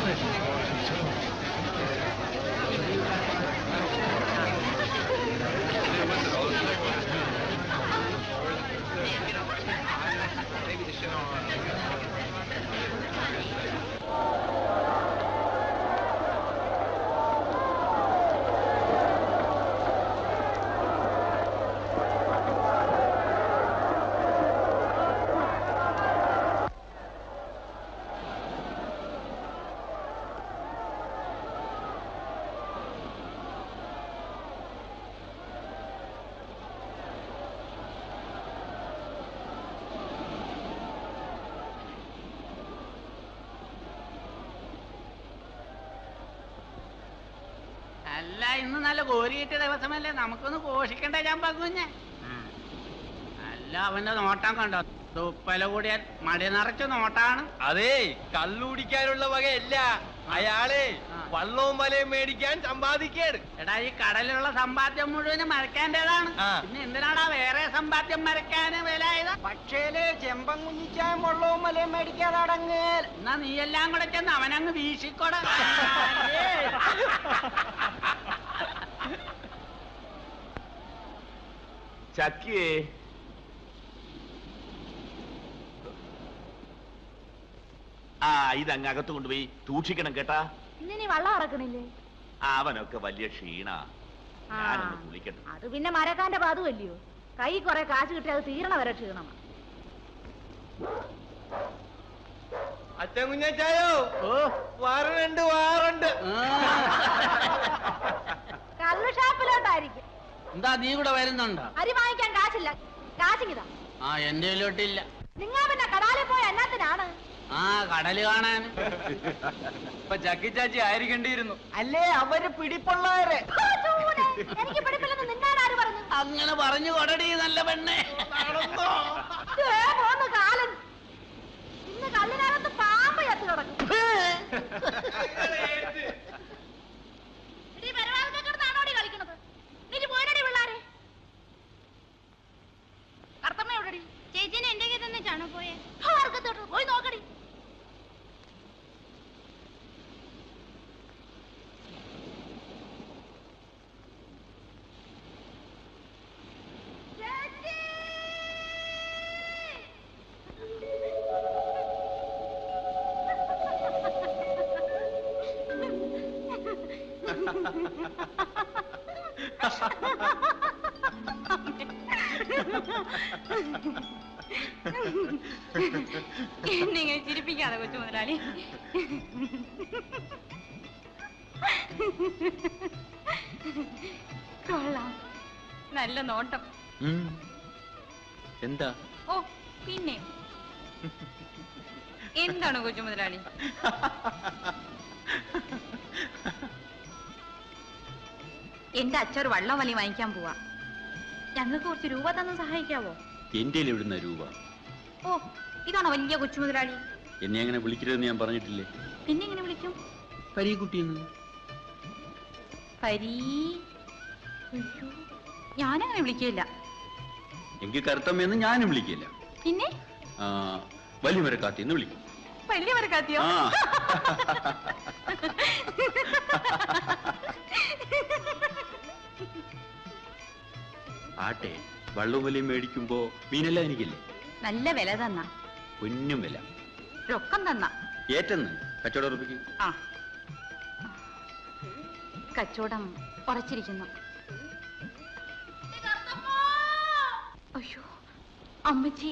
അല്ല ഇന്ന് നല്ല കോരിയിട്ട ദിവസമല്ലേ നമുക്കൊന്ന് കോഷിക്കണ്ടേ ഞാൻ പങ്കുഞ്ഞ അല്ല അവന്റെ നോട്ടം കണ്ടോ തുപ്പല കൂടിയ മടി നിറച്ച് നോട്ടാണ് അതേ കള്ളുടിക്കാനുള്ള വകയല്ല അയാളെ ആ. വള്ളവും വലയും മേടിക്കാൻ സമ്പാദിക്കാണ് എടാ ഈ കടലിലുള്ള സമ്പാദ്യം മുഴുവനും മരക്കാൻ്റെതാണ് ആ. പിന്നെ എന്തിനാടാ വേറെ സമ്പാദ്യം മരക്കാന് വില ആയത് പക്ഷേല് ചെമ്പൻ കുഞ്ഞിച്ചാൻ വെള്ളവും മലയും മേടിക്കാതെ അടങ്ങേൽ എന്നാ നീ എല്ലാം കൂടെ ചെന്ന് അവനങ്ങ് വീശിക്കൊട ചക്കിയേ ആ ഇതങ്ങ് അകത്ത് കൊണ്ടുപോയി സൂക്ഷിക്കണം കേട്ടാ ഇന്നിനി വള്ളം ഇറക്കണില്ലേ ആ, അവനൊക്കെ വലിയ ക്ഷീണ ആ, ഞാനൊന്ന് കുളിക്കട്ടെ അത് പിന്നെ മരക്കാന്റെ പാതുവല്ലയോ കൈ കുറെ കാശ് കിട്ടി അത് തീരണ വരെ ക്ഷീണമാണ് അച്ഛൻ കുഞ്ഞച്ചായോ ഓ വാറുണ്ട് വാറുണ്ട് ആ. കള്ളു ഷാപ്പിലോട്ടായിരിക്കും എന്താ നീ കൂടെ വരുന്നുണ്ടോ അരി വാങ്ങിക്കാൻ കാശില്ല കാശിങ്ങിതാ ആ എന്റെ കയ്യിലോട്ടില്ല നിങ്ങൾ പിന്നെ കടാലിൽ പോയ എന്നാത്തിനാണ് ആ കടല് കാണാൻ ഇപ്പൊ ചക്കി ചാച്ചി ആയിരിക്കേണ്ടിയിരുന്നു അല്ലേ അവര് പിടിപ്പുള്ളവരെ ഹോ, ചൂട്. എനിക്ക് പിടിപ്പില്ലെന്ന് നിന്നാരാര് പറഞ്ഞു അങ്ങനെ പറഞ്ഞു കൊടടി നല്ല പെണ്ണെ ദേ പോന്ന് കാലൻ ഇന്ന് കല്ലിനകത്ത് പാമ്പ് ചത്തു കിടക്കും ഇടി പരവാതൊക്കെ കിടന്നാണോടി കളിക്കണത് നീ പോരടി പിള്ളാരെ കർത്തമ്മ എവിടെടി ചേച്ചിനെ എന്റെ കയ്യിൽ തന്നിട്ടാണോ പോയെ അർക്കത്തോട്ട് പോയി നോക്കടി എന്നെ ഇങ്ങനെ ചിരിപ്പിക്കാതെ കൊച്ചു മുതലാളി കൊള്ളാം നല്ല നോട്ടം എന്താ ഓ പിന്നെ എന്താണ് കൊച്ചു മുതലാളി എന്റെ അച്ഛൻ വള്ളം വലി വാങ്ങിക്കാൻ പോവാ ഞങ്ങൾക്ക് കുറച്ച് രൂപ തന്ന് സഹായിക്കാവോ എന്റെ എവിടുന്ന രൂപ ഓ ഇതാണോ വലിയ കൊച്ചു മുതലാളി എന്നെ അങ്ങനെ വിളിക്കരുതെന്ന് ഞാൻ പറഞ്ഞിട്ടില്ലേ പിന്നെ എങ്ങനെ വിളിക്കും പരീക്കുട്ടിന്ന് പരീ അയ്യോ, ഞാനങ്ങനെ വിളിക്കില്ല എങ്കിൽ കറുത്തമ്മയെന്ന് ഞാനും വിളിക്കില്ല പിന്നെ ആ, വലിയമരക്കാത്തിന്ന് വിളിക്കും വലിയ മരക്കാത്തിയോ ആ ആട്ടെ വള്ളവും വലിയും മേടിക്കുമ്പോ മീനെല്ലാം എനിക്കില്ലേ നല്ല വില തന്ന പൊന്നും വില രൊക്കം തന്ന ഏറ്റെന്ന് കച്ചവടം ഉറപ്പിക്കും ആ കച്ചവടം ഉറച്ചിരിക്കുന്നു അയ്യോ അമ്മച്ചി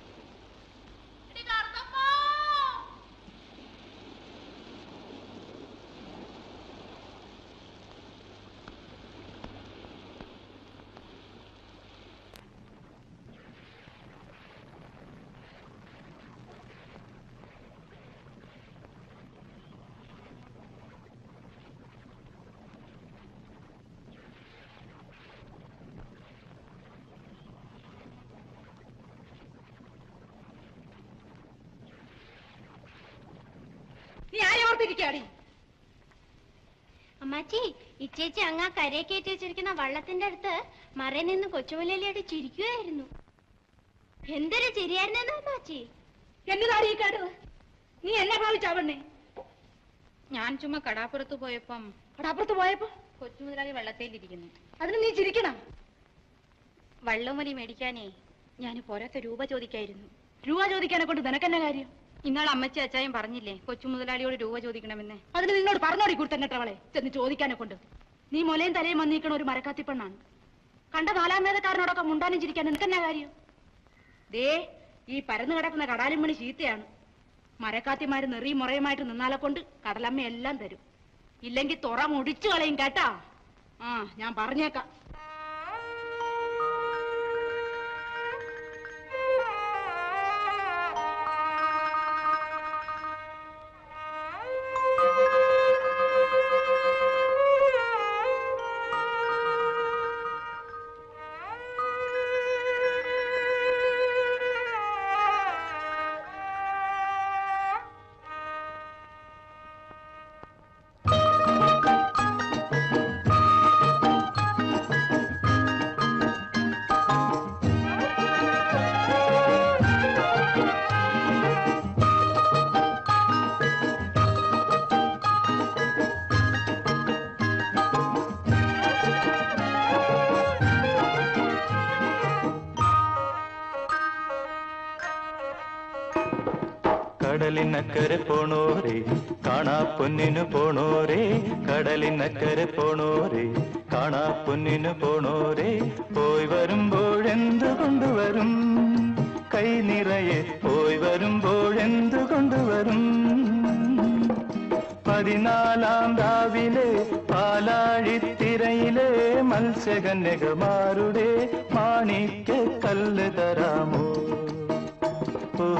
നീ ആരെ ഓർത്തിരിക്കാടി അമ്മാച്ചി ഇച്ചേച്ചി അങ്ങ് ആ കരയെ കയറ്റി വെച്ചിരിക്കുന്ന വള്ളത്തിന്റെ അടുത്ത് മറയിൽ നിന്ന് കൊച്ചുമുലയിലായിട്ട് ചിരിക്കുകയായിരുന്നു എന്തൊരു ചിരിയായിരുന്നു അമ്മാച്ചി എന്നതാടി ഈ കേട്ടത് നീ എന്നെ ഭാവിച്ചാവണ്ണേ ഞാൻ ചുമ്മാ കടാപ്പുറത്ത് പോയപ്പം കടാപ്പുറത്ത് പോയപ്പോ കൊച്ചു മുതലാളി വെള്ളത്തേലിരിക്കുന്നു അതിന് നീ ചിരിക്കണം വള്ളംവലി മേടിക്കാനേ ഞാൻ പോരാത്ത രൂപ ചോദിക്കായിരുന്നു രൂപ ചോദിക്കാനെ കൊണ്ട് നിനക്കെന്നെ കാര്യം ഇന്നാൾ അമ്മച്ചി അച്ചായും പറഞ്ഞില്ലേ കൊച്ചു മുതലാളിയോട് രൂപ ചോദിക്കണമെന്ന് അതിന് നിന്നോട് പറഞ്ഞോടി കുടുത്തന്നെട്ടവളെ ചെന്ന് ചോദിക്കാനെ കൊണ്ട് നീ മുലയും തലയും വന്നിരിക്കണ ഒരു മരക്കാത്തി പെണ്ണാണ് കണ്ട നാലാം വേദക്കാരനോടൊക്കെ മുണ്ടാനും ചിരിക്കാൻ നിനക്കെന്നാ കാര്യം ദേ ഈ പരന്നു കിടക്കുന്ന കടാലും മണി ചീത്തയാണ് മരക്കാത്തിമാര് നെറിയും മുറയുമായിട്ട് നിന്നാലെ കൊണ്ട് കടലമ്മ എല്ലാം തരും ഇല്ലെങ്കിൽ തുറ മുടിച്ചു കളയും കേട്ടാ ആ ഞാൻ പറഞ്ഞേക്കാം കടലിനക്കരെ പോണോരെ കാണാ പൊന്നിനു പോണോരെ കടലിനക്കരെ പോണോരെ കാണാ പൊന്നിനു പോണോരെ പോയി വരുമ്പോഴെന്തു കൊണ്ടുവരും കൈ നിറയെ പോയി വരുമ്പോഴെന്തു കൊണ്ടുവരും പതിനാലാം രാവിലെ പാലാഴിത്തിരയിലെ മത്സ്യകന്യകമാരുടെ മാണിക്യ കല്ല് തരാമോ ഓ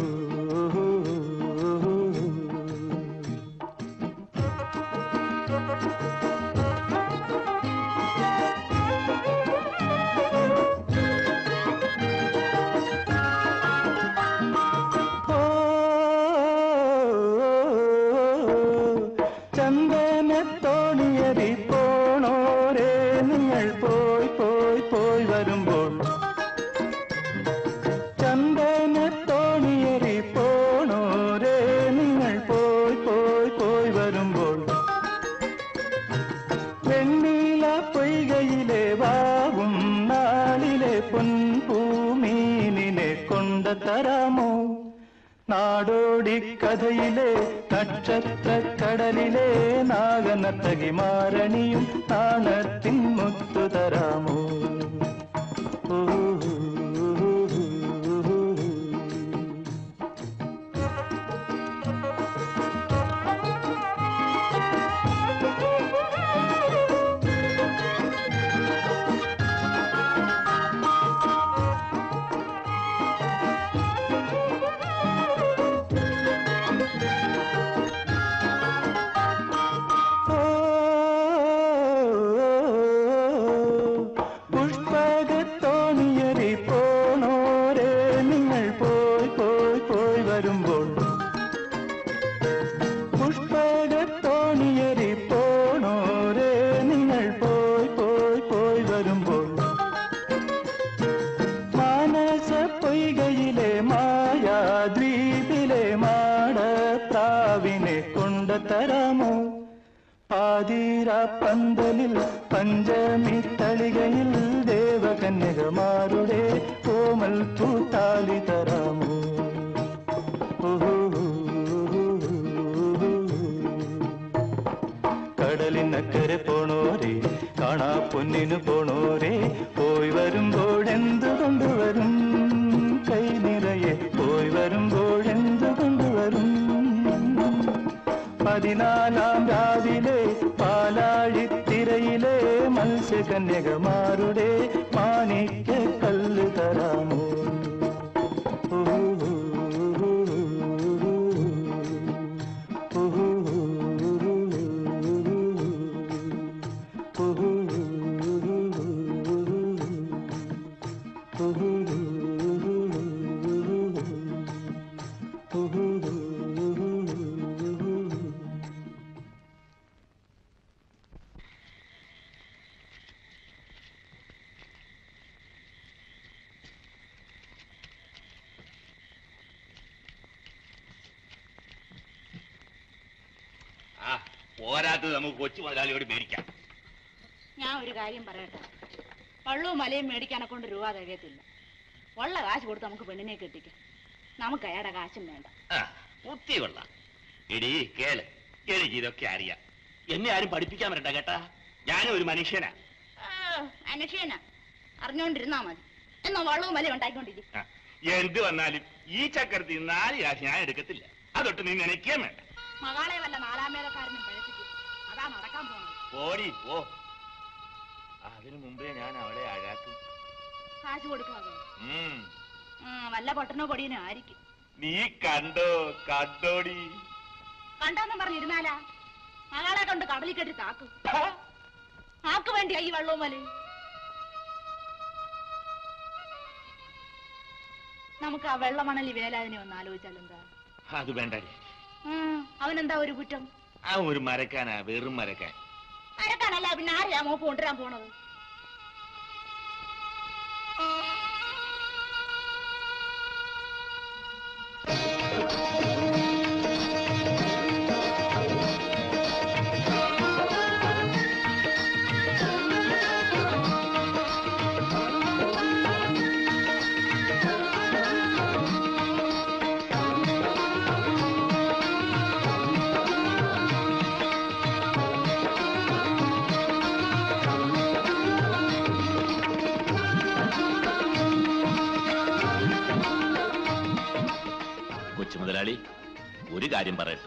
ചന്ദനത്തോണിയതി പോണോരേ നിങ്ങൾ പോയി പോയി പോയി വരുമ്പോൾ ചന്ദനത്തോണിയരി പോണോരേ നിങ്ങൾ പോയി പോയി പോയി വരുമ്പോൾ വെണ്ണീല പൊയ്കയിലെ വാവും നാളിലെ പൊൻപൂമീനിനെ കൊണ്ട തരാമോ നാടോടി കഥയിലെ നക്ഷത്ര കടലിലെ നാഗനത്തകി മാരണിയും നാണത്തിൻ മുത്തു തരാമോ ഓ പുഷ്പകത്തോണിയരി പോണോരേ നിങ്ങൾ പോയി പോയി പോയി വരുമ്പോൾ പുഷ്പകത്തോണിയരി പോണോരേ നിങ്ങൾ പോയി പോയി പോയി വരുമ്പോൾ മാനസ പൊയ്കയിലെ മായാദ്വീപിലെ മാടപ്രാവിനെ കൊണ്ടുതരാമോ പാതിര പന്തലിൽ പഞ്ചമി തളികയിൽ ദേവകന്യകമാരുടെ കോമൽ പൂത്താലി തരാമോ കടലിനക്കരെ പോണോരെ കാണാ പൊന്നിനു പോണോരെ പോയി വരുമ്പോഴെന്തു കൊണ്ടുവരും കൈ നിറയെ പോയി വരുമ്പോഴെന്തു കൊണ്ടുവരും പതിനാലാം രാവിലെ പാലാഴിത്തിരയിലെ മത്സ്യകന്യകമാരുടെ മാണിക്യ കല്ല് തരാമോ ആ പോരാത്തത് നമുക്ക് കൊച്ചു മുതലാളിയോട് മേടിക്കാം ഞാൻ ഒരു കാര്യം പറയട്ടെ വള്ളവും മലയും മേടിക്കാനെ കൊണ്ട് രൂപ തികയത്തില്ല ഉള്ള കാശ് കൊടുത്ത് നമുക്ക് പെണ്ണിനെ കെട്ടിക്കാം നമുക്ക് അയാളുടെ കാശും വേണ്ട ആ ബുദ്ധി കൊള്ളാം എടി കേള് എനിക്ക് ഇതൊക്കെ അറിയാം എന്നെ ആരും പഠിപ്പിക്കാൻ വരണ്ട കേട്ടാ ഞാനും ഒരു മനുഷ്യനാ അനുഷേന അറിഞ്ഞോണ്ടിരുന്നാ മതി എന്നാ വള്ളവും മലയും ഉണ്ടായിക്കൊണ്ടിരിക്കും ആ, എന്ത് വന്നാലും ഈ ചക്രത്തിൽ നാല് കാശ് ഞാൻ എടുക്കത്തില്ല അതൊട്ട് നീ നനയ്ക്കാൻ വേണ്ട മകളെ വല്ല നാലാമേലക്കാരനും പഴപ്പിക്കും അതാ നടക്കാൻ പോകുന്നത് ഓടി ഓ അതിനു മുമ്പേ ഞാൻ അവളെ അഴാക്കും കാശ് കൊടുക്കുന്നത് ഉം. വല്ല പൊട്ടനോ പൊടിയനോ ആയിരിക്കും നീ കണ്ടോ കണ്ടോടി കണ്ടെന്നും പറഞ്ഞിരുന്നാലാ മകളെ കൊണ്ട് കടലിൽ കെട്ടി താക്കും ആക്ക് വേണ്ടിയാ ഈ വള്ളവും മലയും നമുക്ക് ആ വെള്ളമണലി വേലാതിനെ ഒന്ന് ആലോചിച്ചാൽ എന്താ അത് വേണ്ടടി അവനെന്താ ഒരു കുറ്റം ആ ഒരു മരക്കാനാ വെറും മരക്കാൻ അരക്കാനല്ല പിന്നെ ആരെയാ മോപ്പ് കൊണ്ടുവരാൻ പോണത് കൊച്ചു മുതലാളി ഒരു കാര്യം പറയട്ടെ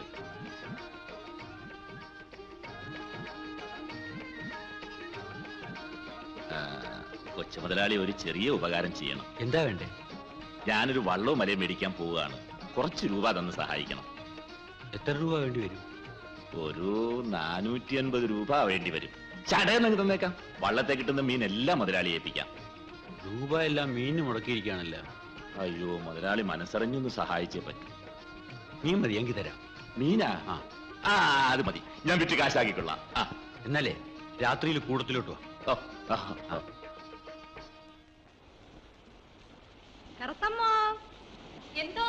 ആ, കൊച്ചു മുതലാളി ഒരു ചെറിയ ഉപകാരം ചെയ്യണം എന്താ വേണ്ടേ ഞാനൊരു വള്ളവും മലയും മേടിക്കാൻ പോവുകയാണ് കുറച്ച് രൂപ തന്ന് സഹായിക്കണം എത്ര രൂപ വേണ്ടി വരും ഒരു നാനൂറ്റി അൻപത് രൂപ വേണ്ടി വരും ചടയെന്നങ്ങ് തന്നേക്കാം വള്ളത്തെ കിട്ടുന്ന മീൻ എല്ലാം മുതലാളി ഏൽപ്പിക്കാം രൂപ എല്ലാം മീനിന് മുടക്കിയിരിക്കുകയാണല്ലോ അയ്യോ മുതലാളി മനസ്സറിഞ്ഞൊന്ന് സഹായിച്ചേ പറ്റും മീൻ മതി എങ്കിൽ തരാം മീനാ ആ ആ അത് മതി ഞാൻ വിറ്റ് കാശാക്കിക്കൊള്ളാം ആ എന്നാലേ രാത്രിയിൽ കൂടത്തിലോട്ട് വാ ഓ, ആ, ആ. കറുത്തമ്മോ എന്തോ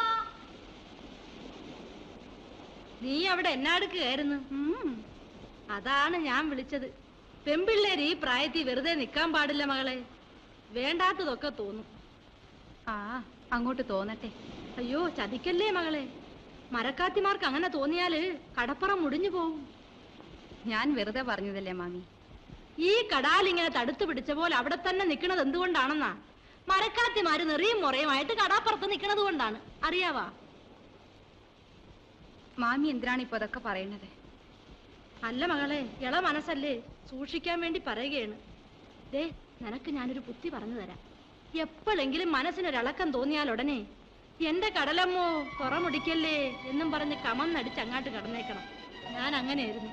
നീ അവിടെ എന്നാടുക്കുകയായിരുന്നു ഉം. അതാണ് ഞാൻ വിളിച്ചത് പെമ്പിള്ളേര് ഈ പ്രായത്തിൽ വെറുതെ നിൽക്കാൻ പാടില്ല മകളെ വേണ്ടാത്തതൊക്കെ തോന്നും ആ അങ്ങോട്ട് തോന്നട്ടെ അയ്യോ ചതിക്കല്ലേ മകളെ മരക്കാത്തിമാർക്ക് അങ്ങനെ തോന്നിയാല് കടപ്പുറം മുടിഞ്ഞു പോവും ഞാൻ വെറുതെ പറഞ്ഞതല്ലേ മാമി ഈ കടാലിങ്ങനെ തടുത്തു പിടിച്ച പോലെ അവിടെ തന്നെ നിൽക്കുന്നത് എന്തുകൊണ്ടാണെന്നാ മരക്കാത്തിമാര് നെറിയും മുറയുമായിട്ട് കടാപ്പുറത്ത് നിൽക്കുന്നത് കൊണ്ടാണ് അറിയാവാ മാമി എന്തിനാണ് ഇപ്പൊ അതൊക്കെ പറയണത് അല്ല മകളെ ഇള മനസ്സല്ലേ സൂക്ഷിക്കാൻ വേണ്ടി പറയുകയാണ് ദേ നിനക്ക് ഞാനൊരു ബുദ്ധി പറഞ്ഞു തരാം എപ്പോഴെങ്കിലും മനസ്സിനൊരിളക്കം തോന്നിയാൽ ഉടനെ എന്റെ കടലമ്മോ പുറമുടിക്കല്ലേ എന്നും പറഞ്ഞ് കമന്നടിച്ച് അങ്ങാട്ട് കടന്നേക്കണം ഞാൻ അങ്ങനെയായിരുന്നു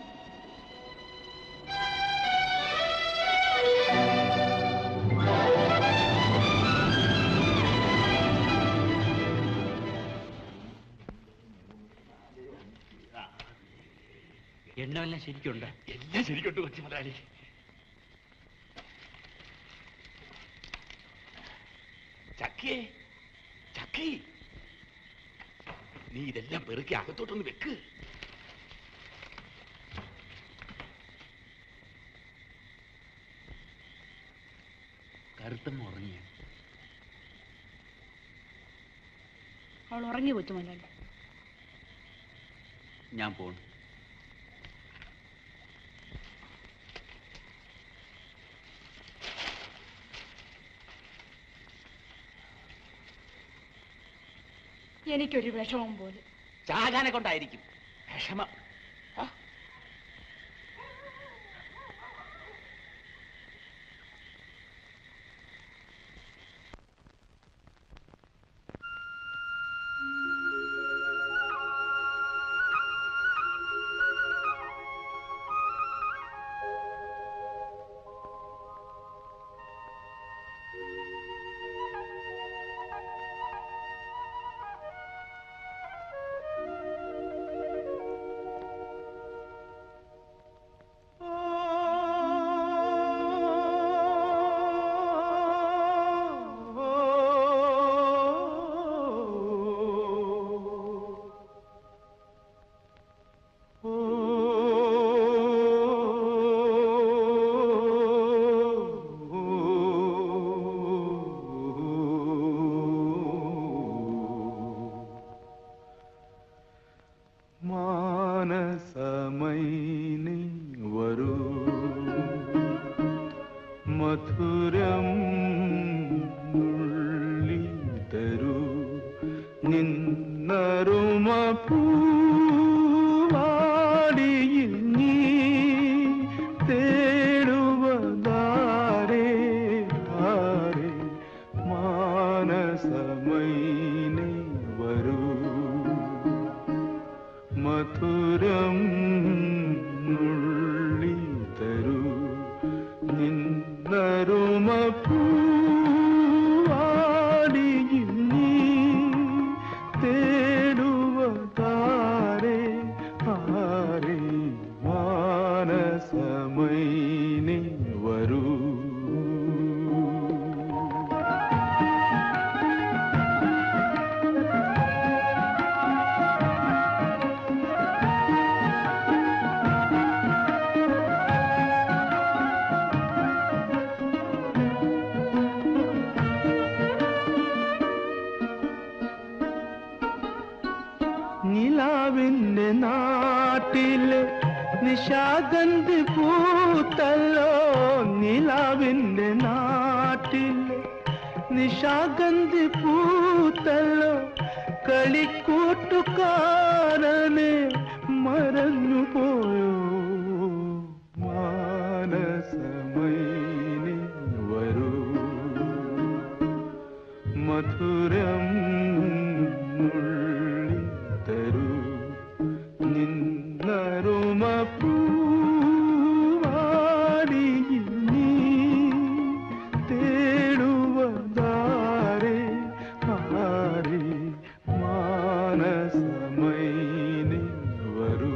എണ്ണ എല്ലാം ശരിക്കുണ്ട് എല്ലാം ശരിക്കോട്ട് കൊച്ചു മുതലാളി ചക്കിയേ ചക്കി നീ ഇതെല്ലാം പെറുക്കി അകത്തോട്ടൊന്ന് വെക്ക് കറുത്തമ്മ ഉറങ്ങിയ അവൾ ഉറങ്ങി കൊച്ചുമല്ലാണ്ട് ഞാൻ പോണു എനിക്കൊരു വിഷമം പോലും ചാകാനെ കൊണ്ടായിരിക്കും വിഷമം ആ. മാനസമൈനി വരൂ മധുരം നുള്ളി തരൂ നിന്നറുമ പൂവാടിയിൽ നീ തേടുവതാരേ ആരേ മാനസമൈനി വരൂ മധുരം നുള്ളി തരൂ നിന്നരുമ പൂവാടിയിൽ നീ തേടുവതാരേ ആരേ മാനസമൈനി വരൂ നിലാവിന്റെ നാട്ടില് നിശാഗന്ധി പൂത്തല്ലോ നിലാവിന്റെ നാട്ടില് നിശാഗന്ധി പൂത്തല്ലോ കളിക്കൂട്ടുകാരനെ മറഞ്ഞു പോയോ മാനസമൈനി വരൂ മധുരം നുള്ളി തരൂ നിന്നരുമ പൂവാടിയിൽ നീ തേടുവതാരേ ആരേ മാനസമൈനി വരൂ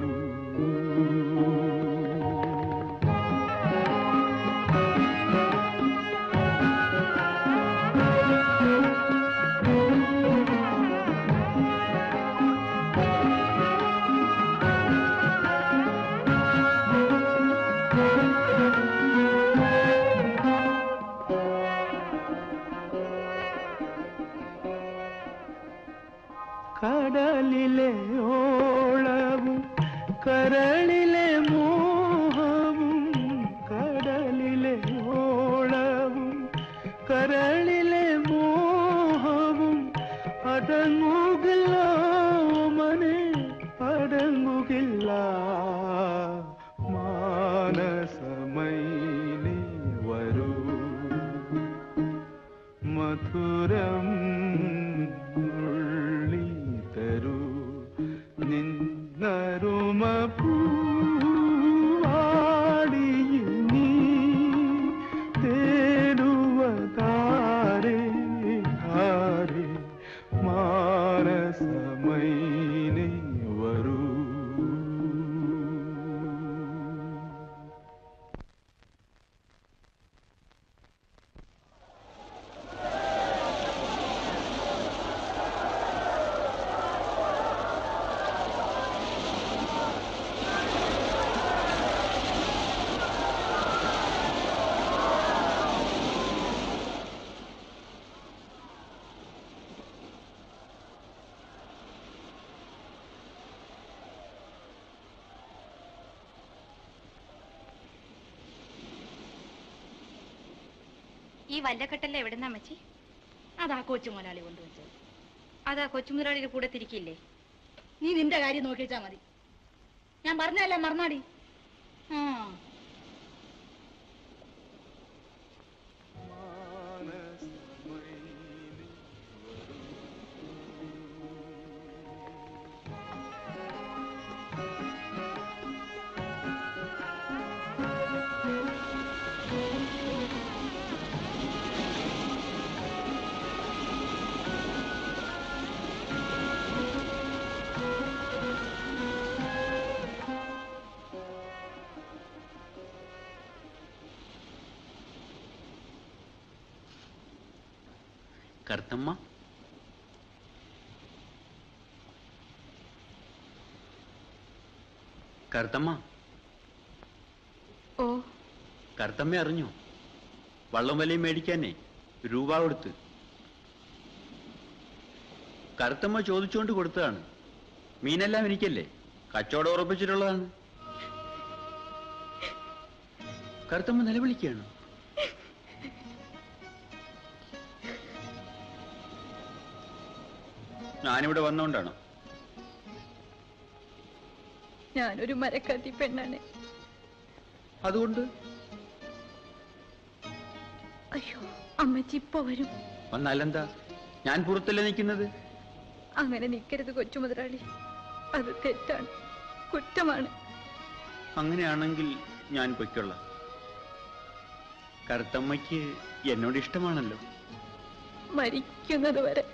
കടലിലെ ഓളവും കരളിലെ മോഹവും കടലിലെ ഓളവും കരളിലെ മോഹവും അടങ്ങുകില്ല മനെ അടങ്ങുകില്ല മാനസമൈനി വരൂ മധുരം ഉള്ളി തരൂ നിന്നരുമ പൂവാടിയിൽ നീ തേടുവതാരേ ആരേ മാനസമൈനി വരൂ ഈ വല്ലക്കെട്ടല്ല എവിടുന്നാ മച്ചി അതാ കൊച്ചു മുതലാളി കൊണ്ടുവച്ചത് അതാ കൊച്ചു മുതലാളിയുടെ കൂടെ തിരിക്കില്ലേ നീ നിന്റെ കാര്യം നോക്കി വെച്ചാ മതി ഞാൻ പറഞ്ഞല്ലേ മറന്നാടി ആ കറുത്തമ്മ കറുത്തമ്മ ഓ കറുത്തമ്മ അറിഞ്ഞോ വള്ളം വലയും മേടിക്കാനേ രൂപ കൊടുത്ത് കറുത്തമ്മ ചോദിച്ചുകൊണ്ട് കൊടുത്തതാണ് മീനെല്ലാം എനിക്കല്ലേ കച്ചവടം ഉറപ്പിച്ചിട്ടുള്ളതാണ് കറുത്തമ്മ നിലവിളിക്കുകയാണ് ഞാനിവിടെ വന്നോണ്ടാണോ ഞാനൊരു മരക്കാത്തി പെണ്ണാണ് അതുകൊണ്ട് അയ്യോ അമ്മച്ചി ഇപ്പൊ വരും വന്നാലെന്താ ഞാൻ പുറത്തല്ലേ നിൽക്കുന്നത് അങ്ങനെ നിൽക്കരുത് കൊച്ചു മുതലാളി അത് തെറ്റാണ് കുറ്റമാണ് അങ്ങനെയാണെങ്കിൽ ഞാൻ പൊയ്ക്കൊള്ളാം കറുത്തമ്മയ്ക്ക് എന്നോട് ഇഷ്ടമാണല്ലോ മരിക്കുന്നത് വരെ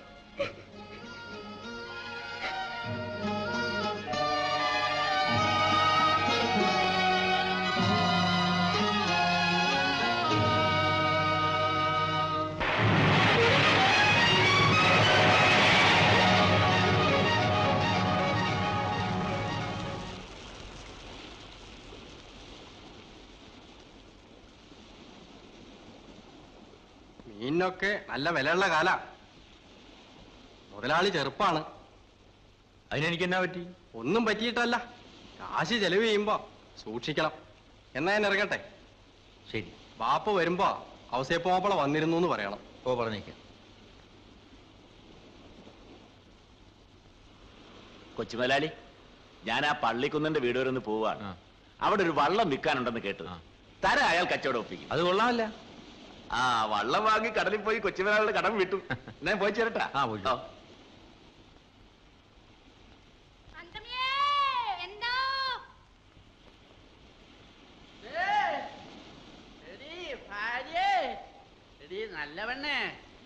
മീനിനൊക്കെ നല്ല വിലയുള്ള കാല മുതലാളി ചെറുപ്പാണ് അതിനെനിക്ക് എന്നാ പറ്റി ഒന്നും പറ്റിയിട്ടല്ല കാശ് ചെലവ് ചെയ്യുമ്പോ സൂക്ഷിക്കണം എന്നാ ഞാൻ ഇറങ്ങട്ടെ ശരി ബാപ്പ വരുമ്പോ അവസയപ്പോപ്പള വന്നിരുന്നു എന്ന് പറയണം ഓ പറഞ്ഞേക്കാം കൊച്ചുമലാലി ഞാൻ ആ പള്ളിക്കുന്നിന്റെ വീട് വരെ ഒന്ന് പോവാണ് അവിടെ ഒരു വള്ളം വിൽക്കാനുണ്ടെന്ന് കേട്ടു തര അയാൾ കച്ചവടം ഒപ്പിക്കും അത് കൊള്ളാമല്ല ആ വള്ളം വാങ്ങി കടലിൽ പോയി കൊച്ചുമലാളിയുടെ കടം വിട്ടു ഞാൻ പോയി ചേരട്ടാ ആ, പോയി. എന്താ എടീ, ഭാര്യേ. എടീ, നല്ല പെണ്ണേ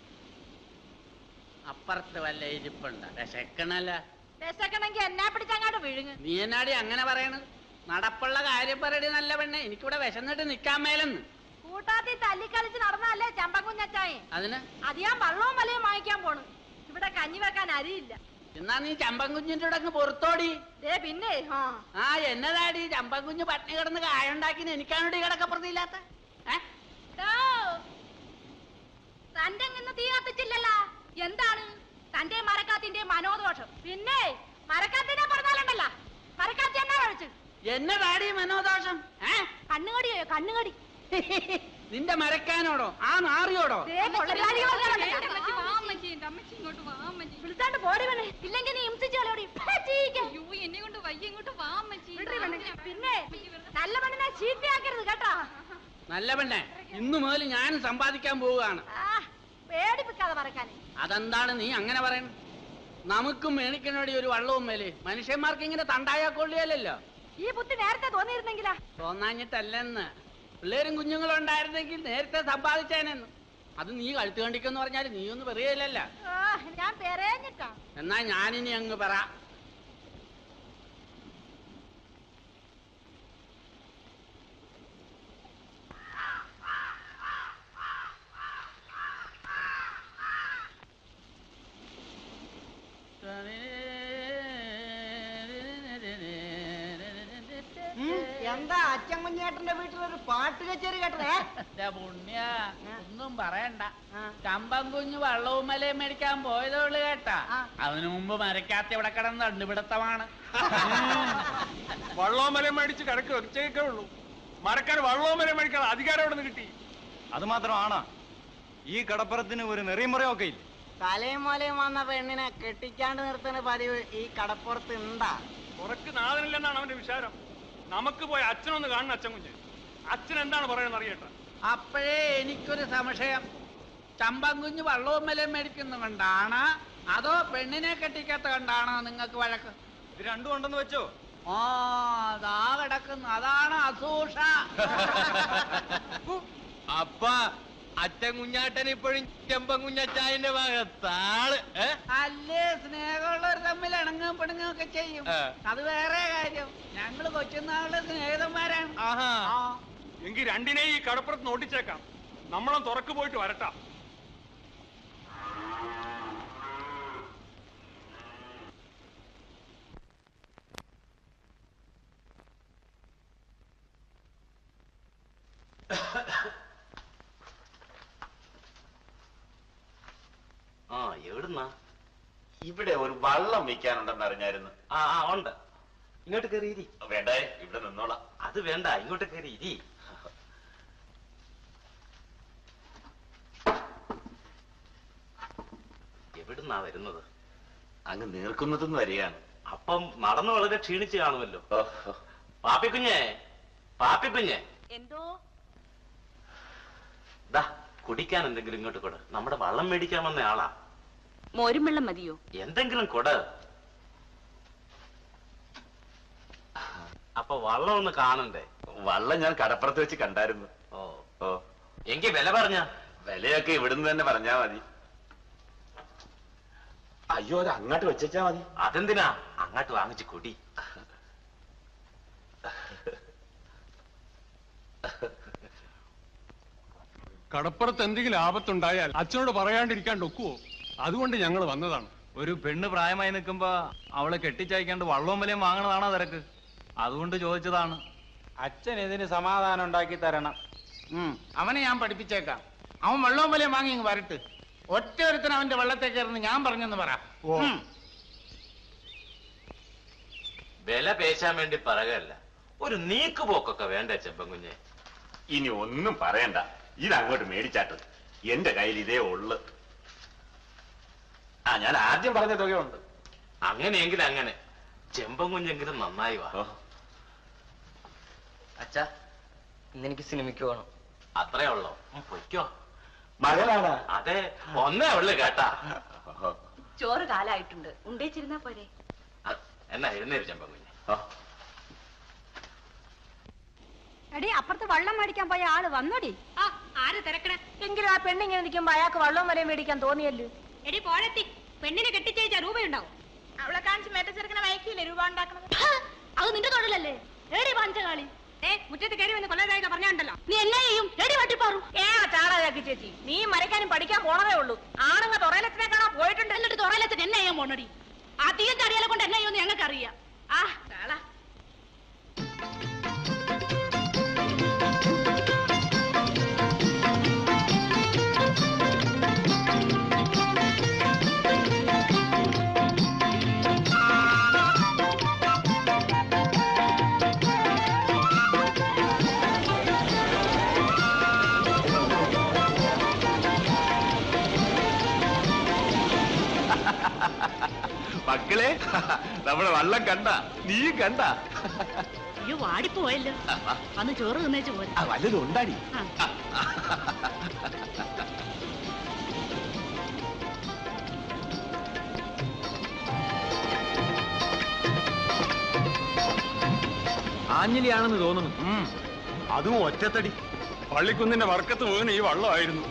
അപ്പുറത്ത് വല്ല ഇരിപ്പുണ്ട് വിശക്കണല്ല വിശക്കണമെങ്കിൽ എന്നാ പിടിച്ചങ്ങാട്ട് വിഴുങ്ങ് നീ എന്നാടി അങ്ങനെ പറയണത് നടപ്പുള്ള കാര്യം പറയടി നല്ല പെണ്ണെ എനിക്കിവിടെ വിശന്നിട്ട് നിക്കാൻ മേലെന്ന് കൂട്ടാത്തി തല്ലിക്കളിച്ച് നടന്നല്ലേ ചമ്പക്കുഞ്ഞച്ചായെ അതിന് അത് ഞാൻ വള്ളവും വലയും വാങ്ങിക്കാൻ പോണു ഇവിടെ കഞ്ഞി വെക്കാൻ അരിയില്ല എന്നാ നീ ചമ്പൻ കുഞ്ഞിന്റെ കൂടെ അങ്ങ് പുറത്തോടി ദേ പിന്നെ ആ ആ എന്നതാടി ചമ്പൻ കുഞ്ഞ് പട്ടിണി കിടന്ന് കായുണ്ടാക്കിന് എനിക്കാണോടി കിടക്കപ്പുറത്തില്ലാത്ത ഡോ, തന്റെ ഇന്ന് തീ കത്തിച്ചില്ലല്ലോ എന്താണ് തന്റെ മരക്കാത്തിന്റെ മനോദോഷം പിന്നെ മരക്കാത്തിനെ പറഞ്ഞാലുണ്ടല്ല മരക്കാത്തി എന്നാ കഴിച്ചു എന്നതാടി മനോദോഷം ഏ കണ്ണുകടിയോ കണ്ണുകടി നിന്റെ മരക്കാനോടോ ആ നാറിയോടോ ദേ കൊള്ളരുതാടികളൊക്കെ വിളിച്ചാണ്ട് പോടി വേണേ ഇല്ലെങ്കിൽ നീ ഇംസിച്ചോളോടി എന്നെ കൊണ്ട് വയ്യ ഇങ്ങോട്ട് വാ അമ്മച്ചി പിന്നെ നല്ല പെണ്ണിനെ ചീത്തയാക്കരുത് കേട്ടോ നല്ല പെണ്ണെ ഇന്നു മുതൽ ഞാനും സമ്പാദിക്കാൻ പോവുകയാണ് ആ, പേടിപ്പിക്കാതെ പറക്കാനേ അതെന്താണ് നീ അങ്ങനെ പറയണത് നമുക്കും മേണിക്കനോടി ഒരു വള്ളവും മേലെ മനുഷ്യന്മാർക്ക് ഇങ്ങനെ തണ്ടായാ കൊള്ളിയല്ലോ ഈ ബുദ്ധി നേരത്തെ തോന്നിയിരുന്നെങ്കിലാ തോന്നാഞ്ഞിട്ടല്ലെന്ന് പിള്ളേരും കുഞ്ഞുങ്ങളും ഉണ്ടായിരുന്നെങ്കിൽ നേരത്തെ സമ്പാദിച്ചേനെന്ന് അത് നീ കഴുത്ത് കണ്ടിക്കെന്ന് പറഞ്ഞാൽ നീ ഒന്നും പറയലല്ല ആ, ഞാൻ പെരേഞ്ഞിട്ടാ എന്നാ ഞാനിനി അങ്ങ് പറ എന്താ അച്ഛൻ കുഞ്ഞേട്ടന്റെ വീട്ടിലൊരു പാട്ട് കച്ചേരി കേട്ടതേ എന്റെ പുണ്യ ഒന്നും പറയണ്ട ചമ്പം കുഞ്ഞ് വള്ളവും മലയും മേടിക്കാൻ പോയതേ ഉള്ളു കേട്ടാ അതിനു മുമ്പ് മരക്കാത്ത ഇവിടെ കിടന്ന് കണ്ടുപിടുത്തമാണ് വള്ളവും മലയും മേടിച്ച് കിടക്ക് ഒച്ചയൊക്കെ ഉള്ളൂ മരക്കാർ വള്ളവും മലയും മേടിക്കാൻ അധികാരം എവിടെ നിന്ന് കിട്ടി അത് മാത്രമാണ് ഈ കടപ്പുറത്തിന് ഒരു നെറിമുറയൊക്കെ ഇല്ല തലയും മലയും വന്ന പെണ്ണിനെ കെട്ടിക്കാണ്ട് നിർത്തുന്ന പതിവ് ഈ കടപ്പുറത്ത് ഉണ്ടാ ഉറക്ക് നാളനില്ലെന്നാണ് അവന്റെ വിചാരം നമുക്ക് പോയി അച്ഛനൊന്ന് കാണണം അച്ഛൻ കുഞ്ഞ് അച്ഛൻ എന്താണ് പറയുന്നത് അറിയട്ടെ അപ്പോഴേ എനിക്കൊരു സംശയം ചമ്പം കുഞ്ഞ് വള്ളവും മലയും മേടിക്കുന്ന കണ്ടാണ് അതോ പെണ്ണിനെ കെട്ടിക്കാത്ത കണ്ടാണോ നിങ്ങൾക്ക് വഴക്ക് ഇത് രണ്ടും ഉണ്ടെന്ന് വെച്ചോ ആ അതാ കിടക്കുന്നു അതാണ് അസൂഷ അപ്പ അച്ഛൻ കുഞ്ഞാട്ടൻ ഇപ്പോഴും ചെമ്പൻ കുഞ്ഞച്ചായന്റെ ഭാഗത്താള് ഏ? അല്ലേ സ്നേഹമുള്ളവർ തമ്മിൽ ഇണങ്ങും പിണങ്ങും ഒക്കെ ചെയ്യും ആ. അത് വേറെ കാര്യം ഞങ്ങള് കൊച്ചുനാളുടെ സ്നേഹിതന്മാരാണ് ആഹാ ആ. എങ്കിൽ രണ്ടിനെ ഈ കടപ്പുറത്ത് നോട്ടിച്ചേക്കാം നമ്മളൊന്ന് തുറക്ക് പോയിട്ട് വരട്ടാ ആ എവിടുന്നാ ഇവിടെ ഒരു വള്ളം വിൽക്കാനുണ്ടെന്ന് അറിഞ്ഞായിരുന്നു ആ ആ ഉണ്ട് ഇങ്ങോട്ട് കയറി ഇരി വേണ്ട ഇവിടെ നിന്നോളാം അത് വേണ്ട ഇങ്ങോട്ട് കയറി ഇരി എവിടുന്നാ വരുന്നത് അങ്ങ് നീർക്കുന്നതെന്ന് വരികയാണ് അപ്പം നടന്നു വളരെ ക്ഷീണിച്ച് കാണുമല്ലോ പാപ്പിക്കുഞ്ഞെ പാപ്പിക്കുഞ്ഞെ എന്തോ ദാ കുടിക്കാൻ എന്തെങ്കിലും ഇങ്ങോട്ട് കൊട് നമ്മുടെ വള്ളം മേടിക്കാൻ വന്ന ആളാ മോരും വെള്ളം മതിയോ എന്തെങ്കിലും കൊട് അപ്പൊ വള്ളം ഒന്ന് കാണണ്ടേ വള്ളം ഞാൻ കടപ്പുറത്ത് വെച്ച് കണ്ടായിരുന്നു ഓ ഓ എങ്കി വില പറഞ്ഞ വിലയൊക്കെ ഇവിടുന്ന് തന്നെ പറഞ്ഞാ മതി അയ്യോ അത് അങ്ങോട്ട് വെച്ചാ മതി അതെന്തിനാ അങ്ങോട്ട് വാങ്ങിച്ച് കുടി കടപ്പുറത്ത് എന്തെങ്കിലും ആപത്തുണ്ടായാൽ അച്ഛനോട് പറയാണ്ടിരിക്കാൻ ഒക്കുവോ അതുകൊണ്ട് ഞങ്ങൾ വന്നതാണ് ഒരു പെണ്ണ് പ്രായമായി നിൽക്കുമ്പോ അവളെ കെട്ടിച്ചയക്കാണ്ട് വള്ളവും വിലയും വാങ്ങണതാണോ തിരക്ക് അതുകൊണ്ട് ചോദിച്ചതാണ് അച്ഛൻ ഇതിന് സമാധാനം ഉണ്ടാക്കി തരണം ഉം, അവനെ ഞാൻ പഠിപ്പിച്ചേക്കാം അവൻ വെള്ളവും വിലയും വാങ്ങി ഇങ്ങ് വരട്ട് ഒറ്റ ഒരുത്തൻ അവന്റെ വെള്ളത്തെ കയറുന്ന ഞാൻ പറഞ്ഞെന്ന് പറ ഉം. വില പേശാൻ വേണ്ടി പറയല്ല ഒരു നീക്കുപോക്കൊക്കെ വേണ്ടേ ചെമ്പൻകുഞ്ഞെ ഇനി ഒന്നും പറയണ്ട ഇത് അങ്ങോട്ട് മേടിച്ചാട്ടത് എന്റെ കയ്യിൽ ഇതേ ഉള്ളു ആ ഞാൻ ആദ്യം പറഞ്ഞ തുകയുണ്ട് അങ്ങനെയെങ്കിൽ അങ്ങനെ ചെമ്പൻകുഞ്ഞെങ്കിലും നന്നായി വാ അച്ഛാ ഇന്നെനിക്ക് സിനിമയ്ക്ക് പോകണം അത്രേ ഉള്ളോ ഉം, പൊയ്ക്കോ മകനാണ് അതെ ഒന്നേ ഉള്ളു കേട്ടാ ചോറ് കാലായിട്ടുണ്ട് ഉണ്ടേച്ചിരുന്നാ പോരെ ആ, എന്നാ എഴുന്നേര് ചെമ്പൻകുഞ്ഞെ എടി അപ്പുറത്ത് വള്ളം മേടിക്കാൻ പോയ ആള് വന്നോടി ആ ആര് തിരക്കണേ എങ്കിലും ആ പെണ്ണിങ്ങനെ നിൽക്കുമ്പോ അയാൾക്ക് വള്ളവും വരെയും മേടിക്കാൻ തോന്നിയല്ലോ എടി പോഴത്തി പെണ്ണിനെ കെട്ടിച്ചയച്ച രൂപയുണ്ടാവും അവളെ കാണിച്ച് മേറ്റ ചെറുക്കനെ വയക്കില്ലേ രൂപ ഉണ്ടാക്കുന്നത് അത് നിന്റെ തൊഴിലല്ലേ ഏടി പാഞ്ചകാളി ഏ മുറ്റത്ത് കയറി വന്ന് കൊല്ലതായിട്ട് പറഞ്ഞാണ്ടല്ലോ നീ എന്നെ ചെയ്യും ഏടി വട്ടിപ്പാറു ഏ ചാടാതാക്കി ചേച്ചി നീ മരക്കാനും പഠിക്കാൻ പോണതേ ഉള്ളൂ ആണുങ്ങ തുറയിലത്തിനെ കാണാൻ പോയിട്ടുണ്ട് എന്നിട്ട് തുറയിലത്തിന് എന്നെ ചെയ്യാൻ പോണടി അധികം ചടിയാലെ കൊണ്ട് എന്നെ ചെയ്യുമെന്ന് ഞങ്ങൾക്ക് അറിയാം ആ ചാള മക്കളെ നമ്മുടെ വള്ളം കണ്ട നീ കണ്ട അയ്യോ വാടിപ്പോയല്ലോ വന്ന് ചോറ് തിന്നേച്ച് പോരെ വല്ലതും ഉണ്ടാടി ആഞ്ഞലിയാണെന്ന് തോന്നുന്നു അതും ഒറ്റത്തടി പള്ളിക്കുന്നിന്റെ വർക്കത്ത് മുഴുവൻ ഈ വള്ളമായിരുന്നു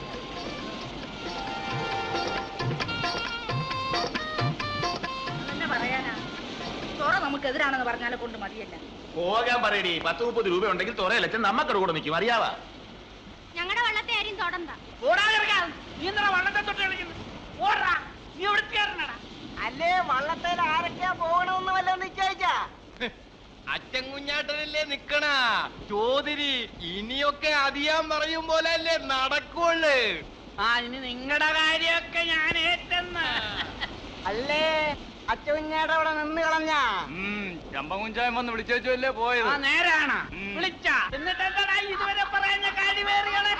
എന്നെ പറയാനാ തുറ നമുക്കെതിരാണെന്ന് പറഞ്ഞാലെ കൊണ്ട് മതിയല്ല പോകാൻ പറയടി പത്ത് മുപ്പത് രൂപ ഉണ്ടെങ്കിൽ തുറയിലച്ഛൻ നമ്മക്കടെ കൂടെ നിൽക്കും അറിയാവാ ഞങ്ങളുടെ വള്ളത്തെ ആരും തൊടണ്ട ഓടാതിറങ്ങാ നീ എന്താ വള്ളത്തെ തൊട്ട് കളിക്കുന്നത് ഓടാ നീ എവിടെ കയറണടാ അല്ലേ വള്ളത്തേൽ ആരൊക്കെയാ പോകണമെന്ന് വല്ല നിശ്ചയിച്ചാ അച്ഛൻ കുഞ്ഞാട്ടനല്ലേ നിക്കണ ചോദിരി ഇനിയൊക്കെ അതിയാൻ പറയും പോലെ അല്ലേ നടക്കുള്ളു ആ ഇനി നിങ്ങളുടെ കാര്യമൊക്കെ ഞാൻ ഏറ്റെന്ന് അല്ലേ അച്ചുകുഞ്ഞേടെ അവിടെ നിന്ന് കളഞ്ഞാ ചമ്പകുഞ്ചായം വന്ന് വിളിച്ചേച്ചല്ലേ പോയത് ആ നേരാണ് വിളിച്ച എന്നിട്ട് എന്താ ഇതുവരെ പറഞ്ഞ കാര്യമേറികളെ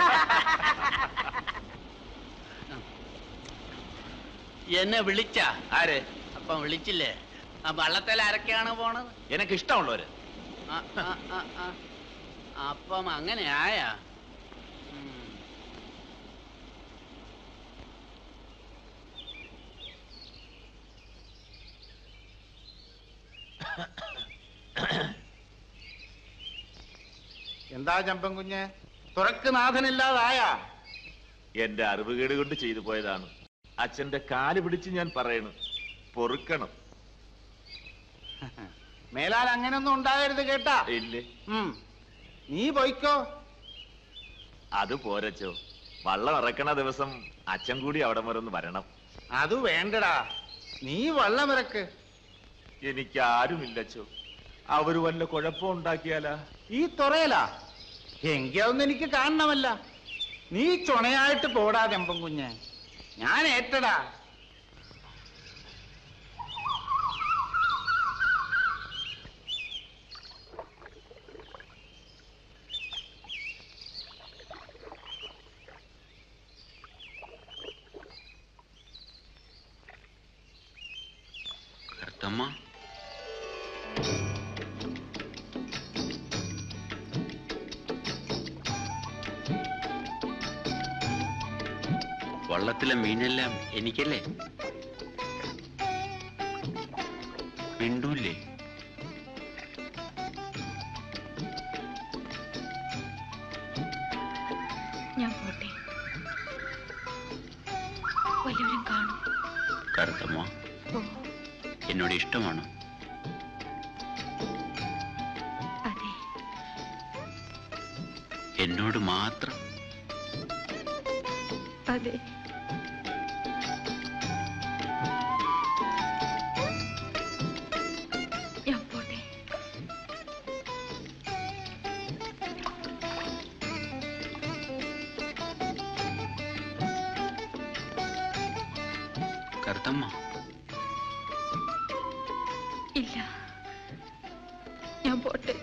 എന്നെ വിളിച്ച ആര് അപ്പം വിളിച്ചില്ലേ ആ വള്ളത്തിൽ ആരൊക്കെയാണ് പോണത് എനക്ക് ഇഷ്ടമുള്ളവര് ആ, ആ, ആ, ആ. അപ്പം അങ്ങനെ ആയാ ഉം. എന്താ ചമ്പൻ കുഞ്ഞ് തുറക്ക് നാഥനില്ലാതായാ എന്റെ അറിവുകേട് കൊണ്ട് ചെയ്തു പോയതാണ് അച്ഛന്റെ കാല് പിടിച്ച് ഞാൻ പറയണു പൊറുക്കണം മേലാൽ അങ്ങനൊന്നും ഉണ്ടാകരുത് കേട്ടാ ഇല്ലേ ഉം. നീ പോയിക്കോ അത് പോരച്ചോ വള്ളം ഇറക്കണ ദിവസം അച്ഛൻ കൂടി അവിടെ വരെ ഒന്ന് വരണം അത് വേണ്ടടാ നീ വള്ളമിറക്ക് എനിക്ക് ആരുമില്ലച്ചോ അവര് വല്ല കുഴപ്പം ഉണ്ടാക്കിയാലാ ഈ തുറയലാ എങ്കി അതൊന്നും എനിക്ക് കാണണമല്ല നീ ചുണയായിട്ട് പോടാ ചെമ്പൻ കുഞ്ഞ് ഞാൻ ഏറ്റടാ കറുത്തമ്മ വള്ളത്തിലെ മീനെല്ലാം എനിക്കല്ലേ മിണ്ടൂല്ലേ ഞാൻ പോട്ടെ വല്ലവരും കാണും കറുത്തമ്മ ഓ എന്നോട് ഇഷ്ടമാണോ അതെ എന്നോട് മാത്രം അതെ ഞാൻ പോട്ടെ കറുത്തമ്മ ഇല്ല ഞാൻ പോട്ടെ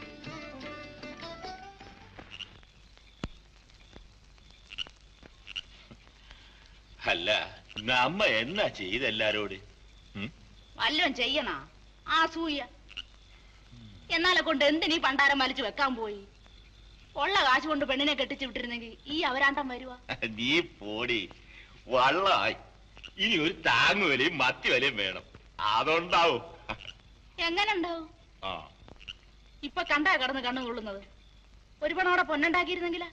അല്ല നമ്മ എന്നാ ചെയ്തെല്ലാരോട് വല്ലതും ചെയ്യണ ആ സൂയ എന്നാലെ കൊണ്ട് എന്തിനീ പണ്ടാരം വലിച്ചു വെക്കാൻ പോയി ഉള്ള കാശ് കൊണ്ട് പെണ്ണിനെ കെട്ടിച്ചു വിട്ടിരുന്നെങ്കിൽ ഈ അവരാണ്ടം വരുവാ നീ പോടി വള്ളായി ഇനി ഒരു താങ്ങുവിലയും മത്തി വിലയും വേണം അതുണ്ടാവും എങ്ങനെ ഉണ്ടാവും ആ ഇപ്പൊ കണ്ടാ കിടന്ന് കണ്ണു കൊള്ളുന്നത് ഒരു പണോടെ പൊന്നുണ്ടാക്കിയിരുന്നെങ്കിലാ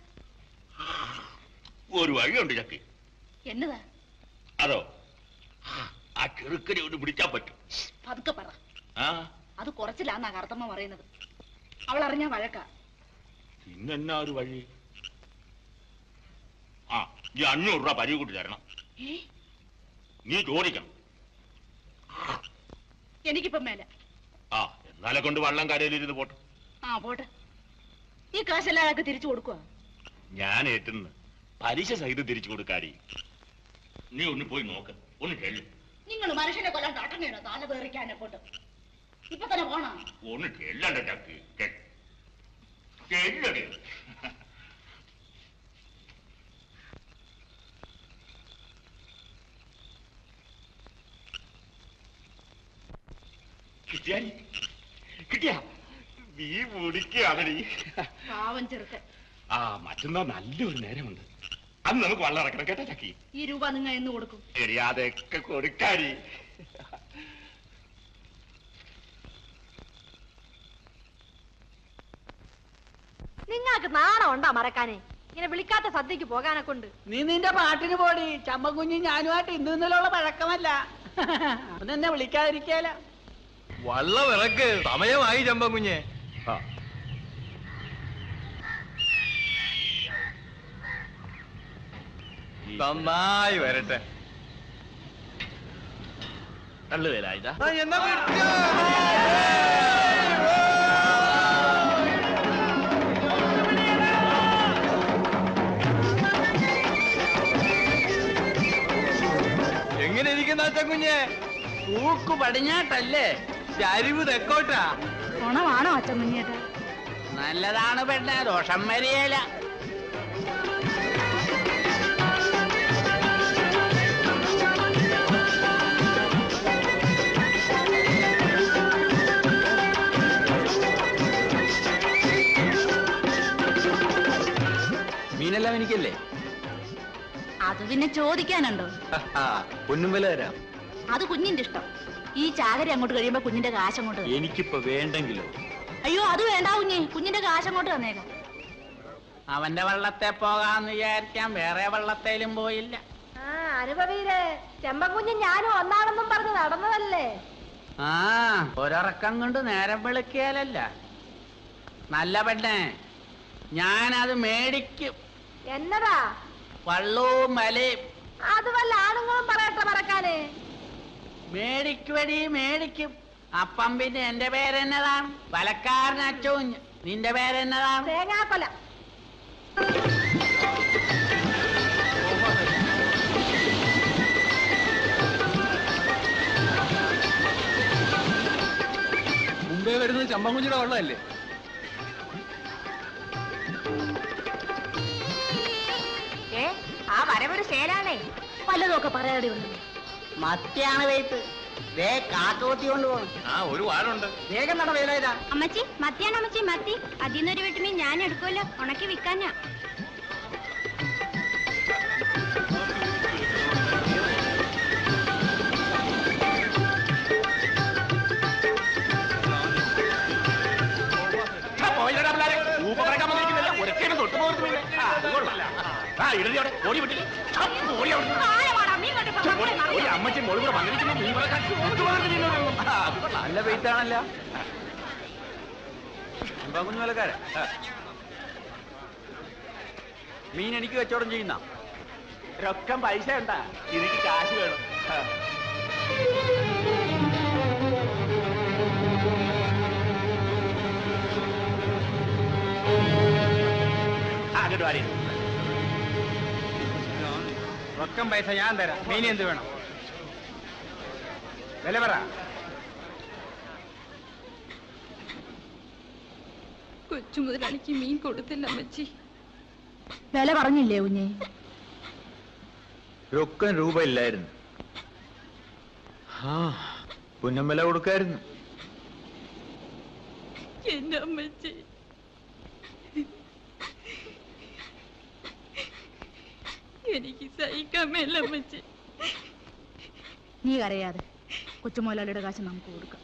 ഒരു വഴിയുണ്ട് ചക്കി എന്നതാ അതോ ആ ചെറുക്കനെ ഒന്ന് പിടിച്ചാ പറ്റും പതുക്കെ പറ ആ അത് കുറച്ചില്ലാന്നാ കറുത്തമ്മ പറയുന്നത് അവൾ അറിഞ്ഞ വഴക്കാ പിന്നെന്നാ ഒരു വഴി ആ ഈ അഞ്ഞൂറ് രൂപ പരിവ് കൂട്ടി തരണം ഏ നീ ചോദിക്കണം എനിക്കിപ്പം മേല ആ എന്നാലെ കൊണ്ട് വള്ളം കരയിലിരുന്ന് പോട്ടെ ആ പോട്ടെ ഈ കാശെല്ലാം അയാൾക്ക് തിരിച്ചു കൊടുക്കുക ഞാൻ ഏറ്റുന്നു പലിശ സഹിതം തിരിച്ചു കൊടുക്കാടി നീ ഒന്ന് പോയി നോക്ക് ഒന്ന് ചെല്ലു നിങ്ങൾ മനുഷ്യനെ കൊല്ലാൻ തട്ടങ്ങണോ താല പേറിക്കാനെ കൊണ്ട് ഇപ്പൊ തന്നെ പോണോ ഒന്ന് ചെല്ലണ്ട ചക്കി ചെ- ചെല്ലടി കിട്ടിയാടി കിട്ടിയാ നീ മുടിക്കുകയാണടി പാവം ചെറുക്കൻ ആ മറ്റന്നാ നല്ലൊരു നേരമുണ്ട് അന്ന് നമുക്ക് വള്ളം ഇറക്കണം കേട്ടോ ചക്കി ഈ രൂപ നിങ്ങൾ എന്ന് കൊടുക്കും എടി അതൊക്കെ കൊടുക്കാടി നിങ്ങൾക്ക് നാണം ഉണ്ടാ മറക്കാനേ ഇങ്ങനെ വിളിക്കാത്ത സദ്യക്ക് പോകാനെ കൊണ്ട് നീ നിന്റെ പാട്ടിന് പോടി ചമ്മക്കുഞ്ഞി ഞാനുമായിട്ട് ഇന്നു ഇന്നലെയുള്ള പഴക്കമല്ല അവനെന്നെ വിളിക്കാതിരിക്കാല വള്ളം ഇറക്ക് സമയമായി ചമ്പം കുഞ്ഞെ നന്നായി വരട്ടെ നല്ല വില ഇതാ എന്നാ എങ്ങനെ ഇരിക്കുന്ന അച്ഛൻകുഞ്ഞെ തൂക്കു പടിഞ്ഞാട്ടല്ലേ ചരിവ് തെക്കോട്ടാ ഗുണമാണോ അച്ഛൻ മുന്നിയേട്ടാ നല്ലതാണ് പെണ്ണ ദോഷം വരികയില്ല മീനെല്ലാം എനിക്കല്ലേ അത് പിന്നെ ചോദിക്കാനുണ്ടോ പൊന്നും വില തരാം അത് കുഞ്ഞിന്റെ ഇഷ്ടം ഈ ചാകരി അങ്ങോട്ട് കഴിയുമ്പോ കുഞ്ഞിന്റെ കാശ് അങ്ങോട്ട് തരാം. എനിക്കിപ്പോ വേണ്ടെങ്കിലോ അയ്യോ അത് വേണ്ട കുഞ്ഞെ കുഞ്ഞിന്റെ കാശ് അങ്ങോട്ട് തന്നേക്കാം അവന്റെ വള്ളത്തെ പോകാന്ന് വിചാരിക്കാൻ വേറെ വള്ളത്തേലും പോയില്ല ആ അനുഭവീര് ചെമ്പക്കുഞ്ഞ് ഞാനും ഒന്നാണെന്നും പറഞ്ഞ് നടന്നതല്ലേ ആ ഒരിറക്കം കൊണ്ട് നേരം വിളിക്കലല്ല നല്ല പെണ്ണേ ഞാനത് മേടിക്കും എന്നതാ വള്ളവും വലയും അത് വല്ല ആണുങ്ങളും പറയട്ടെ മറക്കാനേ മേടിക്കുവടി മേടിക്കും അപ്പം പിന്നെ എന്റെ പേരെന്നതാണ് വലക്കാരൻ അച്ചവും നിന്റെ പേരെന്നതാണ് തേങ്ങാക്കൊല മുമ്പേ വരുന്നത് ചമ്പൻകുഞ്ഞിയുടെ വള്ളമല്ലേ ഏ ആ വരവൊരു ശേലാണേ വല്ലതും ഒക്കെ പറയാതെ ഉണ്ട് മത്തിയാണ് വെയ്ത്ത് ദേ കാക്കോത്തി കൊണ്ടുപോകണം ആ ഒരു വാഴുണ്ട് വേഗം നട വേല ഇതാ അമ്മച്ചി മത്തിയാണ് അമ്മച്ചി മത്തി അതിന്നൊരു വിട്ടുമീൻ ഞാൻ എടുക്കുമല്ലോ ഉണക്കി വിൽക്കാനാ പോയില്ലടാ പിള്ളാരെ ഊപ്പ പറക്കാൻ വന്നിരിക്കുന്നില്ല ഒരൊക്കെയാണ് തൊട്ട് പോകുന്നത് ആ അത് കൊള്ളാം ആ ഇടതി അവിടെ ഓടി വിട്ടില്ലേ ആ, ഓടി അവിടെ ഓടി, ഓടി അമ്മച്ചി മോള് കൂടെ വന്നിരിക്കുന്നു നീ പറക്കാൻ തൊട്ട് പോകുന്നത് നിന്നോടൊന്നും. ആ, അത് കൊള്ളാം നല്ല വെയിറ്റ് ആണല്ല കുഞ്ഞു വിലക്കാരെ മീൻ എനിക്ക് കച്ചവടം ചെയ്യുന്ന രൊക്കം പൈസ ഉണ്ടാ എനിക്ക് കാശ് വേണം ആ. ആ, അങ്ങോട്ട് വാടി റൊക്കം പൈസ ഞാൻ തരാം മീൻ എന്ത് വേണം വില പറ കൊച്ചു മുതലാളിക്ക് മീൻ കൊടുത്തില്ല അമ്മച്ചി വില പറഞ്ഞില്ലേ കുഞ്ഞെ രൊക്കം രൂപ ഇല്ലായിരുന്നു ആ പുന്നം വില കൊടുക്കായിരുന്നു എന്റെ അമ്മച്ചി എനിക്ക് സഹിക്കാൻ മേല അമ്മച്ചി നീ കരയാതെ കൊച്ചുമോലാളിയുടെ കാശ് നമുക്ക് കൊടുക്കാം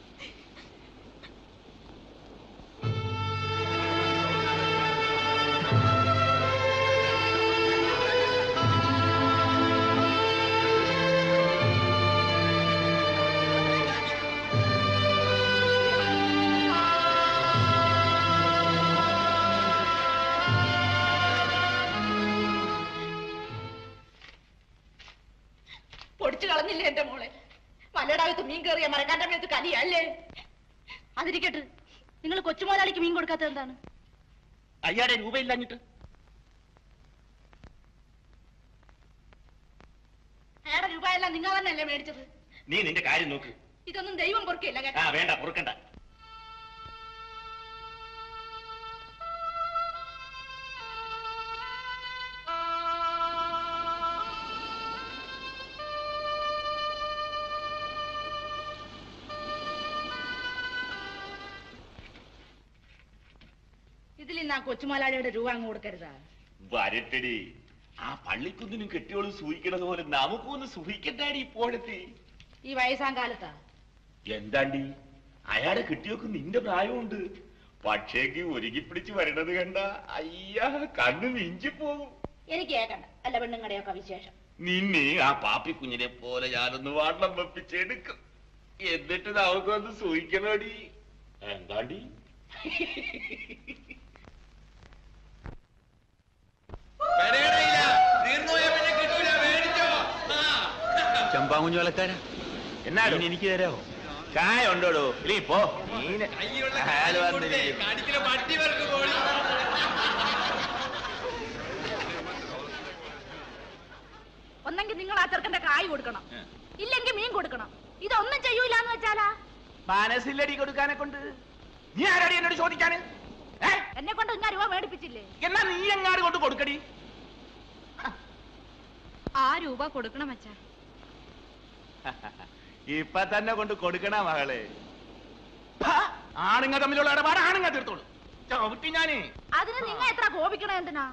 പൊടിച്ചു കളഞ്ഞില്ലേ എന്റെ മോളെ മലയടാകത്ത് മീൻ കയറിയ മരക്കാന്റെ മേത്ത് കലിയല്ലേ അതിരിക്കട്ടെ നിങ്ങൾ കൊച്ചുമോലാളിക്ക് മീൻ കൊടുക്കാത്തത് എന്താണ് അയ്യാടെ രൂപയില്ലാഞ്ഞിട്ട് അയാളുടെ രൂപയെല്ലാം നിങ്ങൾ തന്നെയല്ലേ മേടിച്ചത് നീ നിന്റെ കാര്യം നോക്ക് ഇതൊന്നും ദൈവം പൊറുക്കില്ല ആ കേട്ടോ വേണ്ട പൊറുക്കണ്ട ഇതിൽ ഇന്ന് ആ കൊച്ചുമോലാളിയുടെ രൂപ അങ്ങ് കൊടുക്കരുതാ വരട്ടടി ആ പള്ളിക്കുന്നിനും കെട്ടിയോളും സൂഹിക്കണത് പോലെ നമുക്കൊന്ന് സുഖിക്കണ്ടാടി ഇപ്പോഴത്തെ ഈ വയസ്സാം കാലത്താ എന്താണ്ടി അയാളെ കിട്ടിയൊക്കെ നിന്റെ പ്രായമുണ്ട് പക്ഷേക്ക് ഒരുക്കി പിടിച്ച് വരണത് കണ്ട അയ്യാ കണ്ണു മിഞ്ചിപ്പോകും എനിക്ക് കേക്കണ്ട അല്ല പെണ്ണുങ്ങളുടെയൊക്കെ വിശേഷം നിന്നെ ആ പാപ്പി കുഞ്ഞിനെ പോലെ ഞാനൊന്ന് വാട്ടം വെപ്പിച്ചെടുക്കും എന്നിട്ട് നമുക്കൊന്ന് സൂഹിക്കണോടി എന്താണ്ടി ചമ്പാകുഞ്ഞു വിലക്കാരാ എന്നാലും മീൻ എനിക്ക് തരാമോ കായ ഉണ്ടോടോ ഇല്ലേ പോ മീന് അയാള് വന്നിരിക്കും ഒന്നെങ്കിൽ നിങ്ങൾ ആ ചെറുക്കന്റെ കായ് കൊടുക്കണം ഇല്ലെങ്കിൽ മീൻ കൊടുക്കണം ഇതൊന്നും ചെയ്യൂലെന്ന് വെച്ചാലാ മനസ്സില്ലടി കൊടുക്കാനെ കൊണ്ട് നീ ആരാടി എന്നോട് ചോദിക്കാന് ഏ? എന്നെ കൊണ്ട് ഇങ്ങനെ രൂപ മേടിപ്പിച്ചില്ലേ എന്നാ നീ എങ്ങാട് കൊണ്ട് കൊടുക്കടി ആ രൂപ കൊടുക്കണം അച്ഛാ ഇപ്പൊ തന്നെ കൊണ്ട് കൊടുക്കണ മകളെ ആണുങ്ങൾ തമ്മിലുള്ള ഇടപാട് ആണുങ്ങൾ തീർത്തോളൂ ചവിട്ടി ഞാനേ അതിന് നിങ്ങൾ എത്ര കോപിക്കണ എന്തിനാ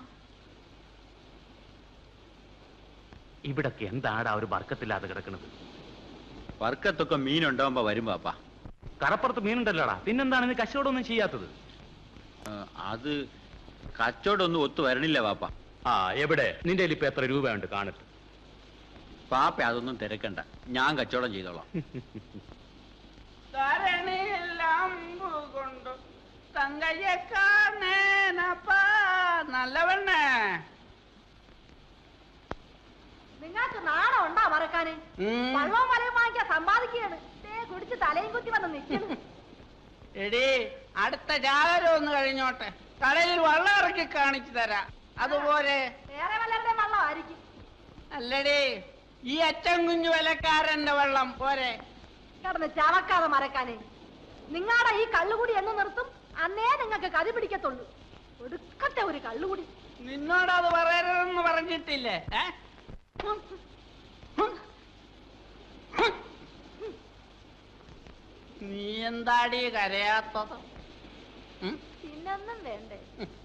ഇവിടൊക്കെ എന്താടാ ഒരു വർക്കത്തില്ലാതെ കിടക്കുന്നത് വർക്കത്തൊക്കെ മീൻ ഉണ്ടാവുമ്പോ വരും പാപ്പ കടപ്പുറത്ത് മീനുണ്ടല്ലോടാ പിന്നെന്താണ് നീ കച്ചവടമൊന്നും ചെയ്യാത്തത് അത് കച്ചവടം ഒന്നും ഒത്തു വരണില്ല പാപ്പ ആ എവിടെ നിന്റെ കയ്യിൽ ഇപ്പൊ എത്ര രൂപയുണ്ട് കാണട്ടെ പാപ്പ അതൊന്നും തിരക്കണ്ട ഞാൻ കച്ചവടം ചെയ്തോളാം ധരണിയിലമ്പു കൊണ്ടു തങ്കയെ കാണേനപ്പാ നല്ലവണ്ണേ നിങ്ങൾക്ക് നാണം ഉണ്ടാ മറക്കാന് ഉം. വള്ളവും വലയും വാങ്ങിക്കാൻ സമ്പാദിക്കുകയാണ് ദേ കുടിച്ച് തലയും കുത്തി വന്ന് നിൽക്കുന്നു എടി അടുത്ത ജാഗരം ഒന്ന് കഴിഞ്ഞോട്ടെ കടയിൽ വെള്ളം ഇറക്കി കാണിച്ചു തരാം അതുപോലെ വേറെ വല്ലവരുടെ വള്ളമായിരിക്കും അല്ലടി ഈ അച്ഛൻ കുഞ്ഞു വിലക്കാരന്റെ വെള്ളം പോരെ കിടന്ന് ചവക്കാതെ മറക്കാനേ നിങ്ങളുടെ ഈ കള്ളുകൂടി എന്ന് നിർത്തും അന്നേ നിങ്ങൾക്ക് കതി പിടിക്കത്തുള്ളൂ ഒടുക്കത്തെ ഒരു കള്ളുകൂടി നിന്നോടത് പറയരുതെന്ന് പറഞ്ഞിട്ടില്ലേ ഏ നീ എന്താടി കരയാത്തത് ഉം? പിന്നൊന്നും വേണ്ടേ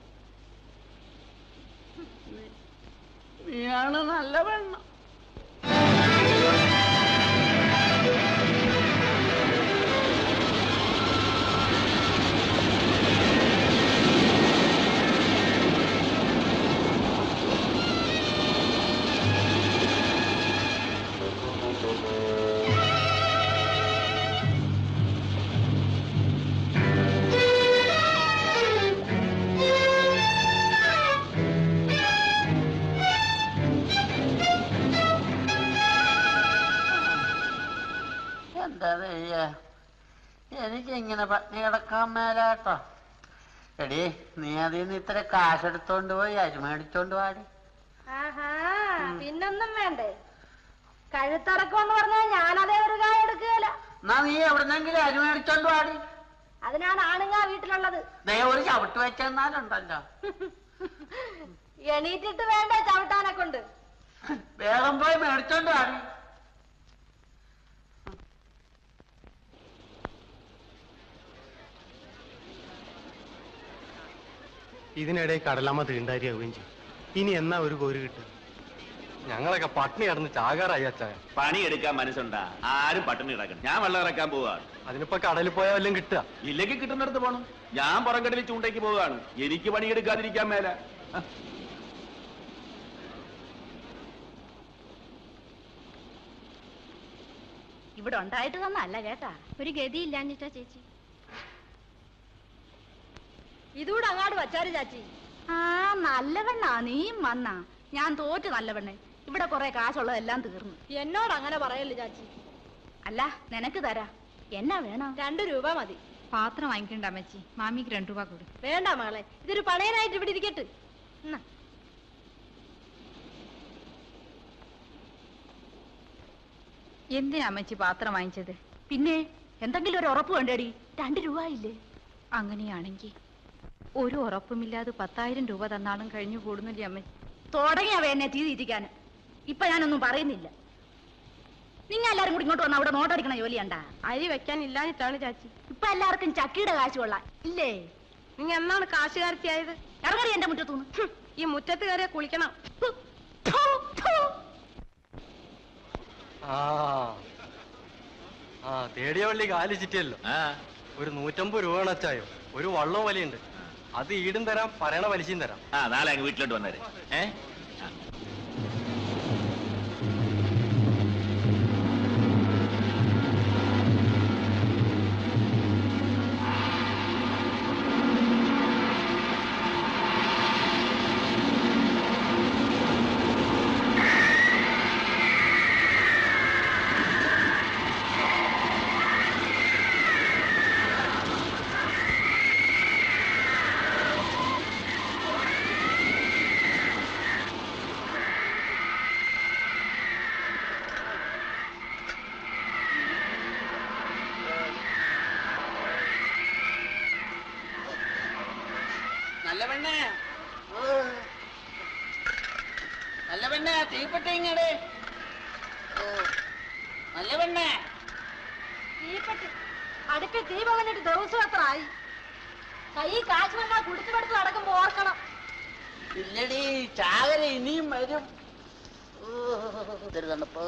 നീയാണ് നല്ല പെണ്ണ് എന്താ ചെയ്യാ എനിക്ക് ഇങ്ങനെ പട്ടിണി കിടക്കാൻ മേലാട്ടോ എടി നീ അതിൽ നിന്ന് ഇത്ര കാശെടുത്തോണ്ട് പോയി അരി മേടിച്ചോണ്ട് പാടി ആഹാ പിന്നൊന്നും വേണ്ടേ കഴുത്തറക്കം എന്ന് പറഞ്ഞാൽ ഞാനതേ ഒരു കായ എടുക്കുകയില്ല എന്നാ നീ എവിടുന്നെങ്കിലും അരി മേടിച്ചോണ്ട് പാടി അതിനാണ് ആണുങ്ങ വീട്ടിലുള്ളത് ദേ ഒരു ചവിട്ട് വെച്ചെന്നാലുണ്ടല്ലോ എണീറ്റിട്ട് വേണ്ടേ ചവിട്ടാനെ കൊണ്ട് വേഗം പോയി മേടിച്ചോണ്ട് പാടി ഇതിനിടെ കടലമ്മ തീണ്ടാരിയാവുകയും ചെയ്യും ഇനി എന്നാ ഒരു കോര് കിട്ടുക ഞങ്ങളൊക്കെ പട്ടിണി കിടന്ന് ചാകാറായി അച്ചായ പണിയെടുക്കാൻ മനസ്സുണ്ടാ ആരും പട്ടിണി കിടക്കണം ഞാൻ വെള്ളം ഇറക്കാൻ പോവാണ് അതിനിപ്പോ കടലിൽ പോയാൽ വല്ലതും കിട്ടുക ഇല്ലെങ്കിൽ കിട്ടുന്നിടത്ത് പോണം ഞാൻ പുറംകടലിൽ ചൂണ്ടയ്ക്ക് പോവുകയാണ് എനിക്ക് പണിയെടുക്കാതിരിക്കാൻ മേല ഇവിടെ ഉണ്ടായിട്ട് തന്നല്ല കേട്ടാ ഒരു ഗതിയില്ലാഞ്ഞിട്ടാ ചേച്ചി ഇതൂടെ അങ്ങാട് വച്ചാര് ചാച്ചി ആ നല്ലവണ്ണാ നീയും വന്നാ ഞാൻ തോറ്റ് നല്ലവണ്ണെ ഇവിടെ കുറെ കാശുള്ളതെല്ലാം തീർന്നു എന്നോട് അങ്ങനെ പറയല്ലേ ചാച്ചി അല്ല നിനക്ക് തരാ എന്നാ വേണം രണ്ടു രൂപ മതി പാത്രം വാങ്ങിക്കണ്ട അമ്മച്ചി മാമിക്ക് രണ്ടു രൂപ കൊടു വേണ്ട മകളെ ഇതൊരു പണയനായിട്ട് ഇവിടെ ഇരിക്കട്ടെ എന്നാ എന്തിനാ അമ്മച്ചി പാത്രം വാങ്ങിച്ചത് പിന്നെ എന്തെങ്കിലും ഒരു ഉറപ്പ് വേണ്ടേടി രണ്ട് രൂപ ഇല്ലേ അങ്ങനെയാണെങ്കിൽ ഒരു ഉറപ്പുമില്ലാതെ പത്തായിരം രൂപ തന്നാളും കഴിഞ്ഞു കൂടുന്നില്ലേ അമ്മച്ചി തുടങ്ങിയവ എന്നെ തീതിരിക്കാൻ ഇപ്പൊ ഞാനൊന്നും പറയുന്നില്ല നിങ്ങൾ എല്ലാരും കൂടി ഇങ്ങോട്ട് വന്ന് അവിടെ നോട്ടടിക്കണ ജോലിയണ്ടാ അരി വെക്കാൻ ഇല്ലാഞ്ഞിട്ടാണ് ചാച്ചി ഇപ്പൊ എല്ലാവർക്കും ചക്കിയുടെ കാശ് കൊള്ളാം ഇല്ലേ നീ എന്നാണ് കാശുകാരത്തിയായത് ഇറങ്ങറി എന്റെ മുറ്റത്തുനിന്ന് ഈ മുറ്റത്ത് കയറിയ കുളിക്കണം ആ ആ തേടിയ വള്ളി കാലി ചിറ്റിയല്ലോ ഒരു നൂറ്റമ്പത് രൂപയാണ് അച്ചായോ ഒരു വള്ളവും വലിയുണ്ട് അത് ഈടും തരാം പറയണ പലിശയും തരാം ആ നാളെ അങ്ങ് വീട്ടിലോട്ട് വന്നേരെ ഏ നല്ല പെണ്ണേ ഓ. നല്ല പെണ്ണേ തീപ്പെട്ടി ഇങ്ങടെ ഓ നല്ല പെണ്ണേ തീപ്പെട്ടി അടുപ്പിൽ തീ പകഞ്ഞിട്ട് ദിവസം എത്ര ആയി കൈ കാശ് വന്നാൽ കുടിച്ചു പടുത്ത് നടക്കുമ്പോ ഓർക്കണം ഇല്ലടി ചാകര ഇനിയും വരും ഓ, ഇതൊരു തണുപ്പ്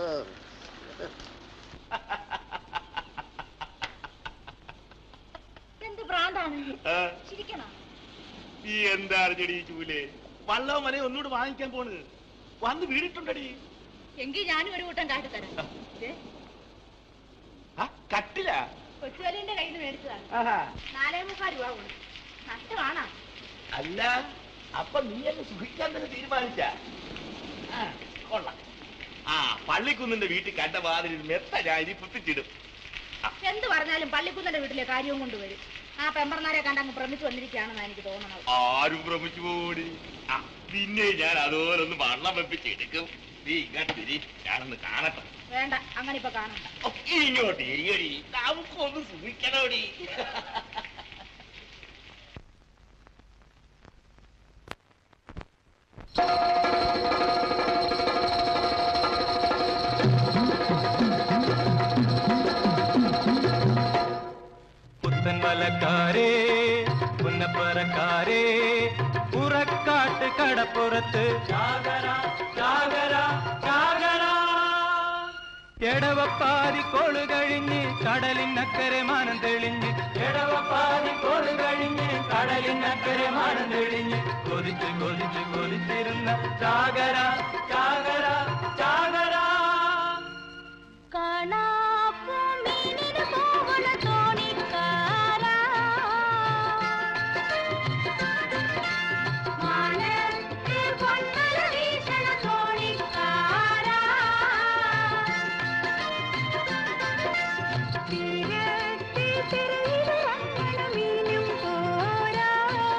എന്ത് ഭ്രാന്താണ് ചിരിക്കണോ നീ എന്താ അറിഞ്ഞടി ചൂലേ വള്ളവും വലയും ഒന്നുകൂടെ വാങ്ങിക്കാൻ പോണ് വന്ന് വീണിട്ടുണ്ടടി എങ്കിൽ ഞാനും ഒരു കൂട്ടം കാട്ടിത്തരാം ദേ, ആ കട്ടില കൊച്ചുവലിന്റെ കയ്യിൽ നിന്ന് മേടിച്ചതാണ് ആഹാ നാലേ മുക്കാൽ രൂപ കൊടുത്തു നഷ്ടമാണോ അല്ല അപ്പൊ നീ അങ്ങ് സുഖിക്കാൻ തന്നെ തീരുമാനിച്ച കൊള്ളാം ആ പള്ളിക്കുന്നിന്റെ വീട്ടിൽ കണ്ട വാതിലിൽ മെത്ത ഞാൻ ഇനി പുത്തിച്ചിടും എന്ത് പറഞ്ഞാലും പള്ളിക്കുന്നന്റെ വീട്ടിലെ കാര്യവും കൊണ്ടുവരും ആ പെമ്പർമാരെ കണ്ട് അങ്ങ് ഭ്രമിച്ചു വന്നിരിക്കുകയാണെന്നാണ് എനിക്ക് തോന്നുന്നത് ആരും ഭ്രമിച്ചു പോടി ആ പിന്നെ ഞാൻ അതുപോലെ ഒന്ന് വണ്ണം വെപ്പിച്ചെടുക്കും നീ ഇങ്ങോട്ട് തിരി ഞാനൊന്ന് കാണട്ടെ വേണ്ട അങ്ങനെ ഇപ്പൊ കാണണ്ട ഓ, ഇങ്ങോട്ട് എരിയടി നമുക്കൊന്ന് സുഖിക്കണോടി പുന്നപ്പറക്കാരേ പുന്നപ്പറക്കാരേ പുറക്കാട്ട് കടപ്പുറത്ത് ചാകര ചാകര ചാകര എടവപ്പാതി കോള് കഴിഞ്ഞ് കടലിനക്കരെ മാനം തെളിഞ്ഞ് എടവപ്പാതി കോള് കഴിഞ്ഞ് കടലിനക്കരെ മാനം തെളിഞ്ഞ് കൊതിച്ച് കൊതിച്ച് കൊതിച്ചിരുന്ന ചാകര ചാകര ചാകര കാണാപ്പൂമീനിന് പോകണ തോണിക്കാരാ. മാനത്ത് പൊന്നല വീശണ തോണിക്കാരാ. തീരത്ത് തിരയിലിറങ്ങണ മീനും പോരാ.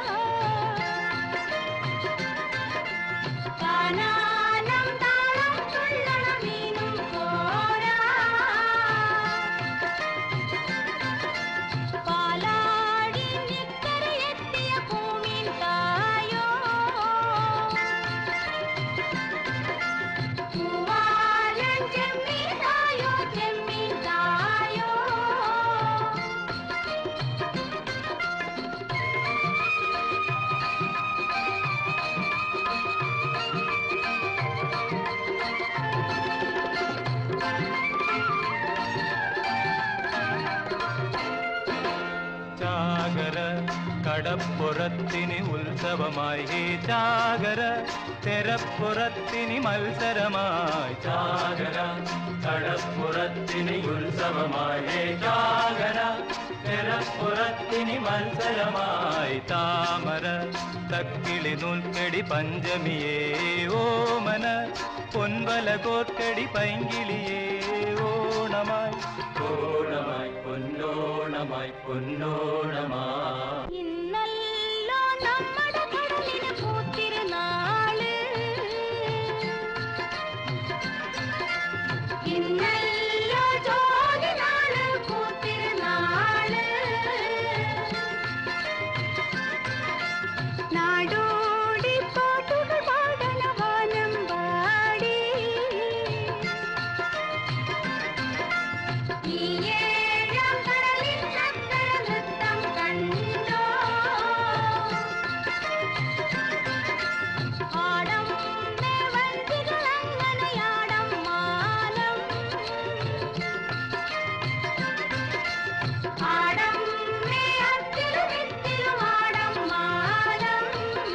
കാനാനം താളം തുള്ളണ മീനും പോരാ. പാലാടി നിക്കരയെത്തിയ പൂമീൻ തായോ. പൂവാലൻ ചെമ്മീൻ തായോ, ചെമ്മീൻ തായോ. ചാകര കടപ്പുറത്തിന് ഉത്സവമായി ഹേ ചാകര തെരപ്പുറത്തിന് മത്സരമായി ചാകര കടപ്പുറത്തിന് ഉത്സവമായി ഹേ ചാകര തെരപ്പുറത്തിന് മത്സരമായി താമര തക്കിളി നൂൽക്കടി പഞ്ചമിയേ ഓമന പൊൻവല കോർക്കടി പൈങ്കിളിയേ ഓണമായി ഓണമായി പൊന്നോണമായി പൊന്നോണമായി ഇന്നല്ലോ നമ്മുടെ കടലിന് പൂത്തിരുന്നാള് ഇന്നല്ലോ ജോലിനാള് പൂത്തിരുന്നാള് നാടോടി പാട്ടുകൾ പാടണ വാനം പാടി ഈ ഏഴാം കടലിൻ അക്കര നൃത്തം കണ്ടോ ആടം വണ്ടികൾ അങ്ങനെയാടം മാനം ആടം അത്തിലും വിത്തിലും ആടം മാനം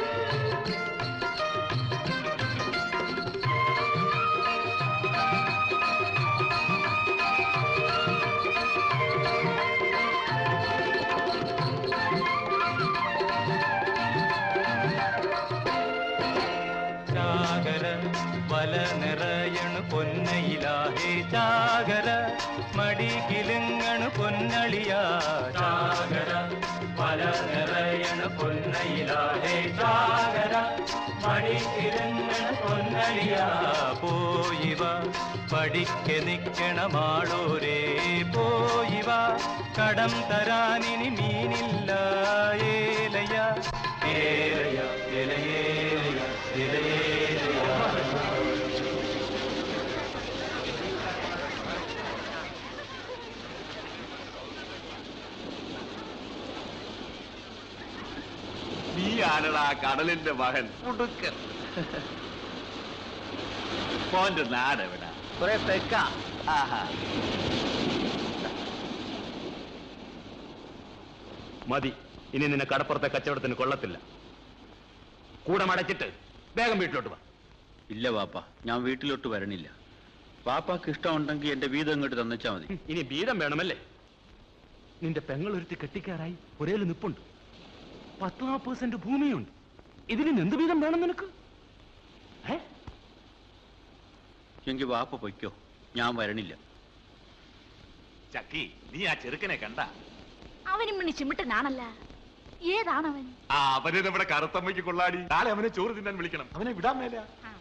ചാകര വല നിറയണു പൊന്നയിലാഹേ ചാകര മടി കിലുങ്ങണു പൊന്നളിയാ ചാകര വല നിറയണു പൊന്നയിലാഹേ ചാകര മടി കിലുങ്ങണു പൊന്നളിയാ പോയിവ പഠിക്ക നിക്കണമാളോരേ പോയിവ കടം തരാനിനി മീനില്ല ഏലയ ഏലയ ഇലയേലയ ഇലയേലയ നീ ആരടാ കടലിന്റെ മകൻ ഉടുക്കൻ മോന്റെ നാടെവിടാ കുറെ തെക്ക ആഹാ മതി ഇനി നിന്നെ കടപ്പുറത്തെ കച്ചവടത്തിന് കൊള്ളത്തില്ല കൂടെ മടച്ചിട്ട് വേഗം വീട്ടിലോട്ട് വാ ഇല്ല വാപ്പ ഞാൻ വീട്ടിലോട്ട് വരണില്ല വാപ്പാക്ക് ഇഷ്ടമുണ്ടെങ്കിൽ എന്റെ വീതം ഇങ്ങോട്ട് തന്നച്ചാ മതി ഇനി വീതം വേണമല്ലേ നിന്റെ പെങ്ങളൊരുത്തി കെട്ടിക്കാറായി ഒരേല് നിപ്പുണ്ട് പത്ത് നാൽപ്പത് സെന്റ് ഭൂമിയുണ്ട് ഇതിന് എന്ത് വീതം വേണം നിനക്ക് എങ്കിൽ വാപ്പ പൊയ്ക്കോ ഞാൻ വരണില്ല ചക്കി നീ ആ ചെറുക്കനെ കണ്ട അവനും മണി ചിമിട്ടനാണല്ല ഏതാണവൻ ആ അവനെ നമ്മുടെ കറുത്തമ്മയ്ക്ക് കൊള്ളാടി നാളെ അവനെ ചോറ് തിന്നാൻ വിളിക്കണം അവനെ വിടാൻ മേല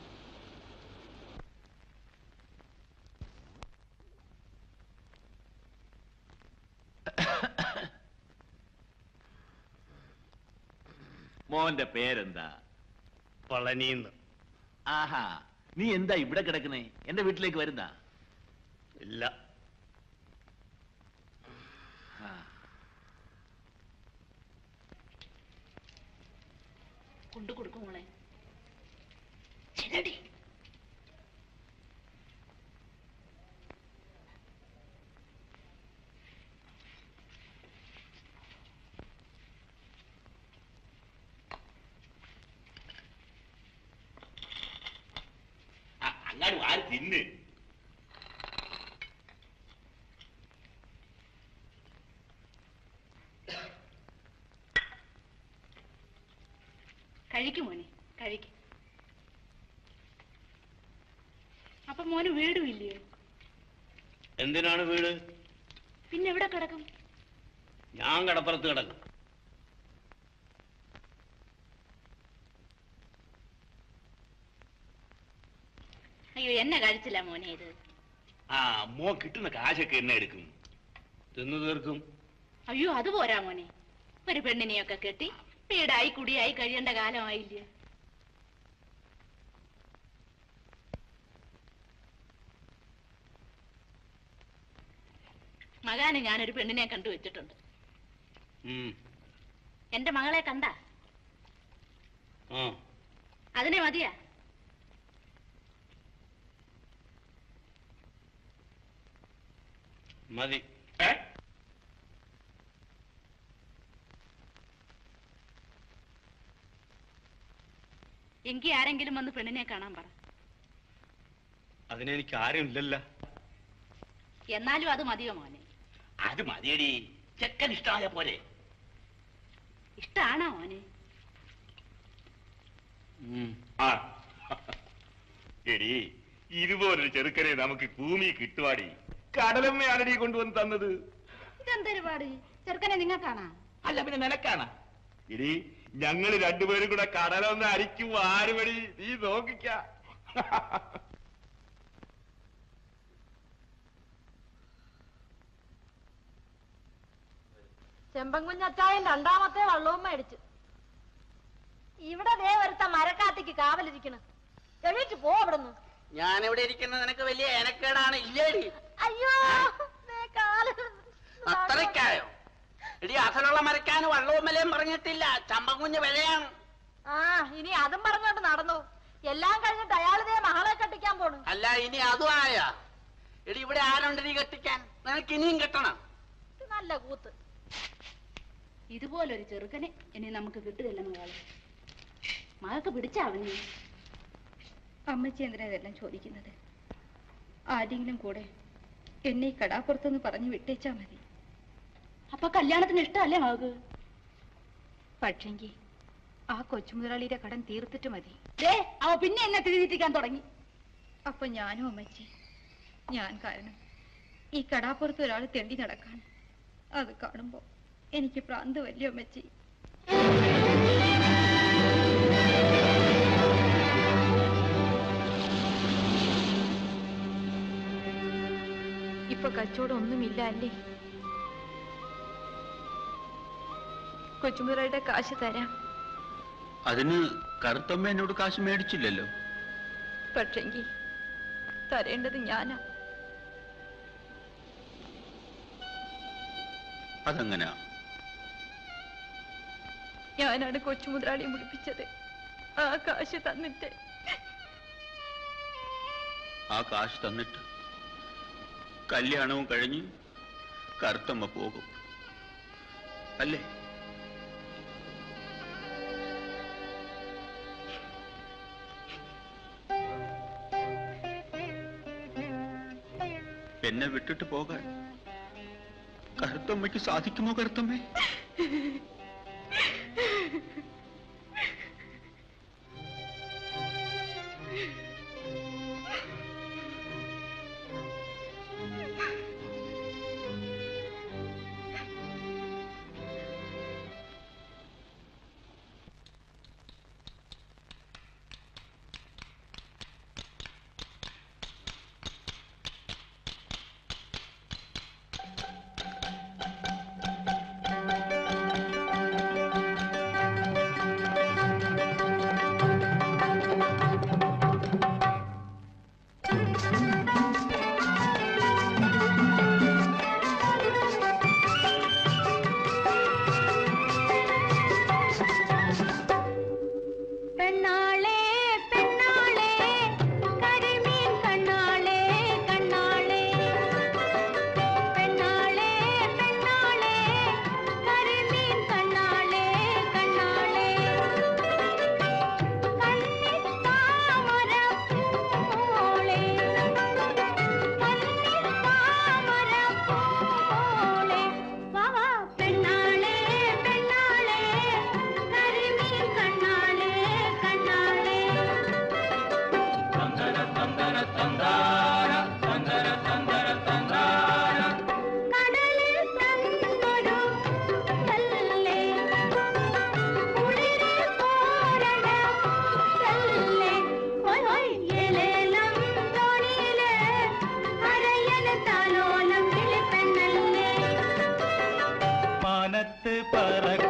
മോന്റെ പേരെന്താ പളനിന്ന് ആഹാ നീ എന്താ ഇവിടെ കിടക്കുന്നേ എന്റെ വീട്ടിലേക്ക് വരുന്ന ഇല്ല കൊണ്ടു കൊടുക്കും മോളെ ശരിയടി അങ്ങാട് ആര് തിന്ന് കഴിക്കും മോനെ കഴിക്കും അപ്പൊ മോന് വീടും ഇല്ലയോ എന്തിനാണ് വീട് പിന്നെ എവിടെ കിടക്കും ഞാൻ കടപ്പുറത്ത് കിടക്കും അയ്യോ എന്നെ കഴിച്ചില്ല മോനെ ഇത് ആ മോ കിട്ടുന്ന കാശൊക്കെ എന്നെ എടുക്കും തിന്നു തീർക്കും അയ്യോ അത് പോരാ മോനെ ഒരു പെണ്ണിനെയൊക്കെ കെട്ടി വീടായി കുടിയായി കഴിയേണ്ട കാലമായില്ലേ മകാന് ഞാനൊരു പെണ്ണിനെ കണ്ടു വെച്ചിട്ടുണ്ട് ഉം. എന്റെ മകളെ കണ്ട ആ അതിനെ മതിയാ മതി എങ്കി ആരെങ്കിലും വന്ന് പെണ്ണിനെ കാണാൻ പറ അതിനെനിക്ക് ആരും ഇല്ലല്ലോ എന്നാലും അത് മതിയോ മോനെ അത് മതിയടി ചെക്കൻ ഇഷ്ടമായ പോലെ ഇഷ്ടാണോ മോനെ ആ എടി ഇതുപോലൊരു ചെറുക്കനെ നമുക്ക് ഭൂമി കിട്ടുവാടി കടലമ്മയാണടി കൊണ്ടുവന്ന് തന്നത് ഇതെന്തൊരു പാട് ചെറുക്കനെ നിങ്ങൾക്കാണാ അല്ല പിന്നെ നിനക്കാണ് എടി ഞങ്ങള് രണ്ടുപേരും കൂടെ കടലൊന്ന് അരിക്കും ആരുമടി നീ നോക്കിക്ക ചെമ്പൻകുഞ്ഞച്ചായൻ രണ്ടാമത്തെ വള്ളവും മേടിച്ചു ഇവിടെ ദേ ഒരുത്ത മരക്കാത്തിക്ക് കാവലിരിക്കണ് എഴുതിട്ട് പോ അവിടുന്ന് ഞാനിവിടെ ഇരിക്കുന്നത് നിനക്ക് വലിയ എനക്കേടാണ് ഇല്ലേടി അയ്യോ ദേ കാല് അത്രയ്ക്കായോ എടി അസലുള്ള മരക്കാൻ വള്ളവും വിലയും പറഞ്ഞിട്ടില്ല ചമ്പക്കുഞ്ഞ് വിലയാണ് ആ ഇനി അതും പറഞ്ഞോണ്ട് നടന്നു എല്ലാം കഴിഞ്ഞിട്ട് അയാൾ ദേ മകളെ കെട്ടിക്കാൻ പോണു അല്ല ഇനി അതും ആയ എടി ഇവിടെ ആരുണ്ട് നീ കെട്ടിക്കാൻ നിനക്ക് ഇനിയും കെട്ടണം ഇത് നല്ല കൂത്ത് ഇതുപോലൊരു ചെറുക്കനെ ഇനി നമുക്ക് കിട്ടുകയില്ല മകളെ മകൾക്ക് പിടിച്ച അവനെ അമ്മച്ചി എന്തിനാ ഇതെല്ലാം ചോദിക്കുന്നത് ആരെങ്കിലും കൂടെ എന്നെ ഈ കടാപ്പുറത്തൊന്ന് പറഞ്ഞു വിട്ടേച്ചാ മതി അപ്പൊ കല്യാണത്തിന് ഇഷ്ടമല്ലേ മകൾക്ക് പക്ഷെങ്കി ആ കൊച്ചുമുതലാളിയുടെ കടം തീർത്തിട്ട് മതി ദേ അവ പിന്നെ എന്നെ തിരിതിരിക്കാൻ തുടങ്ങി അപ്പൊ ഞാനും അമ്മച്ചി ഞാൻ കാരണം ഈ കടാപ്പുറത്ത് ഒരാൾ തെണ്ടി നടക്കാൻ അത് കാണുമ്പോ എനിക്ക് പ്രാന്ത് വല്യ അമ്മച്ചി ഇപ്പൊ കച്ചവടം ഒന്നുമില്ല അല്ലേ കൊച്ചുമുതലാളിയുടെ കാശ് തരാം അതിന് കറുത്തമ്മ എന്നോട് കാശ് മേടിച്ചില്ലല്ലോ പക്ഷെങ്കി തരേണ്ടത് ഞാനാ അതെങ്ങനാ ഞാനാണ് കൊച്ചുമുതലാളിയെ മുടിപ്പിച്ചത് ആ കാശ് തന്നിട്ട് ആ കാശ് തന്നിട്ട് കല്യാണവും കഴിഞ്ഞ് കറുത്തമ്മ പോകും അല്ലേ എന്നെ വിട്ടിട്ട് പോകാൻ കറുത്തമ്മയ്ക്ക് സാധിക്കുമോ കറുത്തമ്മേ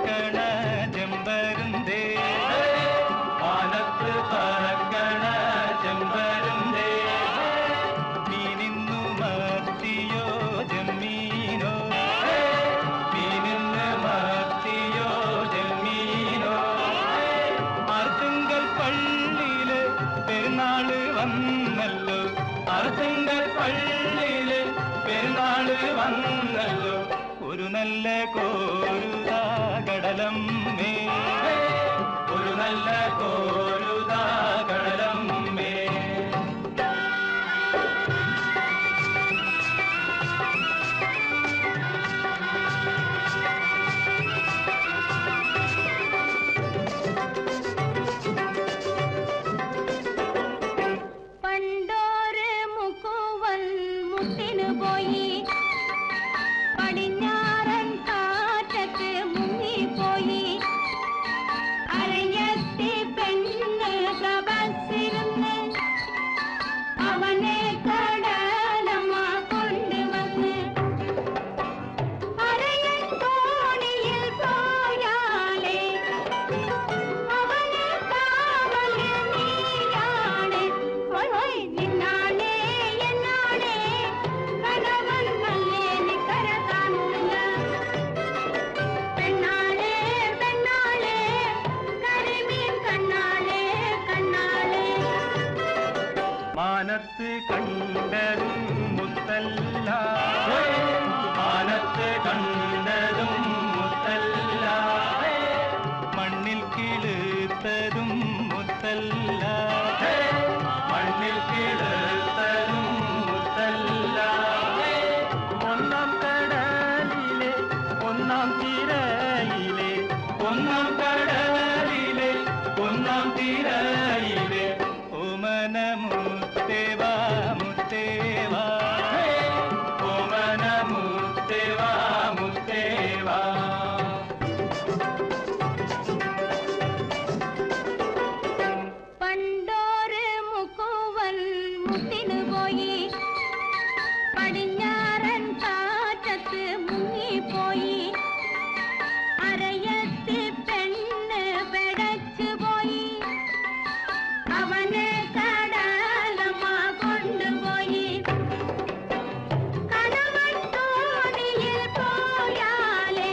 പറക്കണ ചെമ്പരുന്തേ മാനത്ത് പറക്കണ ചെമ്പരുന്തേ മീനിന്നു മത്തിയോ ജമ്മീനോ മീനിന്ന് മത്തിയോ ജമ്മീനോ ആർത്തുങ്കൽ പള്ളിയില് പെരുന്നാള് വന്നല്ലോ ആർത്തുങ്കൽ പള്ളിയില് പെരുന്നാള് വന്നല്ലോ ഒരു നല്ല കോരുതാ കടലമ്മേ ഒരു നല്ല കോരുതാ കടലമ്മേ പണ്ടോര് മുക്കുവൻ മുട്ടിനു പോയി പടിഞ്ഞാറൻ കാറ്റത്ത് മുങ്ങിപ്പോയി അരയത്തി പെണ്ണ് പ്രഭസിരുന്ന് അവനെ കടലമ്മ കൊണ്ടുവന്ന് അരയൻ തോണിയിൽ പോയാലേ അവനെ കാവല് നീയാണ് ഹോയ് ഹോയ് നിന്നാളേ എന്നാളേ കണവൻ നല്ലേനി കര കാണൂല പെണ്ണാളേ പെണ്ണാളേ കരിമീൻ കണ്ണാളേ കണ്ണാളേ മാനത്ത് കണ്ടതും മുത്തല്ല മാനത്ത് കണ്ടതും മുത്തല്ല മണ്ണിൽ കിളുത്തതും മുത്തല്ല മണ്ണിൽ കിളുത്തതും മുത്തല്ല ഒന്നാം കടലിലെ ഒന്നാം തിരയിലെ ഒന്നാം കടലിലെ ഒന്നാം തിരയിലെ ഓമന മുത്തേവാ മുത്തേവാ ഓമന മുത്തേവാ മുത്തേവാ പണ്ടോര് മുക്കുവൻ മുട്ടിനു പോയി പടിഞ്ഞാറൻ കാറ്റത്ത് മുങ്ങിപ്പോയി അരയത്തി പെണ്ണ് പെടച്ചു പോയി അവനെ കടലമ്മ കൊണ്ടുപോയി കണവൻ തോണിയിൽ പോയാലേ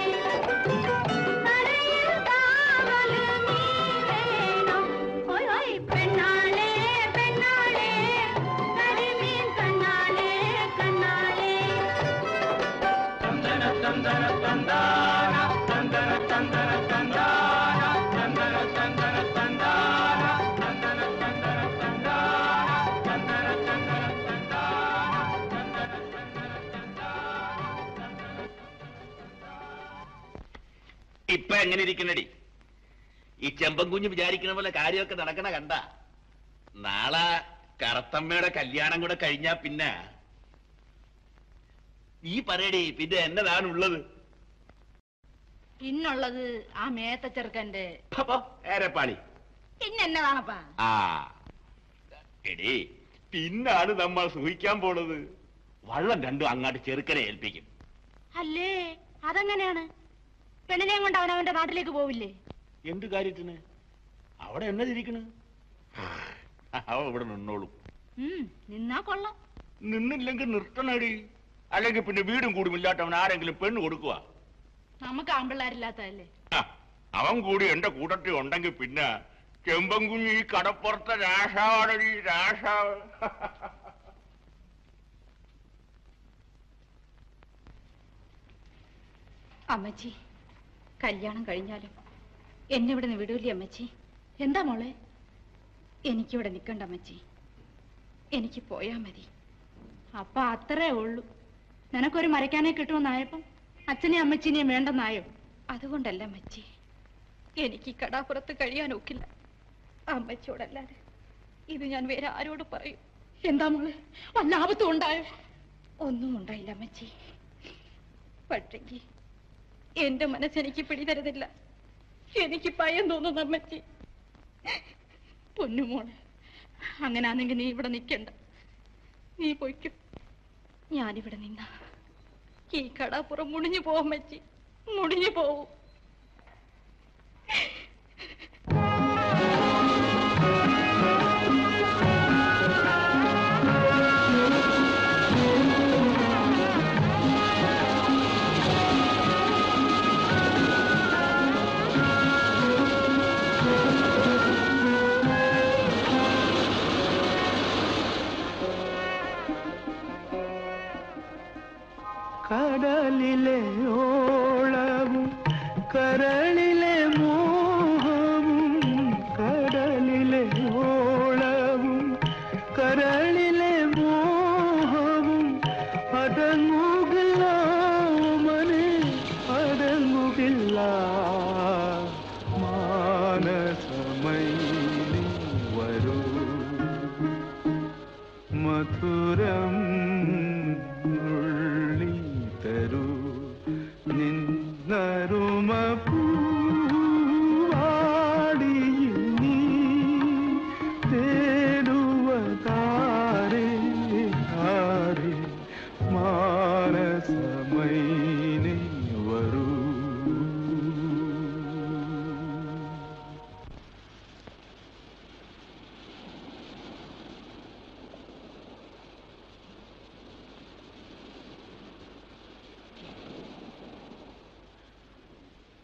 കരയിൽ കാവല് നീ വേണം ഹോയ് ഹോയ് പെണ്ണാളേ പെണ്ണാളേ കരിമീൻ കണ്ണാളേ കണ്ണാളേ തന്തന തന്തന തന്താന തന്തന തന്തന തന്താന തന്തന തന്തന തന്താന തന്തന തന്തന തന്താന തന്തന തന്തന ഇപ്പൊ എങ്ങനെ ഇരിക്കുന്നടി ഈ ചെമ്പൻ കുഞ്ഞ് വിചാരിക്കുന്ന പോലെ കാര്യമൊക്കെ നടക്കണ കണ്ട നാളെ കറത്തമ്മയുടെ കല്യാണം കൂടെ കഴിഞ്ഞാ പിന്നെ ഈ പറയടി പിന്നെ എന്നതാണുള്ളത് പിന്നുള്ളത് ആ മേത്ത ചെറുക്കന്റെ ഏരപ്പാളി പിന്നെന്നതാണപ്പാ ആ എടി പിന്നാണ് നമ്മൾ സൂഹിക്കാൻ പോണത് വള്ളം രണ്ടും അങ്ങാട്ട് ചെറുക്കനെ ഏൽപ്പിക്കും അല്ലേ അതെങ്ങനെയാണ് പെണ്ണിനെയും കൊണ്ട് അവൻ അവന്റെ നാട്ടിലേക്ക് പോവില്ലേ എന്ത് കാര്യത്തിന് അവിടെ എന്നതിരിക്കണ് അവ ഇവിടെ നിന്നോളും ഉം നിന്നാ കൊള്ളാം നിന്നില്ലെങ്കിൽ നിർത്തണടി അല്ലെങ്കിൽ പിന്നെ വീടും കൂടും ഇല്ലാത്തവൻ ആരെങ്കിലും പെണ്ണ് കൊടുക്കുക നമുക്ക് ആമ്പിള്ളാരില്ലാത്തതല്ലേ അവൻ കൂടി എന്റെ കൂട്ടത്തിൽ ഉണ്ടെങ്കിൽ പിന്നെ ചെമ്പൻകുഞ്ഞ് ഈ കടപ്പുറത്തെ രാഷാവാണടി രാഷാവ് അമ്മച്ചി കല്യാണം കഴിഞ്ഞാലും എന്നെ ഇവിടെ നിന്ന് വിടൂലേ അമ്മച്ചി എന്താ മോളെ എനിക്കിവിടെ നിൽക്കണ്ട അമ്മച്ചി എനിക്ക് പോയാ മതി അപ്പൊ അത്രേ ഉള്ളൂ നിനക്കൊരു മരയ്ക്കാനെ കിട്ടുമെന്നായപ്പം അച്ഛനെയും അമ്മച്ചിനെയും വേണ്ടെന്നായോ അതുകൊണ്ടല്ല അമ്മച്ചി എനിക്ക് ഈ കടാപ്പുറത്ത് കഴിയാൻ ഒക്കില്ല അമ്മച്ചിയോടല്ലാതെ ഇത് ഞാൻ വേറെ ആരോട് പറയും എന്താ മോളെ വല്ല ആപത്തും ഉണ്ടായോ ഒന്നും ഉണ്ടായില്ല അമ്മച്ചി പക്ഷെങ്കിൽ എന്റെ മനസ്സെനിക്ക് പിടിതരുന്നില്ല എനിക്ക് ഭയം തോന്നുന്നു അമ്മച്ചി പൊന്നുമോളെ അങ്ങനാണെങ്കിൽ നീ ഇവിടെ നിൽക്കണ്ട നീ പൊയ്ക്കും ഞാനിവിടെ നിന്ന ഈ കടാപ്പുറം മുടിഞ്ഞു പോവും അമ്മച്ചി മുടിഞ്ഞു പോവും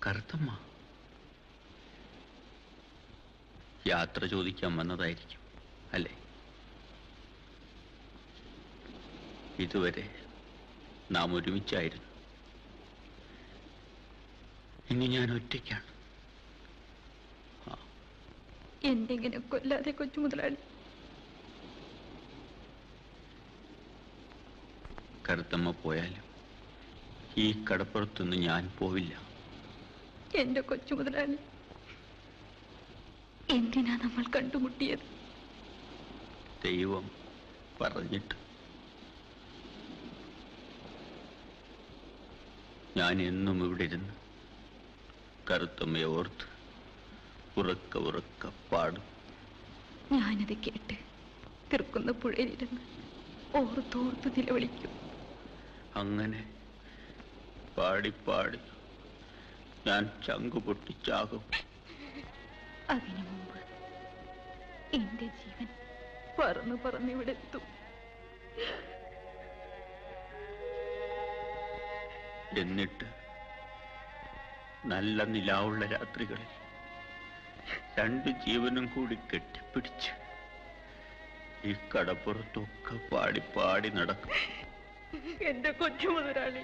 കറുത്തമ്മ യാത്ര ചോദിക്കാൻ വന്നതായിരിക്കും അല്ലേ ഇതുവരെ നാം ഒരുമിച്ചായിരുന്നു ഇനി ഞാൻ ഒറ്റയ്ക്കാണ് എന്റെ ഇങ്ങനെ കൊല്ലാതെ കൊച്ചു മുതലാളി കറുത്തമ്മ പോയാലും ഈ കടപ്പുറത്തൊന്നും ഞാൻ പോവില്ല എന്റെ കൊച്ചു മുതലാളി എന്തിനാ നമ്മൾ കണ്ടുമുട്ടിയത് ദൈവം പറഞ്ഞിട്ട് ഞാൻ എന്നും ഇവിടെ ഇരുന്ന് കറുത്തമ്മയെ ഓർത്ത് ഉറക്ക ഉറക്ക പാടും ഞാനത് കേട്ട് തീർക്കുന്ന പുഴയിലിരുന്ന് ഓർത്തോർത്ത് നിലവിളിക്കും അങ്ങനെ പാടി പാടി ഞാൻ ചങ്കു പൊട്ടിച്ചാകും അതിനു മുമ്പ് എന്റെ ജീവൻ പറന്നു പറന്നിവിടെ എത്തും എന്നിട്ട് നല്ല നിലാവുള്ള രാത്രികളിൽ രണ്ട് ജീവനും കൂടി കെട്ടിപ്പിടിച്ച് ഈ കടപ്പുറത്തൊക്കെ പാടി പാടി നടക്കും എന്റെ കൊച്ചു മുതലാളി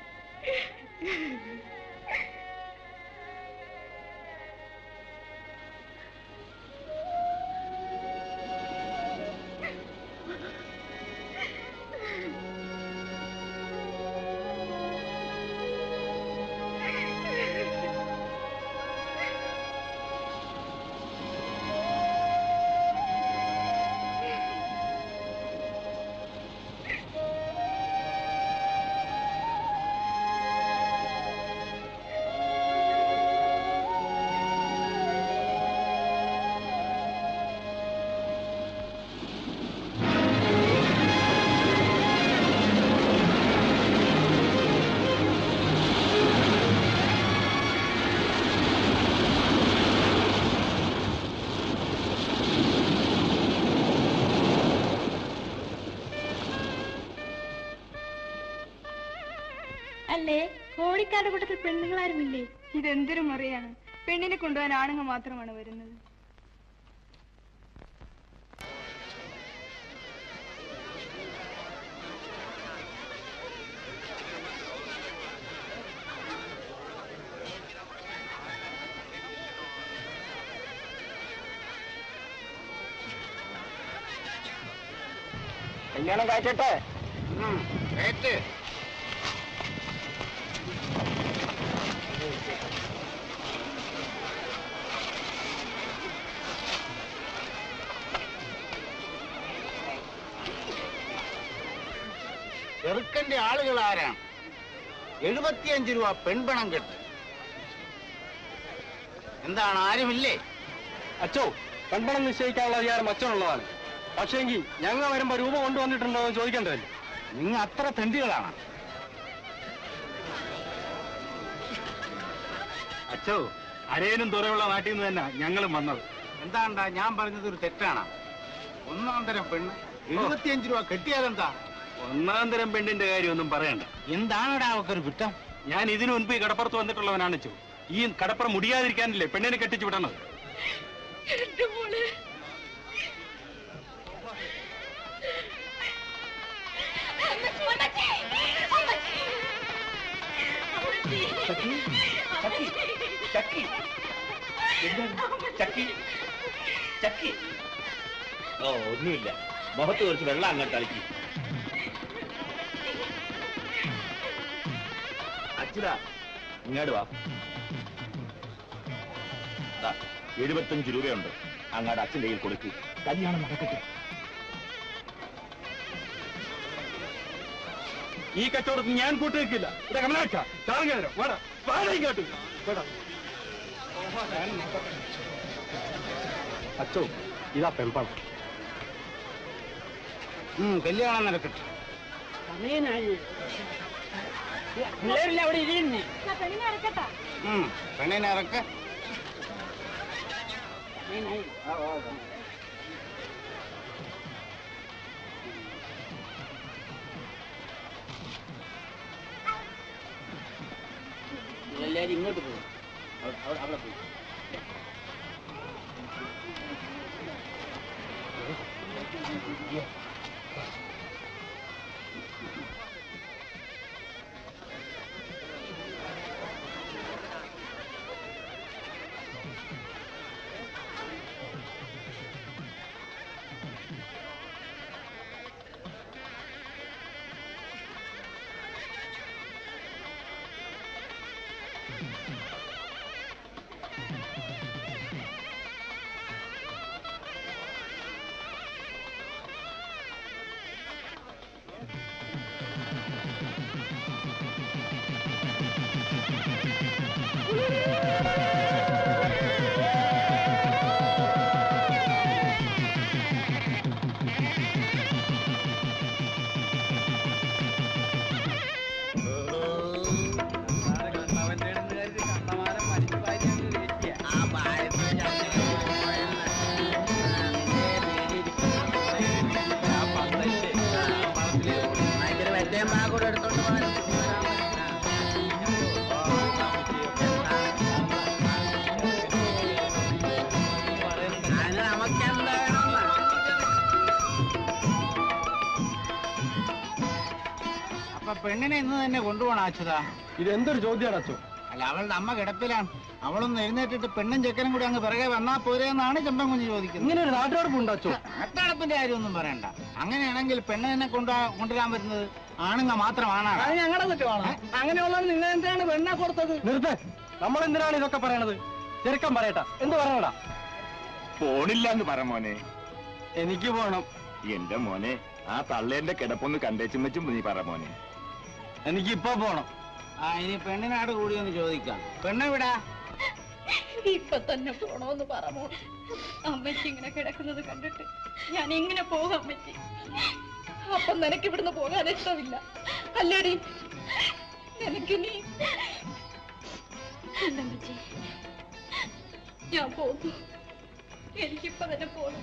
അല്ലേ കോടിക്കാരുടെ കൂട്ടത്തിൽ പെണ്ണുങ്ങളാരുമില്ലേ ഇതെന്തൊരു മുറിയാണ് പെണ്ണിനെ കൊണ്ടുപോകാൻ ആണുങ്ങൾ മാത്രമാണ് വരുന്നത് കല്യാണം കാറ്റട്ടെ ചെറുക്കന്റെ ആളുകൾ ആരാണ് എഴുപത്തിയഞ്ച് രൂപ പെൺപണം കെട്ട് എന്താണ് ആരുമില്ലേ അച്ചോ പെൺപണം നിശ്ചയിക്കാനുള്ള അധികാരം അച്ഛനുള്ളതാണ് പക്ഷേങ്കിൽ ഞങ്ങൾ വരുമ്പോ രൂപ കൊണ്ടുവന്നിട്ടുണ്ടോ എന്ന് ചോദിക്കേണ്ടതല്ലേ നിങ്ങൾ അത്ര തെണ്ടികളാണ് അച്ചോ അരയനും തുറയുള്ള നാട്ടിൽ നിന്ന് തന്നെ ഞങ്ങളും വന്നത് എന്താണ്ടാ ഞാൻ പറഞ്ഞത് ഒരു തെറ്റാണ് ഒന്നാം തരം പെണ്ണ് എഴുപത്തിയഞ്ച് രൂപ കെട്ടിയാലെന്താ ഒന്നാം തരം പെണ്ണിന്റെ കാര്യമൊന്നും പറയണ്ട എന്താണടാ അവക്കൊരു കുറ്റം ഞാൻ ഇതിനു മുൻപ് ഈ കടപ്പുറത്ത് വന്നിട്ടുള്ളവനാണ് അച്ചോ ഈ കടപ്പുറം മുടിയാതിരിക്കാനില്ലേ പെണ്ണിനെ കെട്ടിച്ചു വിടണത് എന്റെ മോളെ ചക്കി ചക്കി ചക്കി എന്താണ് ചക്കി ചക്കി ഓ ഒന്നുമില്ല മുഖത്ത് കുറച്ച് വെള്ളം അങ്ങോട്ട് കളിക്കി അച്ഛനാ ഇങ്ങോട്ട് വാ ദാ, എഴുപത്തഞ്ച് രൂപയുണ്ട് അങ്ങാട് അച്ഛൻ്റെ കയ്യിൽ കൊടുക്ക് കല്യാണം നടക്കട്ടെ ഈ കച്ചവടത്തിൽ ഞാൻ കൂട്ടുവെക്കില്ല ഇവിടെ കമലാക്ക ചാർങ്ങേരം വേടാ വേടാ ഇങ്ങോട്ട് വേടാ അച്ചോ ഇതാ പെൺപണം ഉം, കല്യാണം നടക്കട്ടെ പിള്ളേരില്ല അവിടെ ഇരിക്കുന്നേ പെണ്ണിനെ ഇറക്കട്ടാ ഉം, പെണ്ണിനെ ഇറക്ക എല്ലാരും ഇങ്ങോട്ട് പോകും അപ്പൊ പെണ്ണിനെ ഇന്ന് തന്നെ കൊണ്ടുപോകണം അച്യുതാ ഇതെന്തൊരു ചോദ്യമാണ് അച്ഛൻ അല്ല അവളുടെ അമ്മ കിടപ്പിലാണ് അവളൊന്ന് എഴുന്നേറ്റിട്ട് പെണ്ണും ചെക്കനും കൂടി അങ്ങ് പിറകെ വന്നാ പോരെ എന്നാണ് ചെമ്പൻ കുഞ്ഞ് ചോദിക്കുന്നത് ഇങ്ങനെ ഒരു നാട്ടുകാർപ്പുണ്ടോ അച്ഛോ നാട്ടടപ്പിന്റെ കാര്യമൊന്നും പറയണ്ട അങ്ങനെയാണെങ്കിൽ പെണ്ണിനെ കൊണ്ടു കൊണ്ടുവരാൻ വരുന്നത് ആണുങ്ങ മാത്രമാണ് ഞങ്ങളെ കുറ്റമാണ് അങ്ങനെയുള്ളത് നിങ്ങൾ എന്തിനാണ് വെണ്ണ കൊടുത്തത് നിർത്ത് നമ്മൾ എന്തിനാണ് ഇതൊക്കെ പറയണത് ചെറുക്കം പറയട്ടാ എന്ത് പറയണടാ പോണില്ല എന്ന് പറ മോനെ എനിക്ക് പോണം എന്റെ മോനെ ആ തള്ളേന്റെ കിടപ്പൊന്ന് കണ്ടേച്ചും വെച്ചും നീ പറ മോനെ എനിക്ക് ഇപ്പൊ പോണം ആ ഇനി പെണ്ണിനാട് കൂടി ഒന്ന് ചോദിക്കാം പെണ്ണെവിടാ ഇപ്പൊ തന്നെ പോണോന്ന് പറമോ അമ്മയ്ക്ക് ഇങ്ങനെ കിടക്കുന്നത് കണ്ടിട്ട് ഞാൻ ഇങ്ങനെ പോകാം അമ്മയ്ക്ക് അപ്പൊ നിനക്ക് ഇവിടുന്ന് പോകാൻ ഇഷ്ടമില്ല അല്ലേടി നിനക്ക് നീ എന്റെ അമ്മച്ചി ഞാൻ പോകുന്നു എനിക്കിപ്പൊ തന്നെ പോകണം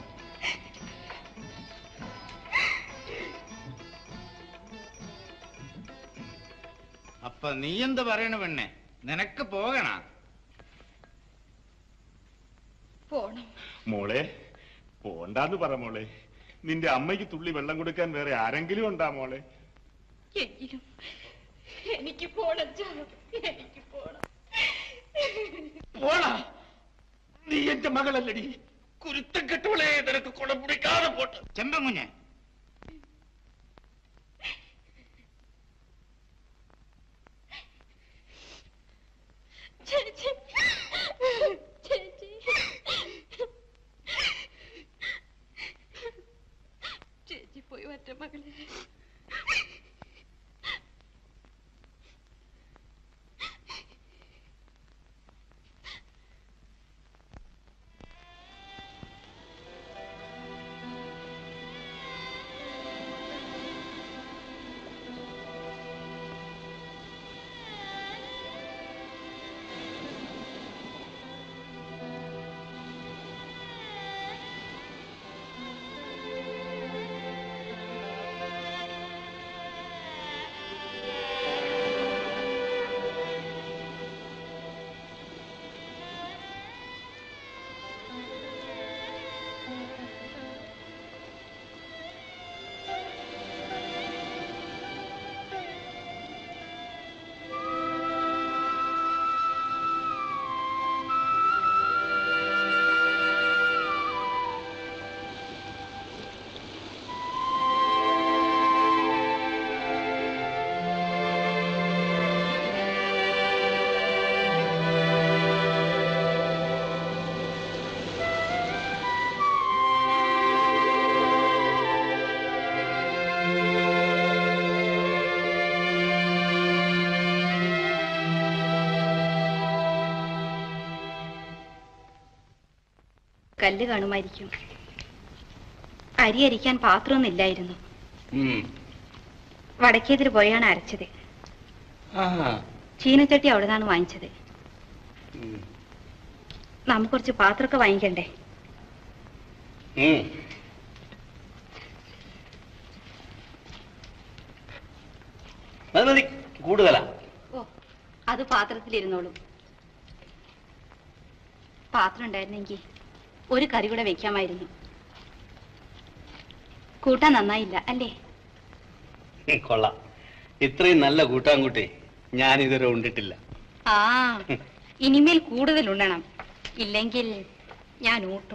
അപ്പൊ നീ എന്ത് പറയണ പെണ്ണെ നിനക്ക് പോകണ പോണം മോളെ പോണ്ടാന്ന് പറ മോളെ നിന്റെ അമ്മയ്ക്ക് തുള്ളി വെള്ളം കൊടുക്കാൻ വേറെ ആരെങ്കിലും ഉണ്ടാ മോളെ എങ്കിലും എനിക്ക് പോണം ചാ. എനിക്ക് പോണം പോടാ നീ എന്റെ മകളല്ലടി കുരുത്തം കെട്ടവളെ നിനക്ക് കുടം പിടിക്കാതെ പോട്ട് ചെമ്പങ്കുഞ്ഞെ ചേച്ചി ചേച്ചി ചേച്ചി പോയി ഒറ്റ മകളെ കല്ല് കാണുമായിരിക്കും അരി അരിക്കാൻ പാത്രമൊന്നുമില്ലായിരുന്നു വടക്കേതിൽ പോയാണ് അരച്ചത് ചീനച്ചട്ടി അവിടെ നിന്നാണ് വാങ്ങിച്ചത് നമുക്ക് കുറച്ച് പാത്രമൊക്കെ വാങ്ങിക്കണ്ടേ അത് മതി കൂടുതലാ ഓ അത് പാത്രത്തിലിരുന്നോളൂ പാത്രം ഉണ്ടായിരുന്നെങ്കിൽ ഒരു കറി കൂടെ വെക്കാമായിരുന്നു കൂട്ടാൻ നന്നായില്ല അല്ലേ കൊള്ളാം ഇത്രയും നല്ല കൂട്ടാൻകുട്ടി ഞാൻ ഇതുവരെ ഉണ്ടിട്ടില്ല ആ ഇനിമേൽ കൂടുതൽ ഉണ്ണണം ഇല്ലെങ്കിൽ ഞാൻ ഊട്ടും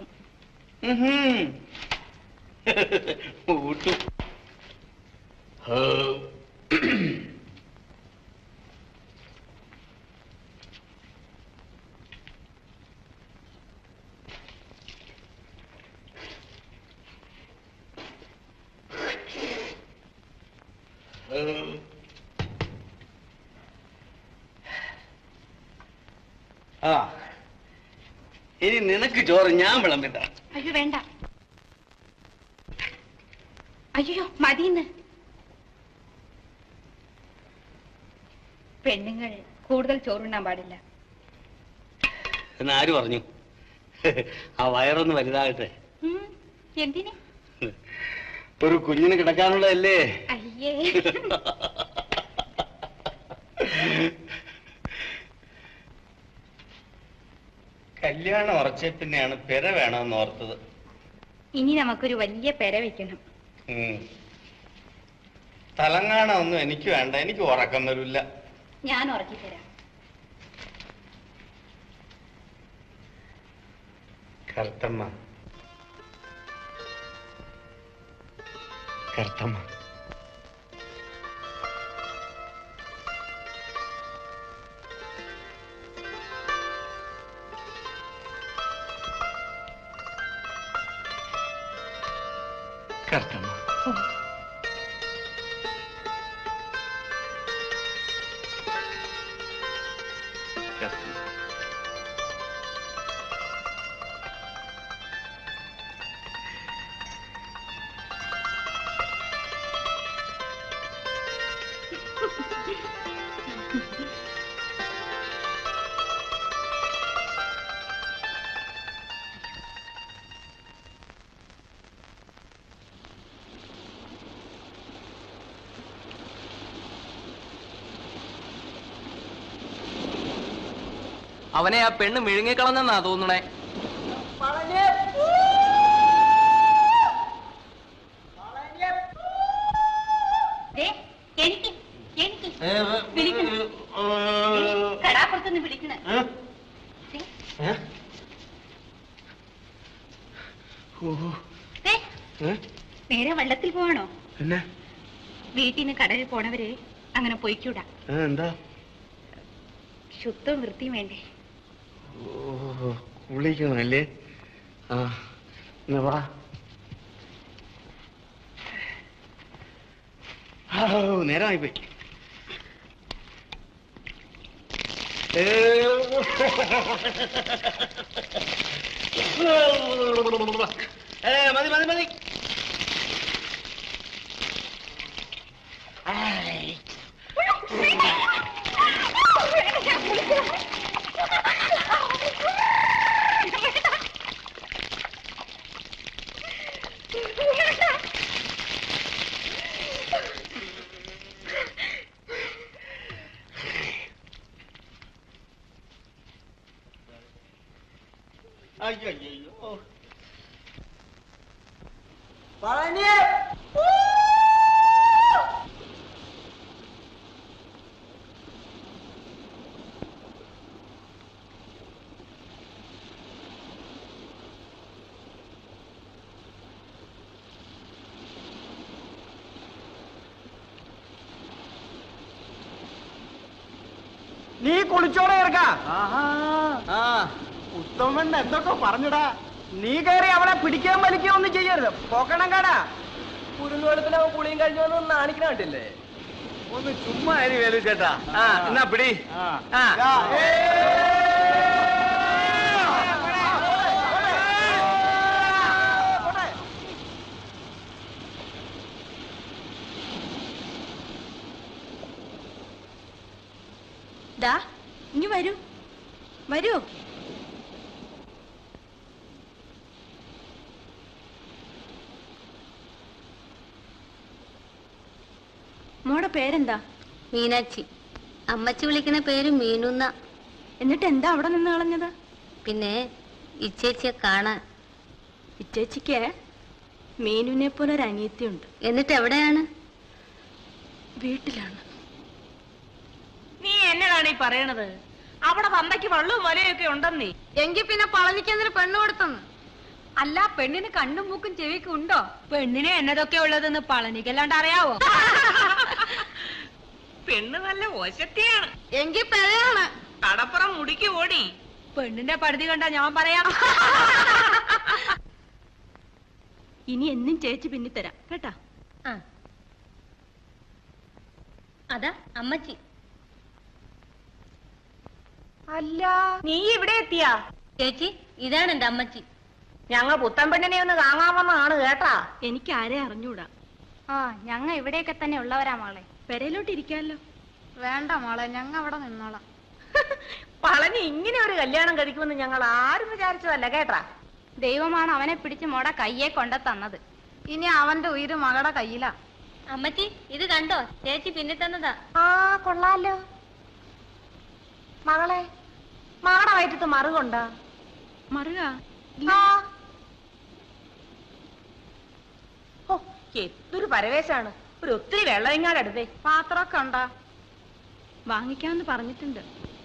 ഊട്ടും ആ ഇനി നിനക്ക് ചോറ് ഞാൻ വിളമ്പിട്ട അയ്യോ വേണ്ട അയ്യോ മതിന്ന് പെണ്ണുങ്ങൾ കൂടുതൽ ചോറുണ്ണാൻ പാടില്ല എന്ന് ആര് പറഞ്ഞു ആ വയറൊന്ന് വലുതാകട്ടെ ഉം, എന്തിന് ഒരു കുഞ്ഞിന് കിടക്കാനുള്ളതല്ലേ അയ്യേ കല്യാണം ഉറച്ച പിന്നെയാണ് പെര വേണമെന്ന് ഓർത്തത് ഇനി നമുക്കൊരു വലിയ പെര വെക്കണം ഉം. തലങ്ങാണ ഒന്നും എനിക്ക് വേണ്ട എനിക്ക് ഉറക്കം വരില്ല ഞാൻ ഉറക്കി തരാം കറുത്തമ്മ കറുത്തമ്മ കറുത്തമ്മ കറുത്തമ്മ അവനെ ആ പെണ്ണ് മിഴുങ്ങിക്കളഞ്ഞെന്നാ തോന്നണേ ദേ, എനിക്ക് എനിക്ക് വിളിക്കണം കടാപ്പുറത്തുനിന്ന് വിളിക്കണേ ദേ, നേരെ വെള്ളത്തിൽ പോകണോ പിന്നെ വീട്ടിൽ നിന്ന് കടലിൽ പോണവര് അങ്ങനെ പൊയ്ക്കൂടാ എന്താ ശുദ്ധവും വൃത്തിയും വേണ്ടേ ഓ കുളിക്കണല്ലേ ആ എന്നാ വാ ഔ, നേരമായി പോയി ഏ മതി മതി മതി അയ്യോ അയ്യോ നീ കുളിച്ചോടെ ഇറക്ക ആ ഉത്തമൻ എന്തൊക്കെ പറഞ്ഞടാ നീ കയറി അവളെ പിടിക്കാൻ വലിക്കുകയോ ഒന്നും ചെയ്യരുത് പോക്കണം കടാ കുരുന്നുവെളുപ്പിന് അവൻ കുളിയും കഴിഞ്ഞു വന്ന് നാണിക്കണ കണ്ടില്ലേ ഒന്ന് ചുമ്മാ അരി വേലു ചേട്ടാ ആ എന്നാ പിടി ആ ദാ ഇനി വരൂ വരൂ മോടെ പേരെന്താ മീനാക്ഷി അമ്മച്ചി വിളിക്കണ പേര് മീനുന്ന എന്നിട്ട് എന്താ അവിടെ നിന്ന് കളഞ്ഞത് പിന്നെ ഇച്ചേച്ചിയെ കാണാൻ ഇച്ചേച്ചിക്ക് മീനുനെ പോലെ ഒരു അനിയത്തിയുണ്ട് എന്നിട്ട് എവിടെയാണ് വീട്ടിലാണ് നീ എന്നതാണ് ഈ പറയണത് അവിടെ തന്തയ്ക്ക് വള്ളവും വലയൊക്കെ ഉണ്ടെന്നേ എങ്കിൽ പിന്നെ പളനിക്കെന്തിന് പെണ്ണ് കൊടുത്തെന്ന് അല്ല പെണ്ണിന് കണ്ണും മൂക്കും ചെവിക്കും ഉണ്ടോ പെണ്ണിന് എന്നതൊക്കെ ഉള്ളതെന്ന് പളനിക്കല്ലാണ്ട് അറിയാവോ പെണ്ണ് നല്ല ഒശത്തിയാണ് എങ്കിൽ പെഴയാണ് കടപ്പുറം മുടിക്ക് ഓടി പെണ്ണിന്റെ പടുതി കണ്ട ഞാൻ പറയാം ഇനി എന്നും ചേച്ചി പിന്നിത്തരാം കേട്ടാ അതാ അമ്മച്ചി അല്ല നീ ഇവിടെ എത്തിയാ ചേച്ചി ഇതാണ് എന്റെ അമ്മച്ചി ഞങ്ങൾ പുത്തൻ പെണ്ണിനെ ഒന്ന് കാണാമെന്നാണ് കേട്ടാ എനിക്ക് ആരെ അറിഞ്ഞൂടാ ആ ഞങ്ങ ഇവിടെയൊക്കെ തന്നെ ഉള്ളവരാ മോളെ പെരയിലോട്ട് ഇരിക്കാമല്ലോ വേണ്ട മോളെ ഞങ്ങ അവിടെ നിന്നോളാം പളനി ഇങ്ങനെ ഒരു കല്യാണം കഴിക്കുമെന്ന് ഞങ്ങൾ ആരും വിചാരിച്ചതല്ല കേട്ടാ ദൈവമാണ് അവനെ പിടിച്ച് മോടെ കയ്യെ കൊണ്ട തന്നത് ഇനി അവന്റെ ഉയിര് മകളുടെ കയ്യിലാ അമ്മച്ചി ഇത് കണ്ടോ ചേച്ചി പിന്നെ തന്നതാ ആ കൊള്ളാലോ മകളെ മകളുടെ വയറ്റത്ത് മറുകൊണ്ടാ മറുക ആ ഓ എന്തൊരു പരവേശാണ് ഒരു ഒത്തിരി വെള്ളം ഇങ്ങാടടുത്തേ പാത്രമൊക്കെ ഉണ്ടോ വാങ്ങിക്കാമെന്ന് പറഞ്ഞിട്ടുണ്ട്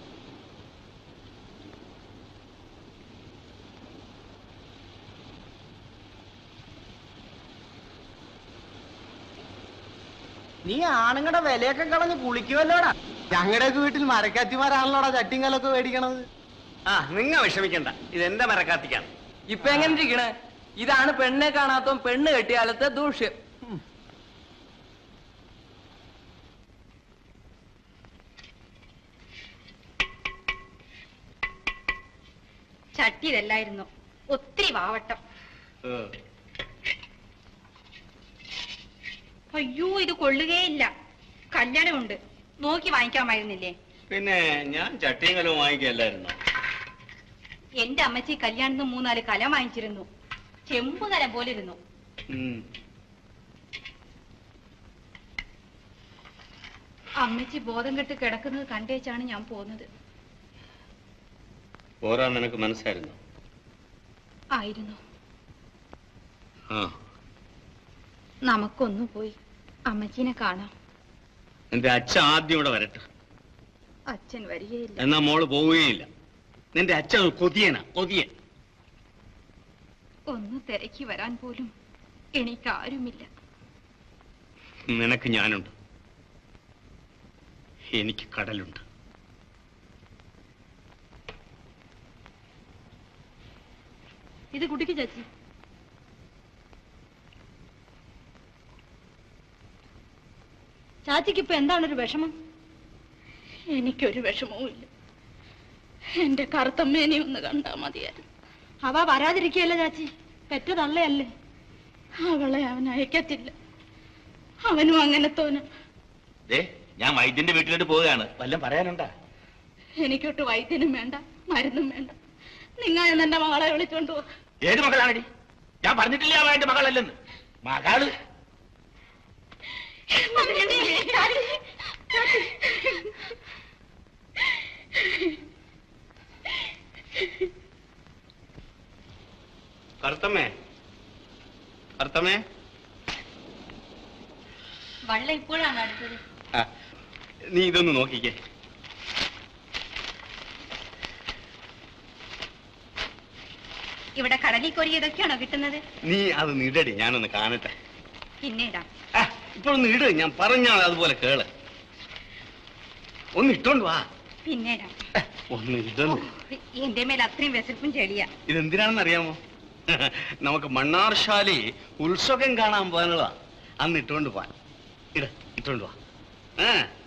നീ ആണുങ്ങളുടെ വിലയൊക്കെ കളഞ്ഞ് കുളിക്കുമല്ലോടാ ഞങ്ങളുടെയൊക്കെ വീട്ടിൽ മരക്കാത്തിമാരാണല്ലോടാ ചട്ടിങ്കലൊക്കെ മേടിക്കണത് ആ നിങ്ങ വിഷമിക്കണ്ട ഇതെന്റെ മരക്കാത്തിക്കാണ് ഇപ്പൊ എങ്ങനെ ഇരിക്കണേ ഇതാണ് പെണ്ണെ കാണാത്ത പെണ്ണ് കെട്ടിയാലത്തെ ദൂഷ്യം ചട്ടി ഇതല്ലായിരുന്നു ഒത്തിരി വാവട്ടം അയ്യോ ഇത് കൊള്ളുകയില്ല കല്യാണമുണ്ട് നോക്കി വാങ്ങിക്കാമായിരുന്നില്ലേ പിന്നെ ഞാൻ ചട്ടിയും കലവും വാങ്ങിക്കല്ലായിരുന്നു എന്റെ അമ്മച്ചി കല്യാണത്തിന് മൂന്നാല് കലം വാങ്ങിച്ചിരുന്നു ചെമ്പ് കലം പോലെ ഇരുന്നു അമ്മച്ചി ബോധം കെട്ട് കിടക്കുന്നത് കണ്ടേച്ചാണ് ഞാൻ പോകുന്നത് പോരാ നിനക്ക് മനസ്സായിരുന്നു ആയിരുന്നു ആ നമുക്കൊന്നു പോയി അമ്മച്ചീനെ കാണാം നിന്റെ അച്ഛൻ ആദ്യം ഇവിടെ വരട്ടെ അച്ഛൻ വരികയില്ല എന്നാ മോള് പോവുകയില്ല നിന്റെ അച്ഛൻ ഒരു കൊതിയനാ കൊതിയൻ ഒന്ന് തിരക്കി വരാൻ പോലും എനിക്കാരുമില്ല നിനക്ക് ഞാനുണ്ട് എനിക്ക് കടലുണ്ട് ഇത് കുട്ടിക്ക് ചേച്ചി ചാച്ചിക്ക് ഇപ്പൊ എന്താണ് ഒരു വിഷമം എനിക്കൊരു വിഷമവും ഇല്ല എന്റെ കറുത്തമ്മേനെ ഒന്ന് കണ്ടാ മതിയായിരുന്നു അവ വരാതിരിക്കുകയല്ലേ ചാച്ചി പെറ്റ തള്ളയല്ലേ അവളെ അവൻ അയക്കത്തില്ല അവനും അങ്ങനത്തോന് ദേ ഞാൻ വൈദ്യന്റെ വീട്ടിലോട്ട് പോവുകയാണ് വല്ലതും പറയാനുണ്ടാ എനിക്കൊട്ട് വൈദ്യനും വേണ്ട മരുന്നും വേണ്ട നിങ്ങൾ എന്റെ മകളെ വിളിച്ചോണ്ട് പോ ഏത് മകളാണടി ഞാൻ പറഞ്ഞിട്ടില്ല അവൻ എന്റെ മകളല്ലെന്ന് മകള് കറുത്തമ്മേ കറുത്തമ്മേ വള്ളം ഇപ്പോഴാണ് അടുത്തത് ആ, നീ ഇതൊന്ന് നോക്കിക്കേ ഇവിടെ കടലിൽ കൊരിയതൊക്കെയാണോ കിട്ടുന്നത് നീ അത് നിടടി ഞാനൊന്ന് കാണട്ടെ പിന്നെ ഇടാം ഇപ്പൊ ഒന്ന് ഇട് ഞാൻ പറഞ്ഞാൽ അതുപോലെ കേള് ഒന്ന് ഇട്ടോണ്ട് വാ പിന്നെ ഇടാം ഒന്ന് ഇടുന്നു എന്റെ മേൽ അത്രയും വിശപ്പും ചെടിയാ ഇതെന്തിനാണെന്ന് അറിയാമോ നമുക്ക് മണ്ണാർശാലി ഉത്സവം കാണാൻ പോകാനുള്ളതാ അന്ന് ഇട്ടോണ്ട് പോവാൻ ഇട ഇട്ടോണ്ട് വാ ആ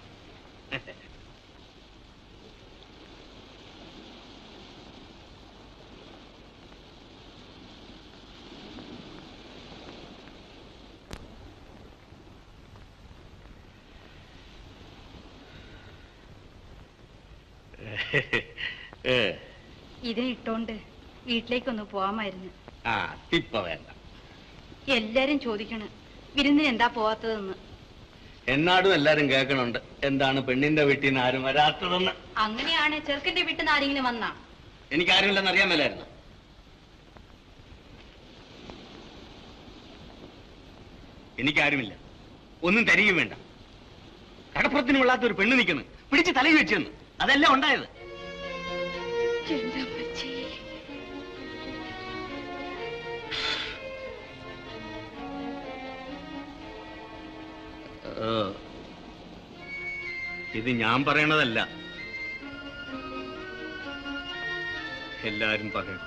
ഏ, ഇതിനെ ഇട്ടോണ്ട് വീട്ടിലേക്കൊന്ന് പോവാമായിരുന്നു ആ ഇപ്പ വേണ്ട എല്ലാരും ചോദിക്കണ് വിരുന്നിന് എന്താ പോവാത്തതെന്ന് എന്നാടും എല്ലാരും കേൾക്കണുണ്ട് എന്താണ് പെണ്ണിന്റെ വീട്ടിൽ നിന്ന് ആരും വരാത്തതെന്ന് അങ്ങനെയാണ് ചെറുക്കന്റെ വീട്ടിൽ നിന്ന് ആരെങ്കിലും വന്നാ എനിക്ക് ആരുമില്ലെന്ന് അറിയാൻ മേലായിരുന്നു എനിക്കാരുമില്ല ഒന്നും തരികയും വേണ്ട കടപ്പുറത്തിന് കൊള്ളാത്ത ഒരു പെണ്ണ് നിൽക്കുന്നു പിടിച്ച് തലയിൽ വെച്ചിരുന്നു അതല്ല ഉണ്ടായത് എന്റെ അമ്മച്ചി ഏ, ഇത് ഞാൻ പറയണതല്ല എല്ലാരും പറയണം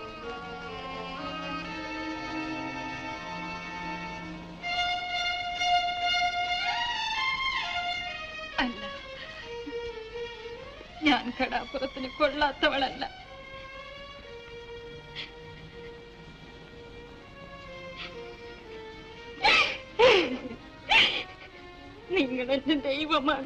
അല്ല ഞാൻ കടാപ്പുറത്തിന് കൊള്ളാത്തവളല്ല നിങ്ങൾ എന്റെ ദൈവമാണ്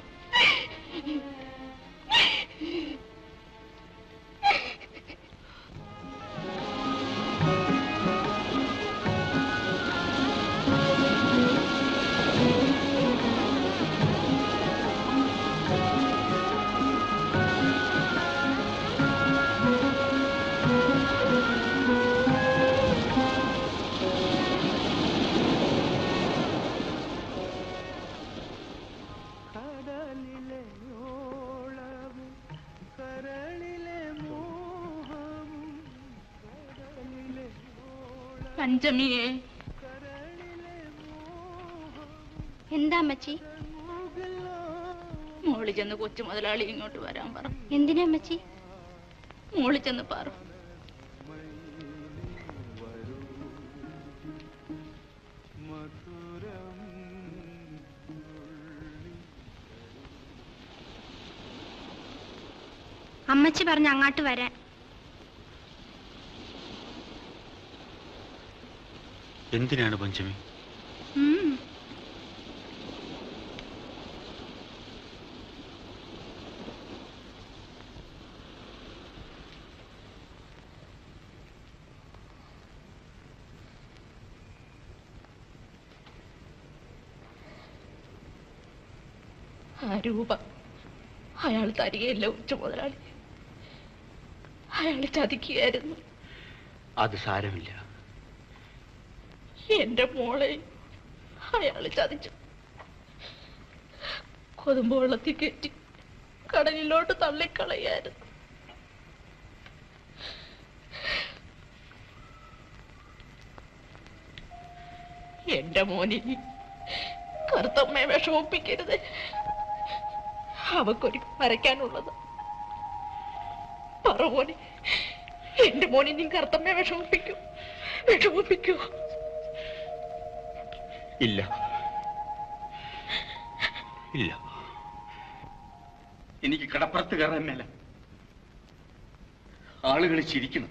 കടലിലെ ഓളവും കരളിലെ മോഹവും കടലിലെ പഞ്ചമിയെ എന്താ അമ്മച്ചി മോളി ചെന്ന് കൊച്ചു മുതലാളി ഇങ്ങോട്ട് വരാൻ പറ എന്തിനാ അമ്മച്ചി മോളി ചെന്ന് പറ അമ്മച്ചി പറഞ്ഞ അങ്ങോട്ട് വരാൻ എന്തിനാണ് പഞ്ചമി ഉം. ആ രൂപ അയാൾ തരികയില്ല ഉച്ച മുതലാളി അയാൾ ചതിക്കുകയായിരുന്നു അത് സാരമില്ല എന്റെ മോളെ അയാൾ ചതിച്ചു കൊതുമ്പ് വെള്ളത്തിൽ കയറ്റി കടലിലോട്ട് തള്ളിക്കളയായിരുന്നു എന്റെ മോനിനി കറുത്തമ്മയെ വിഷമിപ്പിക്കരുത് അവക്കൊരു വരയ്ക്കാനുള്ളത് പറ മോനെ എന്റെ മോനെ നീ കറുത്തമ്മയെ വിഷമിപ്പിക്കൂ വിഷമിപ്പിക്കൂ ഇല്ല ഇല്ല എനിക്ക് കടപ്പുറത്ത് കയറാൻ മേല ആളുകൾ ചിരിക്കണം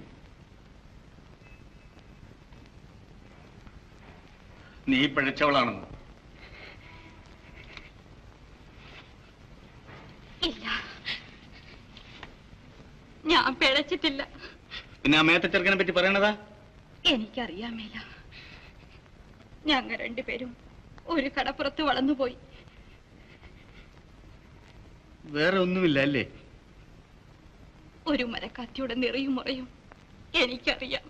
നീ പിഴച്ചവളാണെന്ന് ഇല്ല ഞാൻ പിഴച്ചിട്ടില്ല പിന്നെ ആ മേത്ത ചെറുക്കനെ പറ്റി പറയണതാ എനിക്കറിയാൻ മേല ഞങ്ങൾ രണ്ടുപേരും ഒരു കടപ്പുറത്ത് വളർന്നുപോയി വേറെ ഒന്നുമില്ല അല്ലേ ഒരു മരക്കാത്തിയുടെ നിറയും മുറയും എനിക്കറിയാം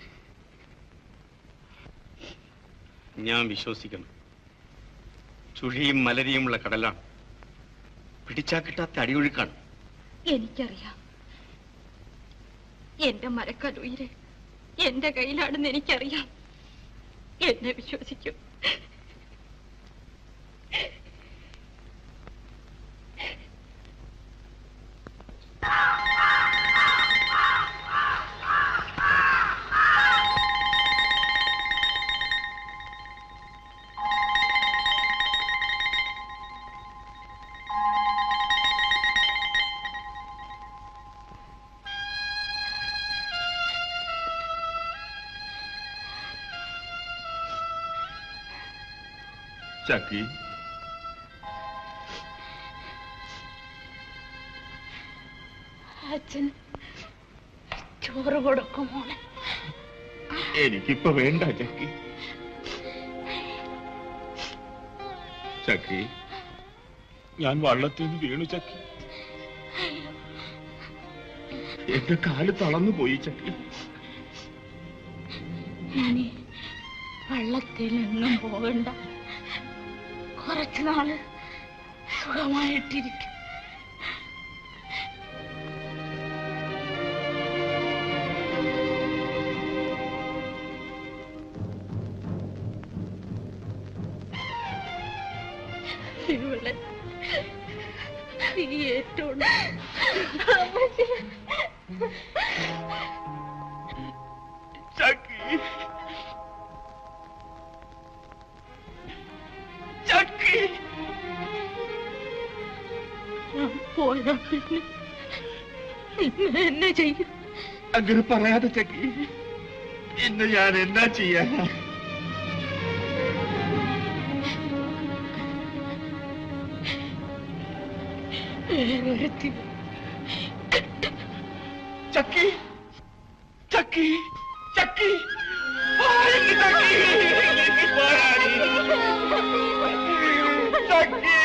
ഞാൻ വിശ്വസിക്കണം ചുഴിയും മലരിയുമുള്ള കടലാണ് പിടിച്ചാ കിട്ടാത്ത അടിയൊഴുക്കാണ് എനിക്കറിയാം എന്റെ മരക്കലുയിര് എന്റെ കയ്യിലാണെന്ന് എനിക്കറിയാം എന്നെ വിശ്വസിക്കും ചക്കി അച്ഛൻ ചോറ് കൊടുക്കും മോളെ എനിക്കിപ്പോ വേണ്ട ചക്കി ചക്കി ഞാൻ വള്ളത്തിൽ നിന്ന് വീണു ചക്കി എന്റെ കാല് തളർന്നു പോയി ചക്കി ഇനി വള്ളത്തിൽ എങ്ങും പോകണ്ട കുറച്ചു നാള് സുഖമായിട്ടിരിക്കും ഇവളെ നീ ഏറ്റവും ചക്കി ചക്കി ഞാൻ പോയാ പിന്നെ പിന്നെ എന്നെ ചെയ്യും അങ്ങനെ പറയാതെ ചക്കി ഇന്ന് ഞാൻ എന്നാ ചെയ്യാനാ വേറൊരുത്തി ചക്കി ചക്കി ചക്കി ആ, എന്റെ ചക്കി പോരാടി. ചക്കി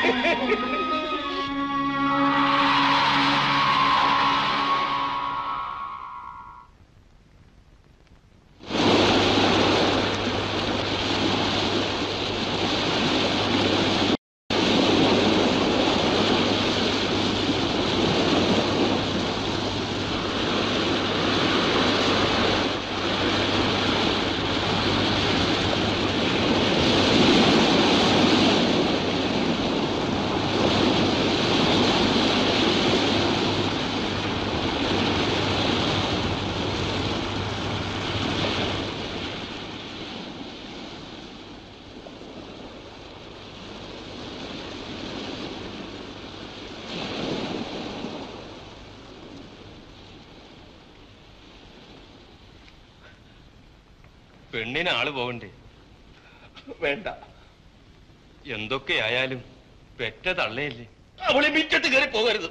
പെണ്ണിന് ആള് പോകണ്ടേ വേണ്ട എന്തൊക്കെയായാലും പെറ്റ തള്ളയല്ലേ അവളെ മിറ്റത്ത് കയറി പോകരുത്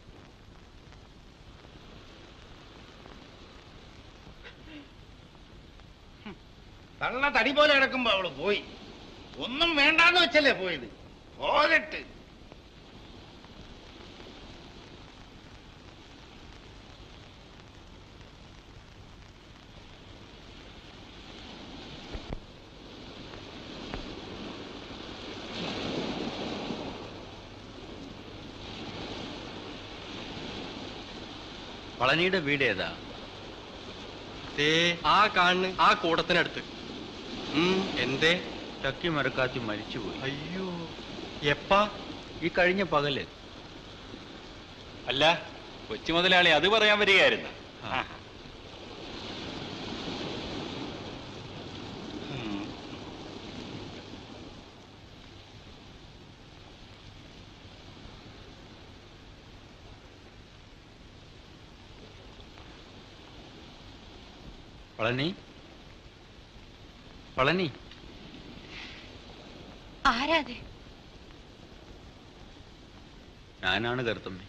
തള്ള തടി പോലെ കിടക്കുമ്പോ അവള് പോയി ഒന്നും വേണ്ടാന്ന് വെച്ചല്ലേ പോയത് പോകട്ട് പളനിയുടെ വീട് ഏതാ ദേ ആ കാണുന്ന ആ കൂടത്തിനടുത്ത് ഉം, എന്തേ ചക്കി മരക്കാത്തി മരിച്ചുപോയി അയ്യോ എപ്പാ ഈ കഴിഞ്ഞ പകല് അല്ല കൊച്ചു മുതലാളി അത് പറയാൻ വരികയായിരുന്നു പളനി പളനി ആരാതെ ഞാനാണ് കറുത്തമ്മ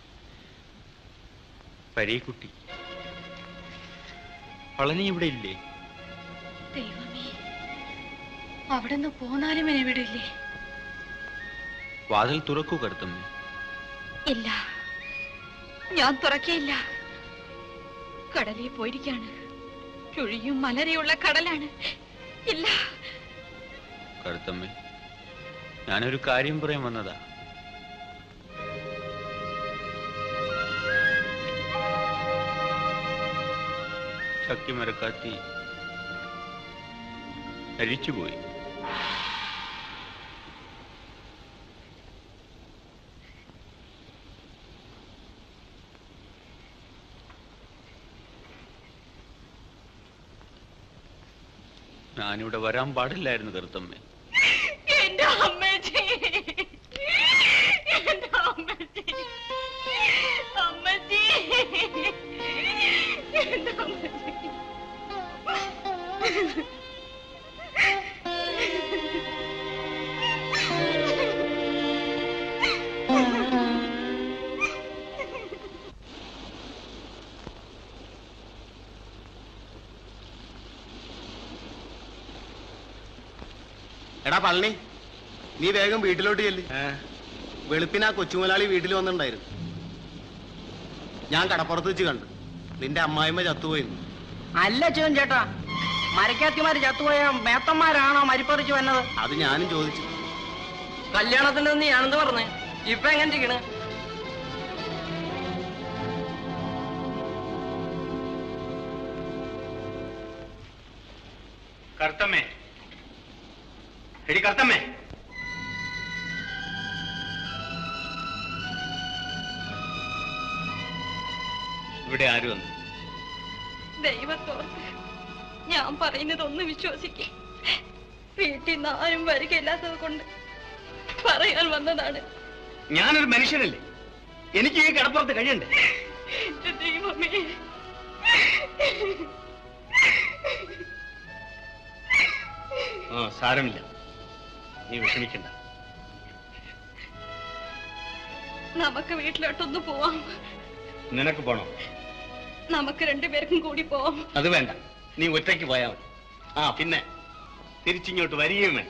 പരീക്കുട്ടി പളനി ഇവിടെ ഇല്ലേ ദൈവമേ അവിടുന്ന് പോന്നാലും എന്നെ വിടില്ലേ വാതിൽ തുറക്കൂ കറുത്തമ്മ ഇല്ല ഞാൻ തുറക്കയില്ല കടലിൽ പോയിരിക്കാണ് ചുഴിയും മലരെയുള്ള കടലാണ് ഇല്ല കറുത്തമ്മ ഞാനൊരു കാര്യം പറയാൻ വന്നതാ ശക്തി മരക്കാത്തി മരിച്ചുപോയി ഞാനിവിടെ വരാൻ പാടില്ലായിരുന്നു കറുത്തമ്മേ എന്റെ അമ്മച്ചി എന്റെ അമ്മച്ചി അമ്മച്ചി എന്റെ അമ്മച്ചി എടാ പളനി നീ വേഗം വീട്ടിലോട്ട് ചെല്ല് വെളുപ്പിന് ആ കൊച്ചുമുതലാളി വീട്ടിൽ വന്നിട്ടുണ്ടായിരുന്നു ഞാൻ കടപ്പുറത്ത് വെച്ച് കണ്ടു നിന്റെ അമ്മായിമ്മ ചത്തുപോയിരുന്നു അല്ല ചോൻ ചേട്ടാ മരക്കാത്തിമാര് ചത്തുപോയ മേത്തന്മാരാണോ മരിപ്പറിച്ച് വന്നത് അത് ഞാനും ചോദിച്ചു കല്യാണത്തിന് നീയാണെന്ന് പറഞ്ഞ് ഇപ്പൊ എങ്ങനെ ഇരിക്കണ് കർത്തമ്മേ എടി കർത്തമ്മേ ഇവിടെ ആരും വന്നു ദൈവത്തോർത്ത് ഞാൻ പറയുന്നത് ഒന്ന് വിശ്വസിക്കേ വീട്ടിൽ നിന്ന് ആരും വരികയില്ലാത്തത് കൊണ്ട് പറയാൻ വന്നതാണ് ഞാനൊരു മനുഷ്യനല്ലേ എനിക്ക് ഈ കിടപ്പുറത്ത് കഴിയണ്ടേ എന്റെ ദൈവമേ ആ സാരമില്ല നീ വിഷമിക്കണ്ട നമുക്ക് വീട്ടിലോട്ടൊന്ന് പോവാം നിനക്ക് പോണോ നമുക്ക് രണ്ടുപേർക്കും കൂടി പോവാം അത് വേണ്ട നീ ഒറ്റയ്ക്ക് പോയാൽ മതി ആ പിന്നെ തിരിച്ചിങ്ങോട്ട് വരികയും വേണ്ട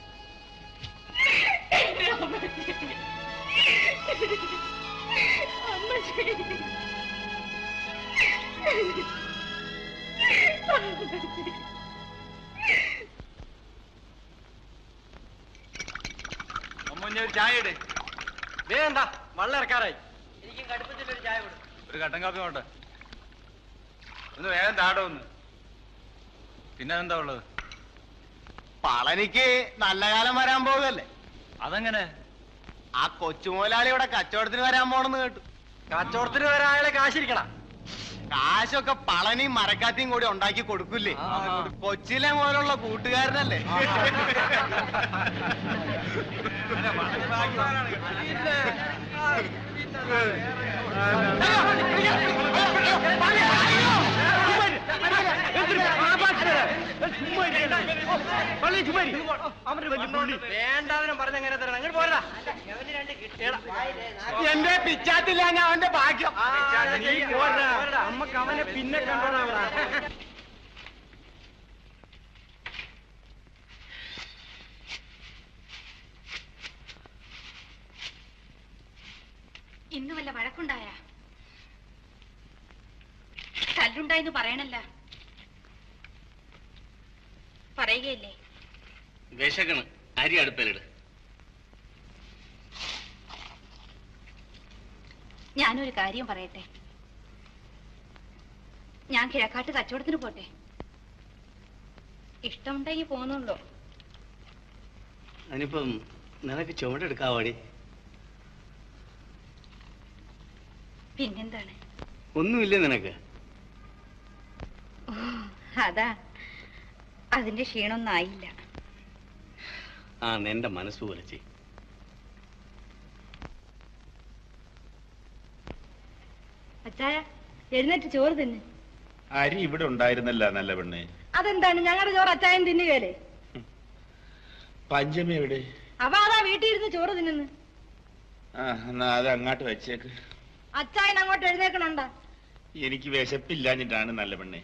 അമ്മ ഒരു ചായ ഇട് വേണ്ട വള്ളം ഇറക്കാറായി എനിക്ക് കടുപ്പത്തിൽ ഒരു ചായ കൊടു ഒരു കട്ടൻ കാപ്പി വേണ്ട ഒന്ന് വേഗം താടോ ഒന്ന് പിന്നെ എന്താ ഉള്ളത് പളനിക്ക് നല്ല കാലം വരാൻ പോകുകയല്ലേ അതെങ്ങനെ ആ കൊച്ചുമോലാളി ഇവിടെ കച്ചവടത്തിന് വരാൻ പോണെന്ന് കേട്ടു കച്ചവടത്തിന് വരാൻ അയാളെ കാശിരിക്കണം കാശൊക്കെ പളനിയും മരക്കാത്തിയും കൂടി ഉണ്ടാക്കി കൊടുക്കൂലേ കൊച്ചിയിലെ മുതലുള്ള കൂട്ടുകാരനല്ലേ വേണ്ടാവിനും പറഞ്ഞ എങ്ങനെ തരണം അങ്ങോട്ട് പോരാ എന്റെ പിച്ചാത്തില്ല ഞാൻ അവന്റെ ഭാഗ്യം നീ പോരാ നമ്മക്ക് അവനെ പിന്നെ കണ്ടോടാ അവിടെ ഇന്ന് വല്ല വഴക്കുണ്ടായ തല്ലുണ്ടായെന്ന് പറയണല്ല പറയുകയല്ലേ വിശക്കണ് അരി അടുപ്പലിട് ഞാനൊരു കാര്യം പറയട്ടെ ഞാൻ കിഴക്കാട്ട് കച്ചവടത്തിന് പോട്ടെ ഇഷ്ടമുണ്ടെങ്കിൽ പോകുന്നുള്ളൂ അതിനിപ്പം നിനക്ക് ചുമടെടുക്കാവാടി പിന്നെന്താണ് ഒന്നുമില്ലേ നിനക്ക് ഓ, അതാ അതിന്റെ ക്ഷീണമൊന്നും ആയില്ല ആ നിന്റെ മനസ്സ് പോലെ ചെയ് അച്ചായ എഴുന്നേറ്റ് ചോറ് തിന്ന് അരി ഇവിടെ ഉണ്ടായിരുന്നല്ല നല്ല പെണ്ണെ അതെന്താണ് ഞങ്ങളുടെ ചോറ് അച്ചായൻ തിന്നുകയല്ലേ പഞ്ചമി എവിടെ അവ അതാ വീട്ടിൽ ഇരുന്ന് ചോറ് തിന്നുന്നു ആ എന്നാ അത് അങ്ങോട്ട് വെച്ചേക്ക് അച്ചായൻ അങ്ങോട്ട് എഴുന്നേക്കണണ്ട എനിക്ക് വിശപ്പില്ലാഞ്ഞിട്ടാണ് നല്ല പെണ്ണെ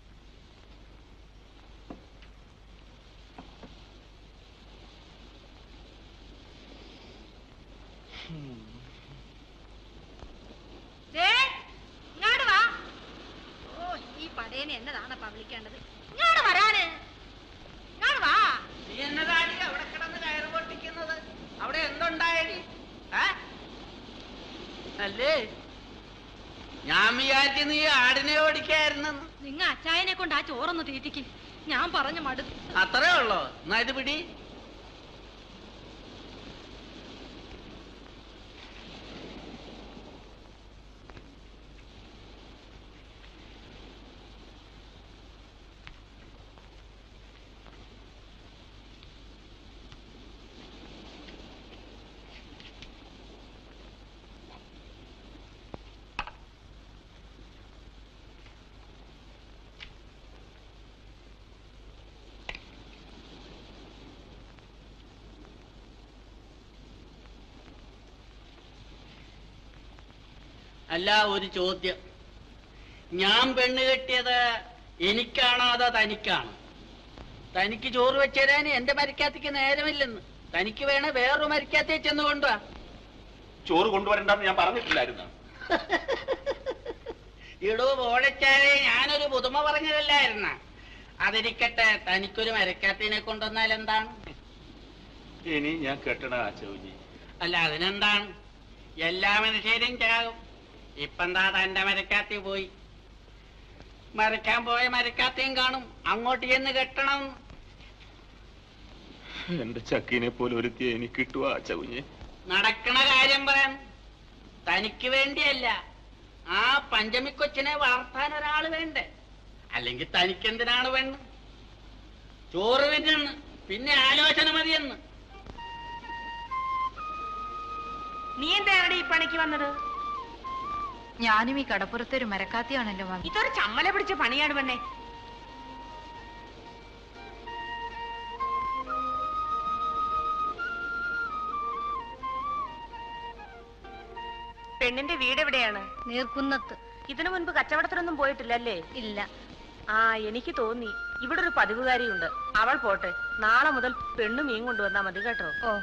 ദേ, ഇങ്ങോട്ട് വാ ഓ ഈ പടയനെ എന്നതാണപ്പാ വിളിക്കേണ്ടത് ഇങ്ങോട്ട് വരാന് ഇങ്ങോട്ട് വാ നീ എന്നതാടി അവിടെ കിടന്ന് കയറ് പൊട്ടിക്കുന്നത് അവിടെ എന്തുണ്ടായടി ഏ? അല്ലേ ഞാൻ വിചാരിച്ചു നീ ആടിനെ ഓടിക്കായിരുന്നു നിങ്ങ അച്ചായനെ കൊണ്ട് ആ ചോറൊന്ന് തീറ്റിക്ക് ഞാൻ പറഞ്ഞു മടുത്തു അത്രേ ഉള്ളോ എന്നാ ഇത് പിടി അല്ല ഒരു ചോദ്യം ഞാൻ പെണ്ണ് കെട്ടിയത് എനിക്കാണോ അതോ തനിക്കാണോ തനിക്ക് ചോറ് വെച്ചുതരാൻ എന്റെ മരിക്കാത്തേക്ക് നേരമില്ലെന്ന് തനിക്ക് വേണേ വേറൊരു മരിക്കാത്തേ ചെന്ന് കൊണ്ടുവാ ചോറ് കൊണ്ടുവരണ്ടെന്ന് ഞാൻ പറഞ്ഞിട്ടില്ലായിരുന്നു ഇടൂ പോഴച്ചാലേ ഞാനൊരു പുതുമ പറഞ്ഞതല്ലായിരുന്ന അതിരിക്കട്ടെ തനിക്കൊരു മരക്കാത്തിനെ കൊണ്ടുവന്നാൽ എന്താണ് ഇനി ഞാൻ കെട്ടണ ആച്ചോജി അല്ല അതിനെന്താണ് എല്ലാ മനുഷ്യരും ചാകും ഇപ്പെന്താ തന്റെ മരക്കാത്തി പോയി മരക്കാൻ പോയ മരക്കാത്തിയും കാണും അങ്ങോട്ട് ചെന്ന് കെട്ടണം എന്റെ ചക്കീനെ പോലെ ഒരുത്തിയെ എനിക്ക് കിട്ടുക ആച്ചകുഞ്ഞെ നടക്കണ കാര്യം പറയാൻ തനിക്ക് വേണ്ടിയല്ല ആ പഞ്ചമിക്കൊച്ചിനെ വളർത്താൻ ഒരാൾ വേണ്ടേ അല്ലെങ്കിൽ തനിക്ക് എന്തിനാണ് വേണ്ട ചോറ് തിന്നെന്ന് പിന്നെ ആലോചന മതിയെന്ന് നീ എന്താണ് ഈ പണിക്ക് വന്നത് ഞാനും ഈ കടപ്പുറത്തെ ഒരു മരക്കാത്തിയാണല്ലോ മാമി ഇതൊരു ചമ്മല പിടിച്ച പണിയാണ് പെണ്ണെ പെണ്ണിന്റെ വീട് എവിടെയാണ് നീർക്കുന്നത്ത് ഇതിനു മുൻപ് കച്ചവടത്തിനൊന്നും പോയിട്ടില്ലല്ലേ ഇല്ല ആ എനിക്ക് തോന്നി ഇവിടെ ഒരു പതിവുകാരിയുണ്ട് അവൾ പോട്ടെ നാളെ മുതൽ പെണ്ണു മീൻ കൊണ്ടുവന്നാ മതി കേട്ടോ ഓ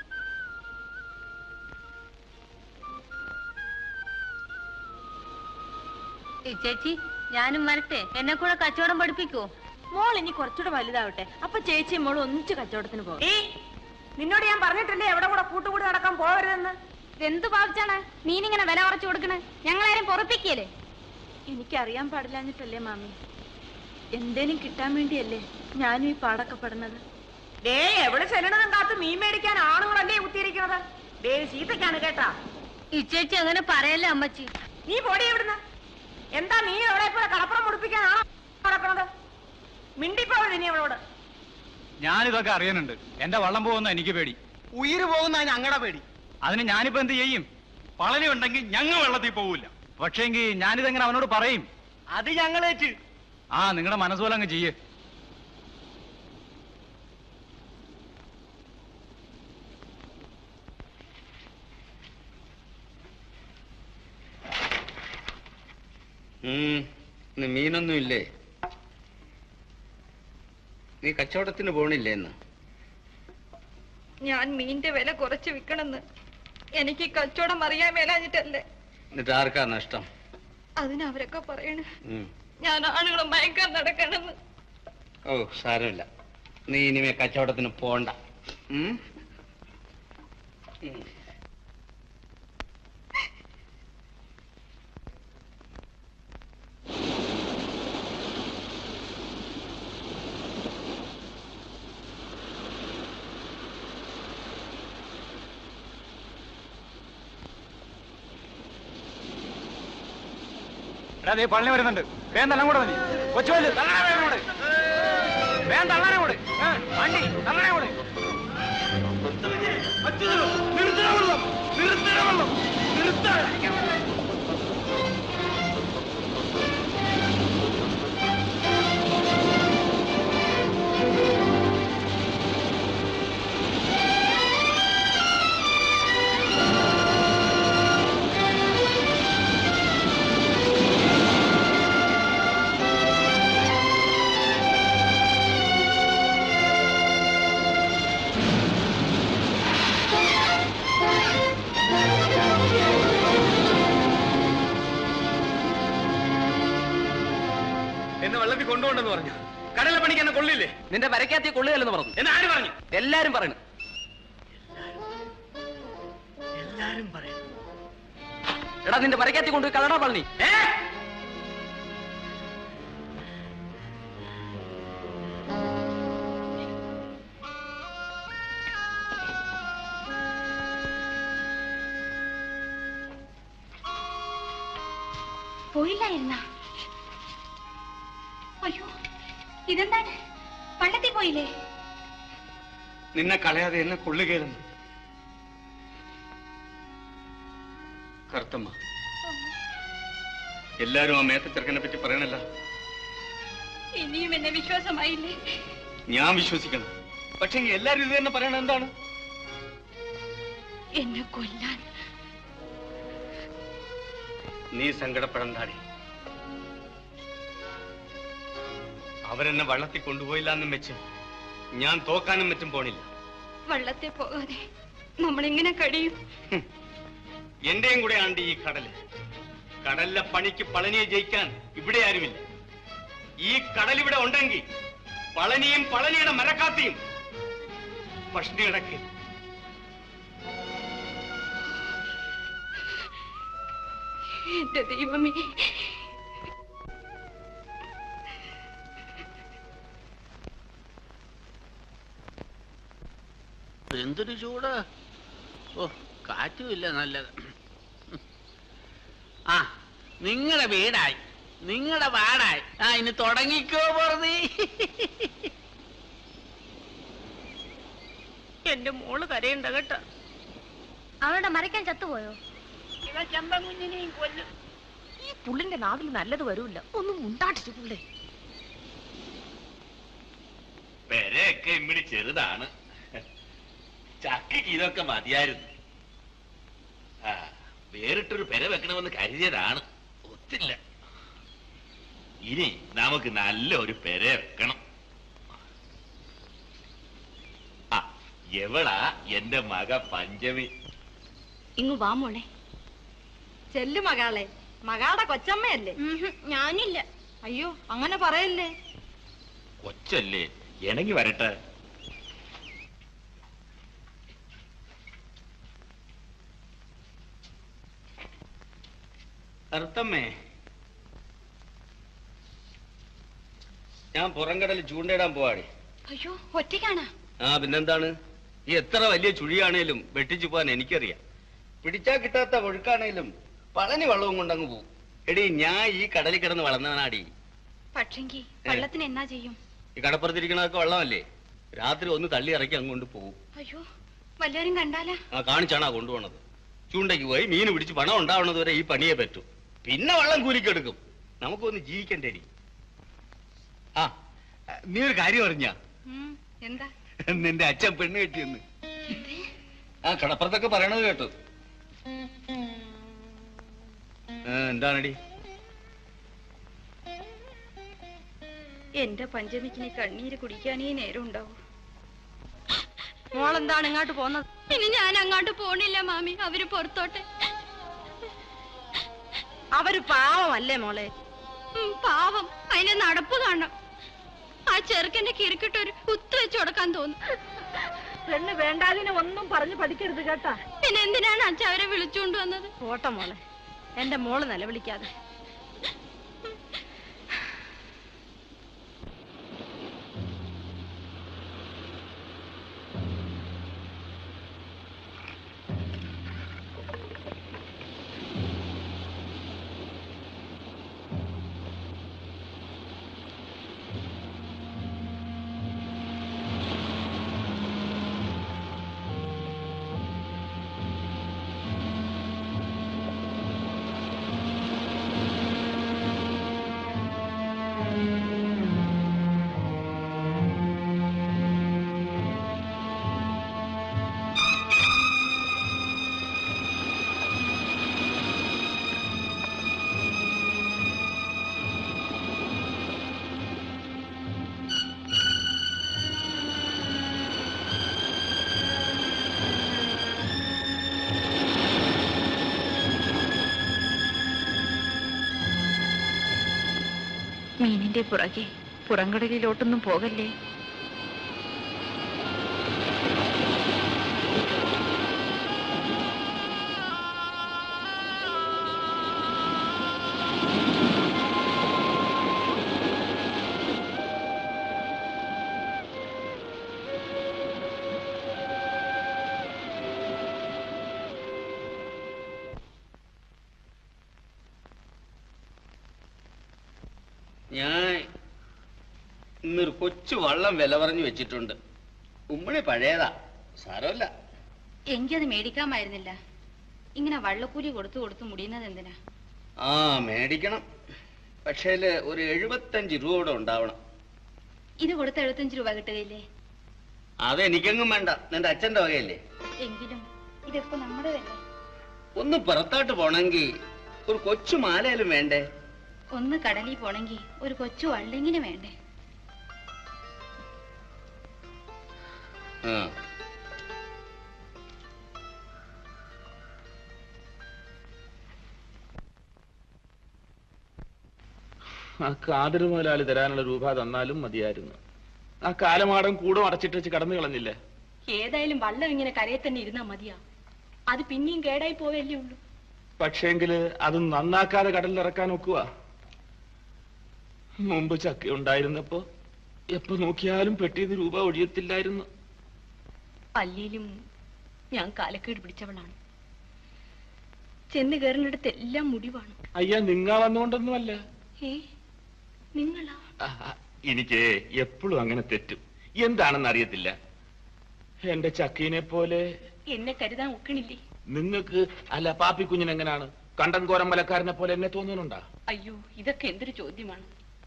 ഈ ചേച്ചി ഞാനും വരട്ടെ എന്നെ കൂടെ കച്ചവടം പഠിപ്പിക്കോ മോൾ ഇനി കുറച്ചുകൂടെ വലുതാവട്ടെ അപ്പൊ ചേച്ചിയും മോൾ ഒന്നിച്ച് കച്ചവടത്തിന് പോകും ഏ നിന്നോട് ഞാൻ പറഞ്ഞിട്ടില്ലേ എവിടെ കൂടെ കൂട്ടുകൂടി നടക്കാൻ പോകരുതെന്ന് എന്ത് ഭാവിച്ചാണ് മീനിങ്ങനെ വില കുറച്ച് കൊടുക്കണേ ഞങ്ങളാരും പൊറപ്പിക്കല്ലേ എനിക്കറിയാൻ പാടില്ലാഞ്ഞിട്ടല്ലേ മാമി എന്തേലും കിട്ടാൻ വേണ്ടിയല്ലേ ഞാനും ഈ പാടൊക്കെ പെടുന്നത് ഡേ എവിടെ ചെല്ലണതും കാത്ത് മീൻ മേടിക്കാൻ ആണുങ്ങളല്ലേ കുത്തിയിരിക്കുന്നത് ഡേ സീതയ്ക്കാണ് കേട്ടാ ഈ ചേച്ചി അങ്ങനെ പറയല്ലേ അമ്മച്ചി നീ പൊടി എവിടുന്ന് എന്താ നീ എവിടെ പോലെ കളപ്പുറം മുടിപ്പിക്കാനാണോ നടക്കുന്നത് മിണ്ടിപ്പോഴും ഇനി അവളോട് ഞാനിതൊക്കെ അറിയാനുണ്ട് എന്റെ വള്ളം പോകുന്ന എനിക്ക് പേടി ഉയിര് പോകുന്ന ഞങ്ങളുടെ പേടി അതിന് ഞാനിപ്പോ എന്ത് ചെയ്യും പളനി ഉണ്ടെങ്കിൽ ഞങ്ങൾ വെള്ളത്തിൽ പോവില്ല പക്ഷേങ്കി ഞാനിതെങ്ങനെ അവനോട് പറയും അത് ഞങ്ങളേറ്റ് ആ നിങ്ങളുടെ മനസ്സുപോലെ അങ്ങ് ചെയ്യേ ഉം, ഇന്ന് മീനൊന്നും ഇല്ലേ നീ കച്ചവടത്തിന് പോണില്ലേ ഇന്ന് ഞാൻ മീന്റെ വില കുറച്ച് വിൽക്കണമെന്ന് എനിക്ക് ഈ കച്ചവടം അറിയാൻ മേലാഞ്ഞിട്ടല്ലേ എന്നിട്ട് ആർക്കാ നഷ്ടം അതിന് അവരൊക്കെ പറയണ ഉം. ഞാൻ ആണുങ്ങളെ മയക്കാൻ നടക്കണമെന്ന് ഓ സാരമില്ല നീ ഇനിമേ കച്ചവടത്തിന് പോണ്ട ഉം? ഉം. എടാ ദേ പള്ളി വരുന്നുണ്ട് വേഗം തള്ളം കൂടെ മതി കൊച്ചുവല് തള്ളണേ വേഗം കൂടെ വേഗം തള്ളണേ കൂടെ ഏ, വണ്ടി തള്ളണേ കൂടെ എന്നെ വെള്ളത്തിൽ കൊണ്ടുപോണ്ടെന്ന് പറഞ്ഞു കടലിലെ പണിക്ക് എന്നെ കൊള്ളില്ലേ നിന്റെ വരയ്ക്കാത്തി കൊള്ളുകയല്ലെന്ന് പറഞ്ഞു എന്ന് ആര് പറഞ്ഞു എല്ലാരും പറയുന്നു എല്ലാരും പറയും എടാ നിന്റെ വരയ്ക്കാത്തി കൊണ്ട് കളടാ പളനി പോയില്ലായിരുന്ന അയ്യോ ഇതെന്താണ് പള്ളത്തിൽ പോയില്ലേ നിന്നെ കളയാതെ എന്നെ കൊള്ളുകയായിരുന്നു കറുത്തമ്മ എല്ലാരും ആ മേത്ത ചെറുക്കനെ പറ്റി പറയണല്ല ഇനിയും എന്നെ വിശ്വാസമായില്ലേ ഞാൻ വിശ്വസിക്കണം പക്ഷെ എല്ലാരും ഇത് തന്നെ പറയണ എന്താണ് എന്നെ കൊല്ലാൻ നീ സങ്കടപ്പെടണ്ടാടി അവരെന്നെ വള്ളത്തിൽ കൊണ്ടുപോയില്ല എന്നും വെച്ച് ഞാൻ തോക്കാനും മറ്റും പോണില്ല വള്ളത്തിൽ പോകാതെ നമ്മളിങ്ങനെ കഴിയും എന്റെയും കൂടെ ആണ്ട് ഈ കടല് കടലിലെ പണിക്ക് പളനിയെ ജയിക്കാൻ ഇവിടെ ആരുമില്ല ഈ കടൽ ഇവിടെ ഉണ്ടെങ്കിൽ പളനിയും പളനിയുടെ മരക്കാത്തിയും പഷ്ണി കിടക്ക് എന്റെ ദൈവമേ എന്തൊരു ചൂട് ഓ കാറ്റുമില്ല നല്ലത് ആ നിങ്ങളുടെ വീടായി നിങ്ങളുടെ വാടായി ആ ഇനി തുടങ്ങിക്കോ വെറുതെ എന്റെ മോള് കരയുണ്ട കേട്ടോ അവളുടെ മരയ്ക്കാൻ ചത്തുപോയോ ഇവ ചെമ്പകുഞ്ഞിനെയും കൊല്ലും ഈ പുള്ളിന്റെ നാവിൽ നല്ലത് വരൂല്ല ഒന്നും ഉണ്ടാട്ടിച്ചു പുള്ളേ പെരയൊക്കെ ഇമ്മിടി ചെറുതാണ് ചക്കയ്ക്ക് ഇതൊക്കെ മതിയായിരുന്നു ആ വേറിട്ടൊരു പെര വെക്കണമെന്ന് കരുതിയതാണ് ഒത്തില്ല ഇനി നമുക്ക് നല്ല ഒരു പെര വെക്കണം ആ എവിടാ എന്റെ മക പഞ്ചമി ഇങ്ങു വാ മോളെ ചെല്ലു മകാളെ മകാടെ കൊച്ചമ്മയല്ലേ ഞാനില്ല അയ്യോ അങ്ങനെ പറയല്ലേ കൊച്ചല്ലേ ഇണങ്ങി വരട്ടെ കറുത്തമ്മേ ഞാൻ പുറംകടൽ ചൂണ്ടയിടാൻ പോവാടി അയ്യോ ഒറ്റയ്ക്കാണാ ആ പിന്നെന്താണ് ഈ എത്ര വലിയ ചുഴിയാണേലും വെട്ടിച്ചു പോകാൻ എനിക്കറിയാം പിടിച്ചാ കിട്ടാത്ത ഒഴുക്കാണേലും പളനി വള്ളവും കൊണ്ടങ്ങ് പോകും എടി ഞാൻ ഈ കടലിൽ കിടന്ന് വളർന്നവനാടി പക്ഷെങ്കി വെള്ളത്തിന് എന്നാ ചെയ്യും ഈ കടപ്പുറത്തിരിക്കണതൊക്കെ വെള്ളമല്ലേ രാത്രി ഒന്ന് തള്ളി ഇറക്കി അങ്ങോട്ട് പോകും അയ്യോ വല്ലവരും കണ്ടാലാ ആ കാണിച്ചാണ് ആ കൊണ്ടുപോണത് ചൂണ്ടയ്ക്ക് പോയി മീൻ പിടിച്ച് പണം ഉണ്ടാവണത് വരെ ഈ പണിയെ പറ്റൂ പിന്നെ വെള്ളം കൂലിക്കെടുക്കും നമുക്കൊന്ന് ജീവിക്കണ്ടേടി ആ നീ ഒരു കാര്യം അറിഞ്ഞ ഉം, എന്താ നിന്റെ അച്ഛൻ പെണ്ണ് കെട്ടിയെന്ന് ആ കടപ്പുറത്തൊക്കെ പറയണത് കേട്ടു ആ, എന്താണെടി എന്റെ പഞ്ചമിക്കിനി കണ്ണീര് കുടിക്കാനേ നേരം ഉണ്ടാവൂ മോളെന്താണ് ഇങ്ങോട്ട് പോന്നത് ഇനി ഞാൻ അങ്ങോട്ട് പോണില്ല മാമി അവര് പുറത്തോട്ടെ അവര് പാവമല്ലേ മോളെ ഉം, പാവം അതിന്റെ നടപ്പ് കാണണം ആ ചെറുക്കന്റെ കിറുക്കിട്ടൊരു കുത്തു വെച്ച് കൊടുക്കാൻ തോന്നും പെണ്ണ് വേണ്ടാതിനെ ഒന്നും പറഞ്ഞു പഠിക്കരുത് കേട്ടാ പിന്നെ എന്തിനാണ് അച്ഛ അവരെ വിളിച്ചുകൊണ്ട് വന്നത് ഓട്ടം മോളെ എന്റെ മോള് നിലവിളിക്കാതെ മീനിന്റെ പുറകെ പുറംകടലിലോട്ടൊന്നും പോകല്ലേ ഞാൻ ഇന്നൊരു കൊച്ചു വള്ളം വില പറഞ്ഞു വെച്ചിട്ടുണ്ട് ഉമ്മണി പഴയതാ സാരമല്ല എങ്കി അത് മേടിക്കാമായിരുന്നില്ല ഇങ്ങനെ വള്ളക്കൂലി കൊടുത്തു കൊടുത്തു മുടിയുന്നത് എന്തിനാ ആ മേടിക്കണം പക്ഷേ ഒരു എഴുപത്തഞ്ച് രൂപ കൂടെ ഉണ്ടാവണം ഇത് കൊടുത്ത് എഴുപത്തഞ്ച് രൂപ കിട്ടുകയില്ലേ അത് എനിക്കെങ്ങും വേണ്ട നിന്റെ അച്ഛന്റെ വകയല്ലേ എങ്കിലും ഇതൊക്കെ നമ്മുടേതല്ലേ ഒന്ന് പുറത്തോട്ട് പോണെങ്കിൽ ഒരു കൊച്ചു മാലയിലും വേണ്ടേ ഒന്ന് കടലിൽ പോണെങ്കി ഒരു കൊച്ചു വള്ളിങ്ങിന് വേണ്ടേ ആ ആ കാതിർ മുതലാളി തരാനുള്ള രൂപ തന്നാലും മതിയായിരുന്നു ആ കാലമാടം കൂടും അടച്ചിട്ട് വെച്ച് കടന്നു കളഞ്ഞില്ലേ ഏതായാലും വള്ളം ഇങ്ങനെ കരയെ തന്നെ ഇരുന്നാ മതിയാ അത് പിന്നെയും കേടായി പോവല്ലേ ഉള്ളൂ പക്ഷേങ്കില് അത് നന്നാക്കാതെ കടലിലിറക്കാൻ ഒക്കുക മുമ്പ് ചക്ക ഉണ്ടായിരുന്നപ്പോ എപ്പോ നോക്കിയാലും പെട്ടിയത് രൂപ ഒഴിയത്തില്ലായിരുന്നു അല്ലേലും ഞാൻ കാലക്കേട് പിടിച്ചവളാണ് ചെന്ന് കയറുന്നിടത്ത് എല്ലാം മുടിവാണ് അയ്യ നിങ്ങ വന്നുകൊണ്ടൊന്നുമല്ല ഏ നിങ്ങളാ ആ, ആ, എനിക്ക് എപ്പോഴും അങ്ങനെ തെറ്റും എന്താണെന്ന് അറിയത്തില്ല എന്റെ ചക്കീനെ പോലെ എന്നെ കരുതാൻ ഒക്കണില്ലേ നിങ്ങൾക്ക് അല്ല പാപ്പി കുഞ്ഞിനെങ്ങനാണ് കണ്ടൻ കോരമ്പലക്കാരനെ പോലെ എന്നെ തോന്നുന്നുണ്ടാ അയ്യോ ഇതൊക്കെ എന്തൊരു ചോദ്യമാണ്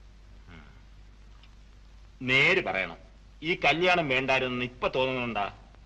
നേര് പറയണം ഈ കല്യാണം വേണ്ടായിരുന്നു ഇപ്പൊ തോന്നുന്നുണ്ടാ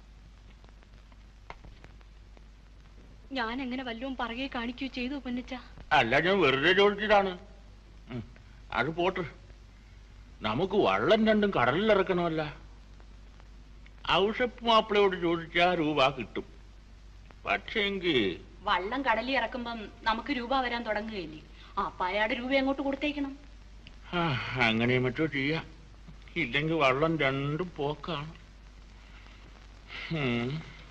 ഞാൻ എങ്ങനെ വല്ലതും പറകെ കാണിക്കുകയോ ചെയ്തു പൊന്നിച്ച അല്ല ഞാൻ വെറുതെ ചോദിച്ചിട്ടാണ് ഉം, അത് പോട്ട് നമുക്ക് വള്ളം രണ്ടും കടലിലിറക്കണമല്ല ഔഷപ്പ് മാപ്പിളയോട് ചോദിച്ചാ രൂപ കിട്ടും പക്ഷേങ്കിൽ വള്ളം കടലിൽ ഇറക്കുമ്പം നമുക്ക് രൂപ വരാൻ തുടങ്ങുകയില്ലേ ആ അപ്പൊ അയാളുടെ രൂപ അങ്ങോട്ട് കൊടുത്തേക്കണം അങ്ങനെ മറ്റോ ചെയ്യാം ഇല്ലെങ്കിൽ വള്ളം രണ്ടും പോക്കാണ് ഉം.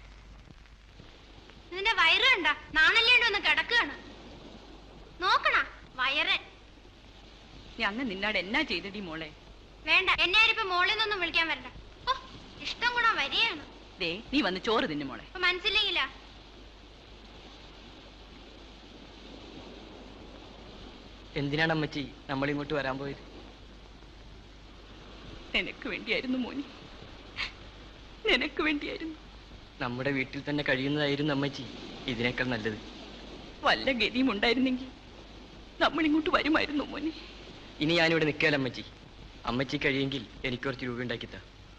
നിന്റെ വയറ് കണ്ട നാണല്ലേണ്ട ഒന്ന് കിടക്കുകയാണ് നോക്കണ വയറ് ഞങ്ങ നിന്നാട് എന്നാ ചെയ്തടി മോളെ വേണ്ട എന്നെ ആരും ഇപ്പൊ മോളിൽ നിന്നൊന്നും വിളിക്കാൻ വരണ്ട ഓ ഇഷ്ടം കൂടാ വരികയാണ് ദേ നീ വന്ന് ചോറ് തിന്നു മോളെ ഇപ്പൊ മനസ്സില്ലെങ്കിലാ എന്തിനാണ് അമ്മച്ചി നമ്മൾ ഇങ്ങോട്ട് വരാൻ പോയത് നിനക്ക് വേണ്ടിയായിരുന്നു മോനി നിനക്ക് വേണ്ടിയായിരുന്നു നമ്മുടെ വീട്ടിൽ തന്നെ കഴിയുന്നതായിരുന്നു അമ്മച്ചി ഇതിനേക്കാൾ നല്ലത് വല്ല ഗതിയും ഉണ്ടായിരുന്നെങ്കിൽ നമ്മൾ ഇങ്ങോട്ട് വരുമായിരുന്നു മോനെ ഇനി ഞാനിവിടെ നിൽക്കാല അമ്മച്ചി അമ്മച്ചി കഴിയെങ്കിൽ എനിക്ക് കുറച്ച് രൂപ ഉണ്ടാക്കിത്താ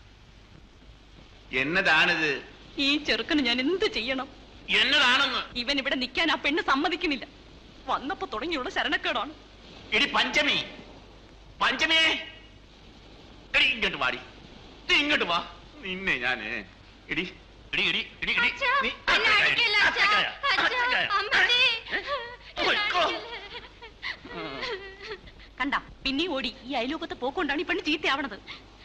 എന്നതാണിത് ഈ ചെറുക്കന് ഞാൻ എന്ത് ചെയ്യണം എന്നതാണെന്ന് ഇവൻ ഇവിടെ നിൽക്കാൻ ആ പെണ്ണ് സമ്മതിക്കുന്നില്ല വന്നപ്പോ തുടങ്ങിയുള്ള ശരണക്കേടാണ് എടി പഞ്ചമി പഞ്ചമിയെ എടി ഇങ്ങോട്ട് വാടി നീ ഇങ്ങോട്ട് വാ നിന്നെ ഞാന് എടി എടി എടി എടി എടി നീ എന്നെ അടിക്കല്ല അച്ഛാ. അച്ഛാ, അമ്മച്ചി. കണ്ട പിന്നെ ഓടി ഈ അയലോകത്തെ പോക്കൊണ്ടാണ് ഈ പെണ്ണ് ചീത്തയാവണത്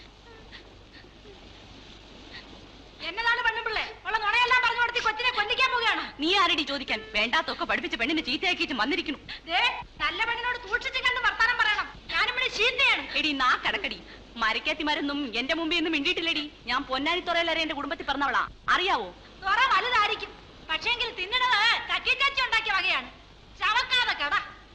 എന്നതാണ് പെണ്ണുപിള്ളേ ഉള്ള നുണയെല്ലാം പറഞ്ഞു കൊടുത്തി കൊച്ചിനെ കൊല്ലിക്കാൻ പോവുകയാണ് നീ ആരടി ചോദിക്കാൻ വേണ്ടാത്തൊക്കെ പഠിപ്പിച്ച് പെണ്ണിനെ ചീത്തയാക്കിയിട്ട് വന്നിരിക്കുന്നു ദേ നല്ല പെണ്ണിനോട് സൂക്ഷിച്ച് കണ്ട് വർത്താനം പറയണം ഞാനും ഇവിടെ ചീത്തയാണ് എടി നാ കടക്കടി മരക്കാത്തിമാരൊന്നും എന്റെ മുമ്പിൽ ഒന്നും മിണ്ടിയിട്ടില്ലടി ഞാൻ പൊന്നാനിത്തുറയിലരെ എന്റെ കുടുംബത്തിൽ പറഞ്ഞവളാ അറിയാവോ തുറ വലുതായിരിക്കും പക്ഷേങ്കിൽ തിന്നണത് കക്കിച്ചാച്ചി ഉണ്ടാക്കിയ വകയാണ് ചവക്കാതെ കട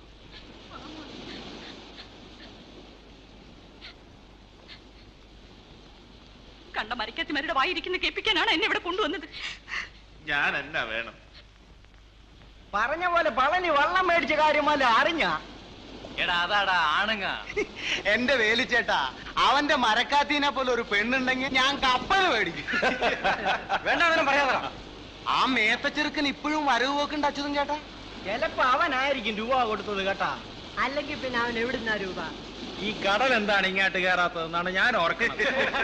കണ്ട മരക്കാത്തിമാരുടെ വായിരിക്കുന്ന കേൾപ്പിക്കാനാണ് എന്നെ ഇവിടെ കൊണ്ടുവന്നത് ഞാൻ എന്നാ വേണം പറഞ്ഞ പോലെ പളനി വള്ളം മേടിച്ച കാര്യമല്ല അറിഞ്ഞ എടാ അതാടാ ആണുങ്ങ എന്റെ വേലിച്ചേട്ടാ അവന്റെ മരക്കാത്തീനെ പോലെ ഒരു പെണ്ണുണ്ടെങ്കിൽ ഞാൻ കപ്പൽ മേടിക്കും വേണ്ട അങ്ങനെ പറയാതാ ആ മേത്ത ചെറുക്കൻ ഇപ്പോഴും വരവ് പോക്കുണ്ട് അച്യുതൻ ചേട്ടാ ചിലപ്പോ അവനായിരിക്കും രൂപ കൊടുത്തത് കേട്ടാ അല്ലെങ്കിൽ പിന്നെ അവൻ എവിടുന്നാ രൂപ ഈ കടൽ എന്താണ് ഇങ്ങോട്ട് കയറാത്തതെന്നാണ് ഞാൻ ഓർക്കുന്നത്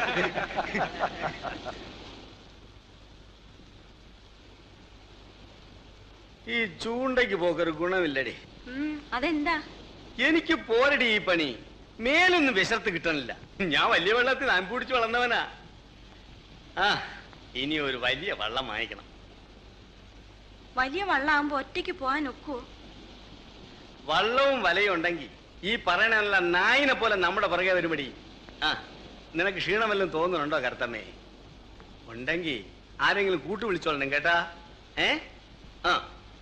ഈ ചൂണ്ടയ്ക്ക് പോക്കൊരു ഗുണമില്ലടി അതെന്താ എനിക്ക് പോരടി ഈ പണി മേലൊന്നും വിശർത്ത് കിട്ടണില്ല ഞാൻ വലിയ വെള്ളത്തിൽ നാൻ പിടിച്ച് വളർന്നവനാ ആ ഇനി ഒരു വലിയ വള്ളം വാങ്ങിക്കണം വലിയ വള്ളാകുമ്പോ ഒറ്റയ്ക്ക് പോകാൻ ഒക്കുവോ വള്ളവും വലയും ഉണ്ടെങ്കിൽ ഈ പറയണല്ല നായിനെ പോലെ നമ്മുടെ പുറകെ വരുമടി ആ നിനക്ക് ക്ഷീണമെല്ലാം തോന്നുന്നുണ്ടോ കറുത്തമ്മേ ഉണ്ടെങ്കിൽ ആരെങ്കിലും കൂട്ടു വിളിച്ചോളണം കേട്ടാ ഏ ആ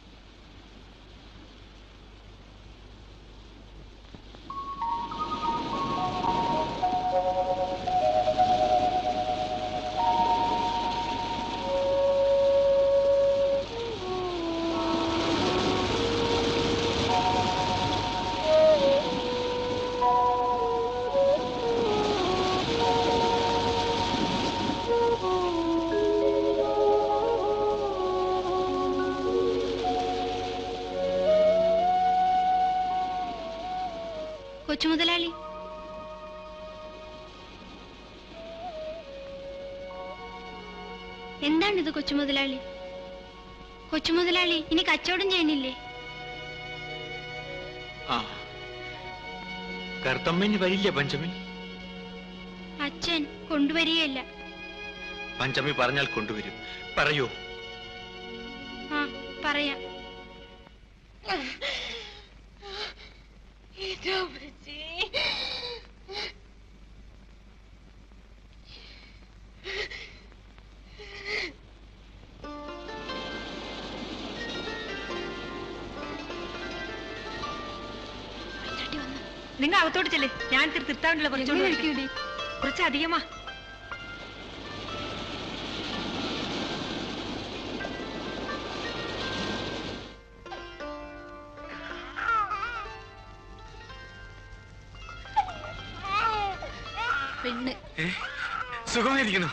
കൊച്ചു മുതലാളി എന്താണിത് കൊച്ചു മുതലാളി കൊച്ചു മുതലാളി ഇനി കച്ചവടം ചെയ്യണില്ലേ ആ കറുത്തമ്മന് വരില്ല പഞ്ചമി അച്ഛൻ കൊണ്ടുവരികയില്ല പഞ്ചമി പറഞ്ഞാൽ കൊണ്ടുവരും പറയൂ ആ പറയാം നിങ്ങൾ അകത്തോട്ട് ചെല്ലേ ഞാൻ ഇത്തിരി തിരുത്താണ്ടല്ലോ കുറച്ചുകൂടി കുറച്ച് അധികമാ പെണ്ണ് ഏ സുഖമായിരിക്കുന്നു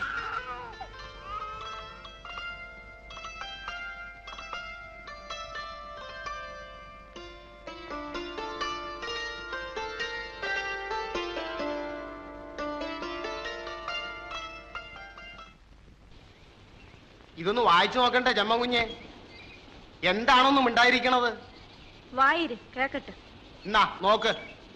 ഇതൊന്ന് വായിച്ചു നോക്കണ്ടേ ചമ്മ കുഞ്ഞെ എന്താണൊന്നും ഉണ്ടായിരിക്കണത് വായിര് കേക്കട്ടെ എന്നാ നോക്ക്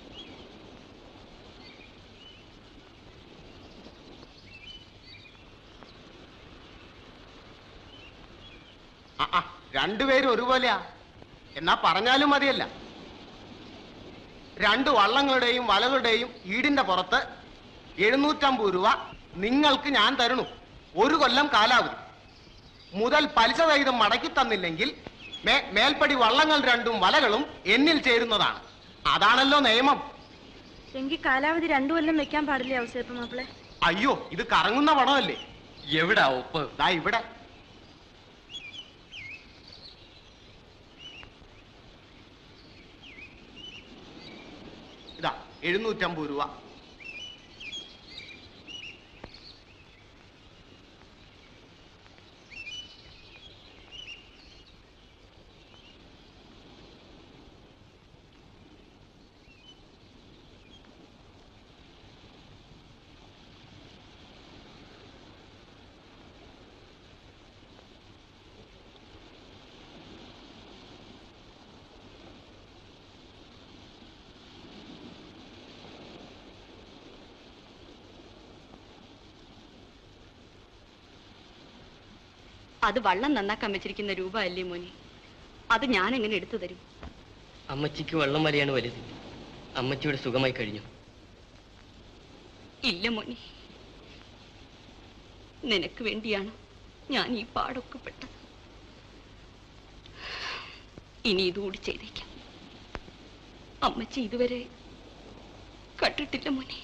ആ, ആ, രണ്ടുപേരും ഒരുപോലെയാ എന്നാ പറഞ്ഞാലും മതിയല്ല രണ്ട് വള്ളങ്ങളുടെയും വലകളുടെയും ഈടിന്റെ പുറത്ത് എഴുന്നൂറ്റമ്പത് രൂപ നിങ്ങൾക്ക് ഞാൻ തരണു ഒരു കൊല്ലം കാലാവധി മുതൽ പലിശ സഹിതം മടക്കി തന്നില്ലെങ്കിൽ മേ- മേൽപ്പടി വള്ളങ്ങൾ രണ്ടും വലകളും എന്നിൽ ചേരുന്നതാണ് അതാണല്ലോ നിയമം എങ്കിൽ കാലാവധി രണ്ടു കൊല്ലം വെക്കാൻ പാടില്ലേ ഔസേപ്പ് മാപ്പിളെ അയ്യോ ഇത് കറങ്ങുന്ന പണമല്ലേ എവിടാ ഒപ്പ് ദാ ഇവിടെ ഇതാ എഴുന്നൂറ്റമ്പത് രൂപ അത് വള്ളം നന്നാക്കാൻ വെച്ചിരിക്കുന്ന രൂപ അല്ലേ മോനെ അത് ഞാൻ എങ്ങനെ എടുത്തു തരും അമ്മച്ചിക്ക് വെള്ളം വരെയാണ് വലുത് അമ്മച്ചിയുടെ സുഖമായി കഴിഞ്ഞു ഇല്ല മോനെ നിനക്ക് വേണ്ടിയാണ് ഞാൻ ഈ പാടൊക്കെ പെട്ടത് ഇനി ഇതുകൂടി ചെയ്തേക്കാം അമ്മച്ചി ഇതുവരെ കണ്ടിട്ടില്ല മോനെ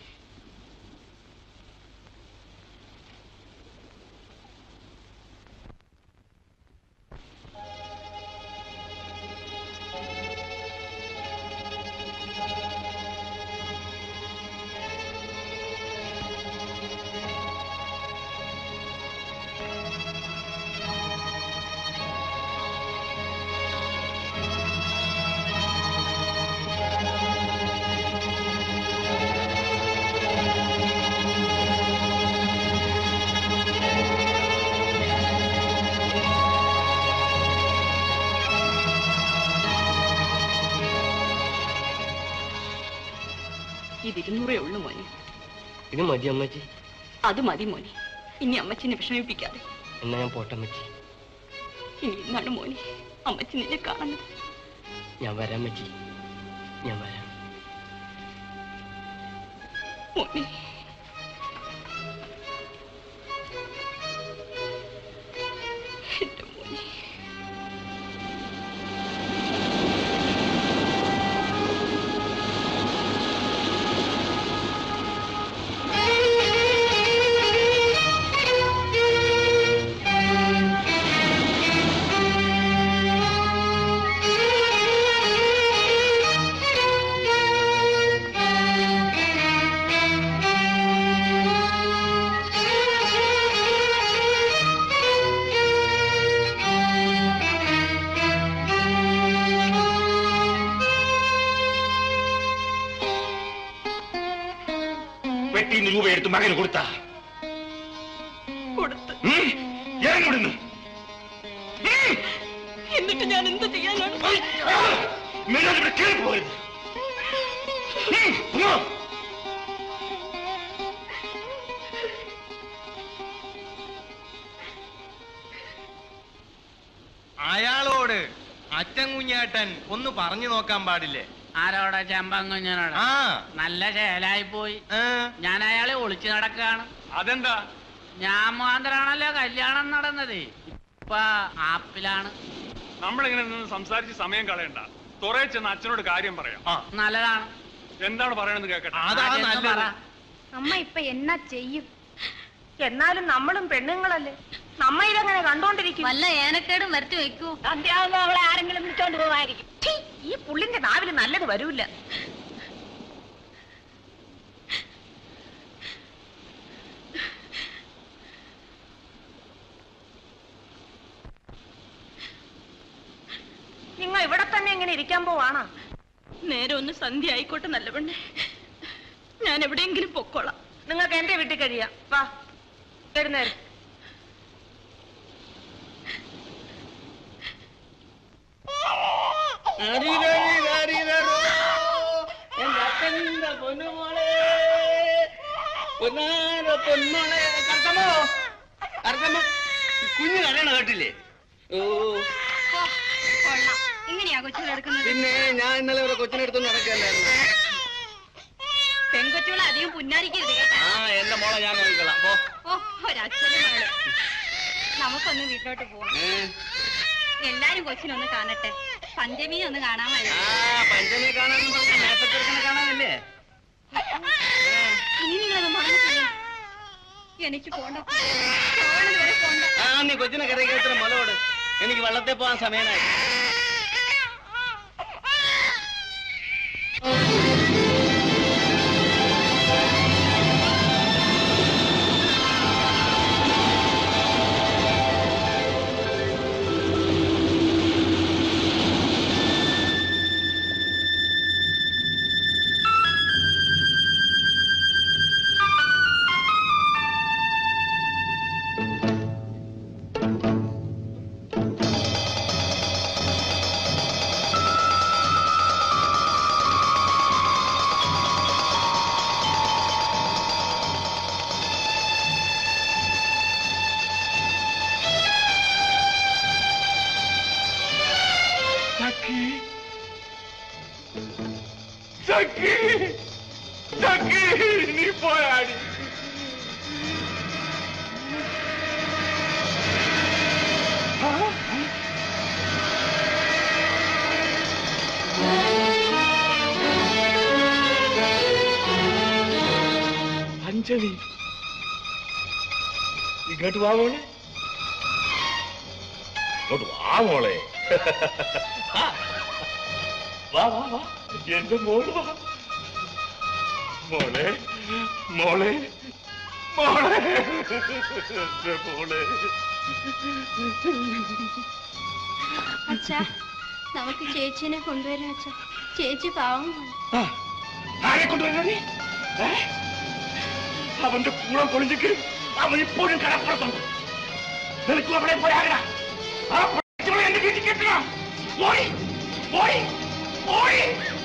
ഇത് ഇരുന്നൂറേ ഉള്ളു മോനെ ഇത് മതി അമ്മച്ചി അത് മതി മോനെ ഇനി അമ്മച്ചിനെ വിഷമിപ്പിക്കാതെ എന്നാ ഞാൻ പോട്ടെ അമ്മച്ചി ഇനി ഇന്നാണ് മോനെ അമ്മച്ചി നിന്നെ കാണുന്നത് ഞാൻ വരാം അമ്മച്ചി ഞാൻ വരാം മോനെ എന്റെ മോനെ വെട്ടിന്ന് രൂപ എടുത്ത് മകന് കൊടുത്ത കൊടുത്ത് ഇറങ്ങിവിടുന്നു എന്നിട്ട് ഞാൻ എന്ത് ചെയ്യാനാണ് മേലോട്ട് ഇവിടെ കയറി പോകരുത് ഉം, പോ. അച്ഛൻ കുഞ്ഞേട്ടൻ ഒന്ന് പറഞ്ഞു നോക്കാൻ പാടില്ലേ ആരോടെ ചെമ്പങ്കുഞ്ഞനോട് ആ. നല്ല ചേലായി പോയി ഞാൻ അയാളെ ഒളിച്ചു നടക്കാണ് അതെന്താ ഞാൻ മാത്രാണല്ലോ കല്യാണം നടന്നത് ഇപ്പൊ ആപ്പിലാണ് നമ്മളിങ്ങനെ നിന്ന് സംസാരിച്ച് സമയം കളയണ്ട തുറയെ ചെന്ന് അച്ഛനോട് കാര്യം പറയാം നല്ലതാണ് എന്താണ് പറയണെന്ന് കേക്കട്ടെ ആദ്യം പറ. അമ്മ ഇപ്പൊ എന്നാ ചെയ്യും എന്നാലും നമ്മളും പെണ്ണുങ്ങളല്ലേ നമ്മ ഇതെങ്ങനെ കണ്ടോണ്ടിരിക്കും വല്ല ഏനക്കേടും വരുത്തി വെക്കൂ സന്ധ്യാവുമ്പോ അവളെ ആരെങ്കിലും വിളിച്ചോണ്ട് പോവായിരിക്കും ഛീ, ഈ പുള്ളിന്റെ നാവില് നല്ലത് വരൂല നിങ്ങൾ ഇവിടെ തന്നെ എങ്ങനെ ഇരിക്കാൻ പോവാണോ നേരെ ഒന്ന് സന്ധ്യ ആയിക്കോട്ടെ നല്ല പെണ്ണെ ഞാൻ എവിടെയെങ്കിലും പൊക്കോളാം നിങ്ങൾക്ക് എന്റെ വീട്ടിൽ കഴിയാം വാ എഴുന്നേര് എന്റെ അച്ഛന്റെ പൊന്നുമോളെ പൊന്നാര പൊന്മോളെ കർത്തമോ കർത്തമോ കുഞ്ഞു കരയണ കേട്ടില്ലേ ഓ കൊള്ളാം ഇങ്ങനെയാ കൊച്ചുകൾ എടുക്കുന്നത് പിന്നെ ഞാൻ ഇന്നലെ ഒരു കൊച്ചിനെ എടുത്തു നടക്കല്ലായിരുന്നു പെൺകൊച്ചുകളെ അധികം പുന്നാരിക്കരുത് കേട്ടാ ആ എന്റെ മോളെ ഞാൻ നോക്കിക്കളാം പോ ഓ ഒരച്ഛനും മകള് നമുക്കൊന്ന് വീട്ടിലോട്ട് പോവാം എല്ലാരും കൊച്ചിനൊന്ന് കാണട്ടെ പഞ്ചമി ഒന്ന് കാണാൻ വരാം ആ പഞ്ചമി കാണാനും പറഞ്ഞ മേത്തച്ചെറുക്കനെ കാണാനല്ലേ ഇനി നിങ്ങളത് മറന്നിട്ടില്ലേ എനിക്ക് പോണ്ട പോകണത് വരെ പോണ്ട ആ നീ കൊച്ചിനെ കരയ്ക്ക് എത്ര മുലയോട് എനിക്ക് വള്ളത്തെ പോകാൻ സമയനായി ചക്കി ചക്കി ചക്കി നീ പോയാടി അഞ്ജലി ഇങ്ങോട്ട് വാ മോളെ ഇങ്ങോട്ട് വാ മോളെ വാ വാ വാ എന്റെ മോള് വാ മോളെ മോളെ മോളെ എന്റെ മോളെ അച്ഛാ നമുക്ക് ചേച്ചീനെ കൊണ്ടുവരാം അച്ഛാ ചേച്ചി പാവം ആരെ കൊണ്ടുവരണി അവന്റെ കൂടെ പൊളിഞ്ഞിട്ട് അവൻ ഇപ്പോഴും കടപ്പുറത്തുണ്ട് നിനക്കും അവിടെ പോയാകടാ ആ പഠിച്ചവളെ എന്റെ വീട്ടിൽ കെട്ടണം ഓടി ഓടി ഓടി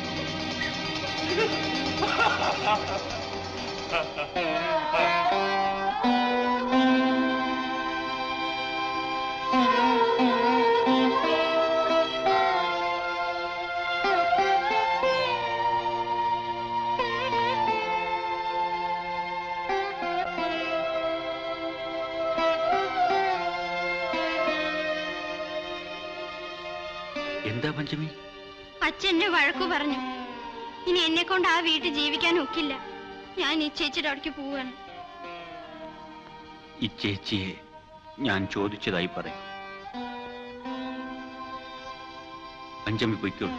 എന്താ പഞ്ചമി അച്ഛൻ എന്നെ വഴക്കു പറഞ്ഞു ഇനി എന്നെ കൊണ്ട് ആ വീട്ടിൽ ജീവിക്കാൻ ഒക്കില്ല ഞാൻ ഈ ചേച്ചിയുടെ അവിടേക്ക് പോവാണ് ഈ ചേച്ചിയെ ഞാൻ ചോദിച്ചതായി പറയും പഞ്ചമി പൊയ്ക്കോളൂ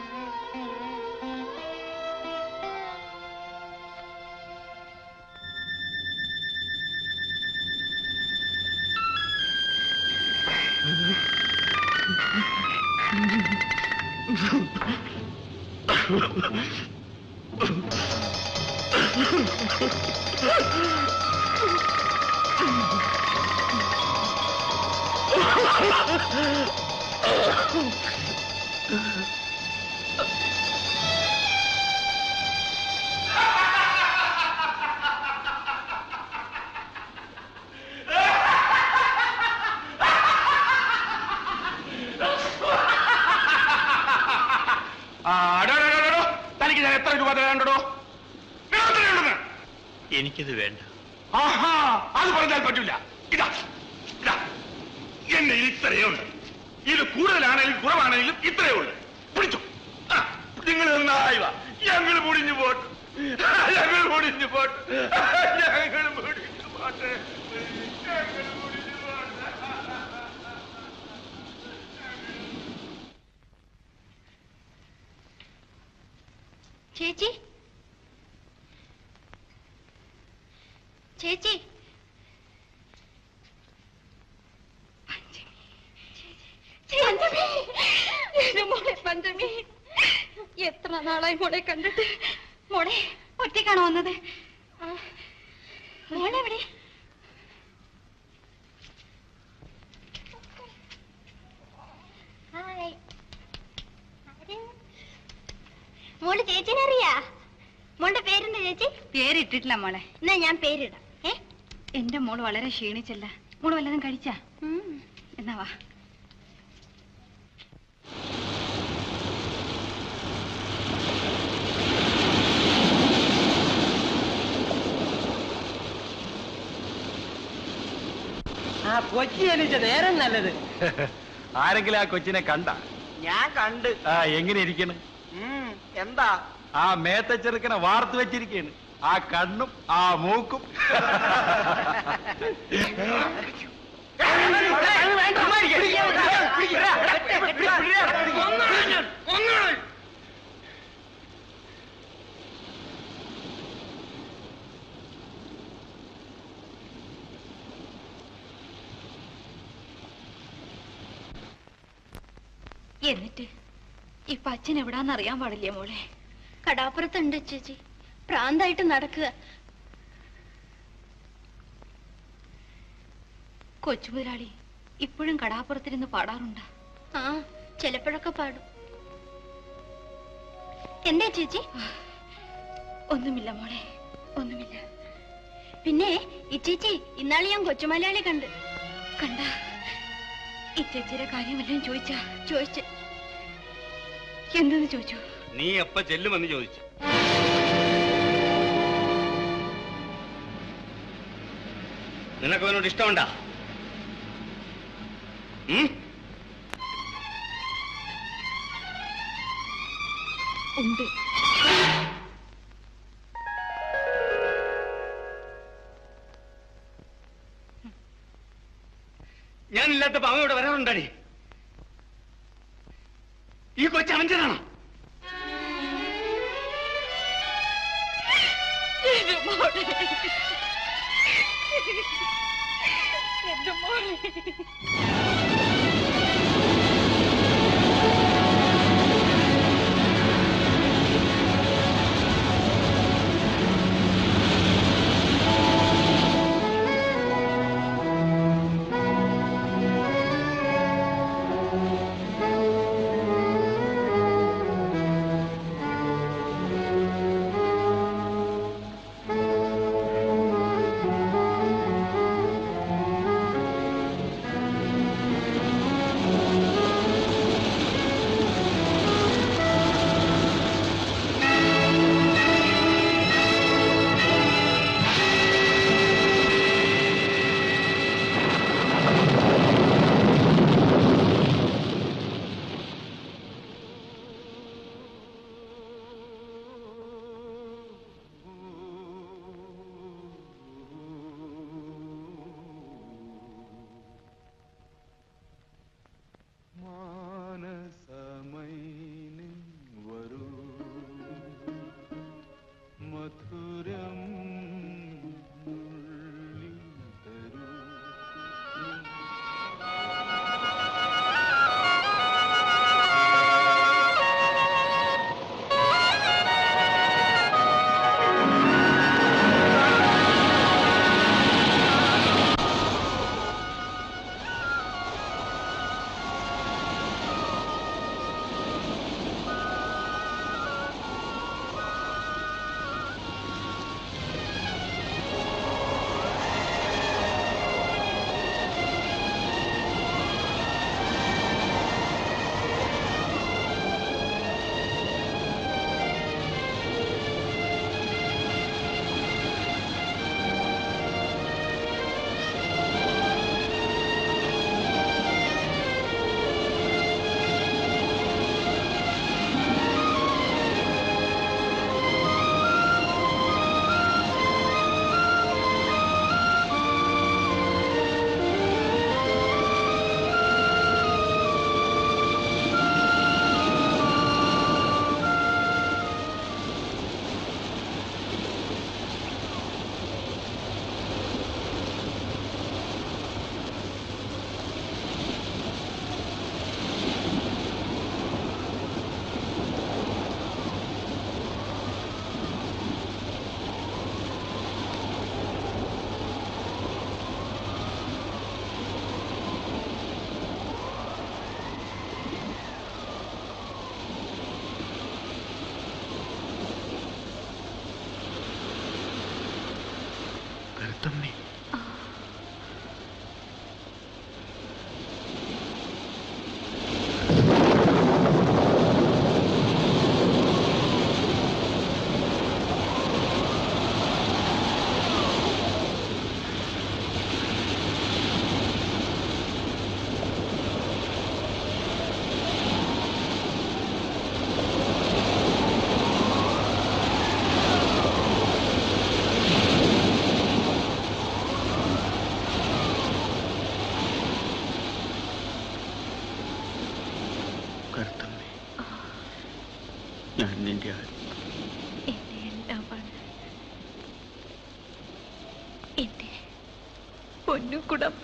എനിക്കത് വേണ്ട ആഹാ അത് പറഞ്ഞാൽ പറ്റില്ല ഇതാ ഇതാ എന്നെ ഇത്രയേ ഉണ്ട് ഇത് കൂടുതലാണെങ്കിലും കുറവാണെങ്കിലും ഇത്രയേ ഉള്ളു പിടിച്ചു നിങ്ങൾ നന്നായി വാ ഞങ്ങൾ മുടിഞ്ഞു പോട്ട് ഞങ്ങൾ മുടിഞ്ഞു പോട്ട് ഞങ്ങൾ മുടിഞ്ഞു പോട്ടെ ഞങ്ങൾ മുടിഞ്ഞു പോട്ടെ ചേച്ചി ചേച്ചി പഞ്ചമി എന്റെ മോളെ പഞ്ചമി എത്ര നാളായി മോളെ കണ്ടിട്ട് മോളെ ഒറ്റയ്ക്കാണോ വന്നത് മോളെവിടെ ഹായ് ആര്? മോള് ചേച്ചിനെ അറിയാ മോളുടെ പേരെന്താ ചേച്ചി പേരിട്ടിട്ടില്ല മോളെ എന്നാ ഞാൻ പേരിടാം ഏ എന്റെ മോള് വളരെ ക്ഷീണിച്ചല്ല മോള് വല്ലതും കഴിച്ചാ എന്നാ വാ ആ കൊച്ചി എണീച്ച നേരം നല്ലത് ആരെങ്കിലും ആ കൊച്ചിനെ കണ്ട ഞാൻ കണ്ട് ആ എങ്ങനെ ഇരിക്കണ് ഉം, എന്താ ആ മേത്ത ചെറുക്കനെ വാർത്ത് വെച്ചിരിക്കണ് ആ കണ്ണും ആ മൂക്കും എന്നിട്ട് ഇപ്പൊ അച്ഛൻ എവിടാന്ന് അറിയാൻ പാടില്ലേ മോളെ കടാപ്പുറത്തുണ്ട് ചേച്ചി പ്രാന്തായിട്ട് നടക്കുക കൊച്ചു മുതലാളി ഇപ്പോഴും കടാപ്പുറത്തിരുന്ന് പാടാറുണ്ട് ആ ചിലപ്പോഴൊക്കെ പാടും എന്താ ചേച്ചി ഒന്നുമില്ല മോളെ ഒന്നുമില്ല പിന്നെ ഈ ചേച്ചി ഇന്നാളി ഞാൻ കൊച്ചുമലയാളി കണ്ട് കണ്ട ഈ ചേച്ചിയുടെ കാര്യം വല്ലതും ചോദിച്ചാ ചോദിച്ചു എന്തെന്ന് ചോദിച്ചു നീ എപ്പ ചെല്ലുമെന്ന് ചോദിച്ചു നിനക്ക് അവനോട് ഇഷ്ടമുണ്ടാ ഉം? ഉണ്ട് ഞാനില്ലാത്തപ്പോ അവൻ ഇവിടെ വരാറുണ്ടാടി ഈ കൊച്ചു അവഞ്ചനാണോ എന്റെ മോളെ എന്റെ മോളെ ആ എന്റെ ആൾ എന്റെ എല്ലാമാണ് എന്റെ പൊന്നുകുടം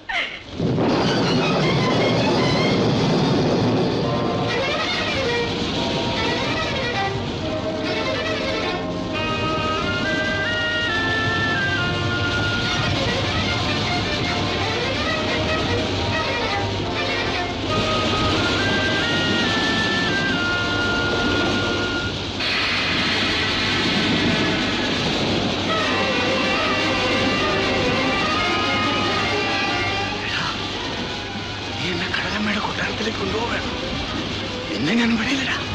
നീ എന്നെ കടലമ്മയുടെ കൊട്ടാരത്തിലേക്ക് കൊണ്ടുപോകണം എന്നെ ഞാൻ വിടിയില്ലടാ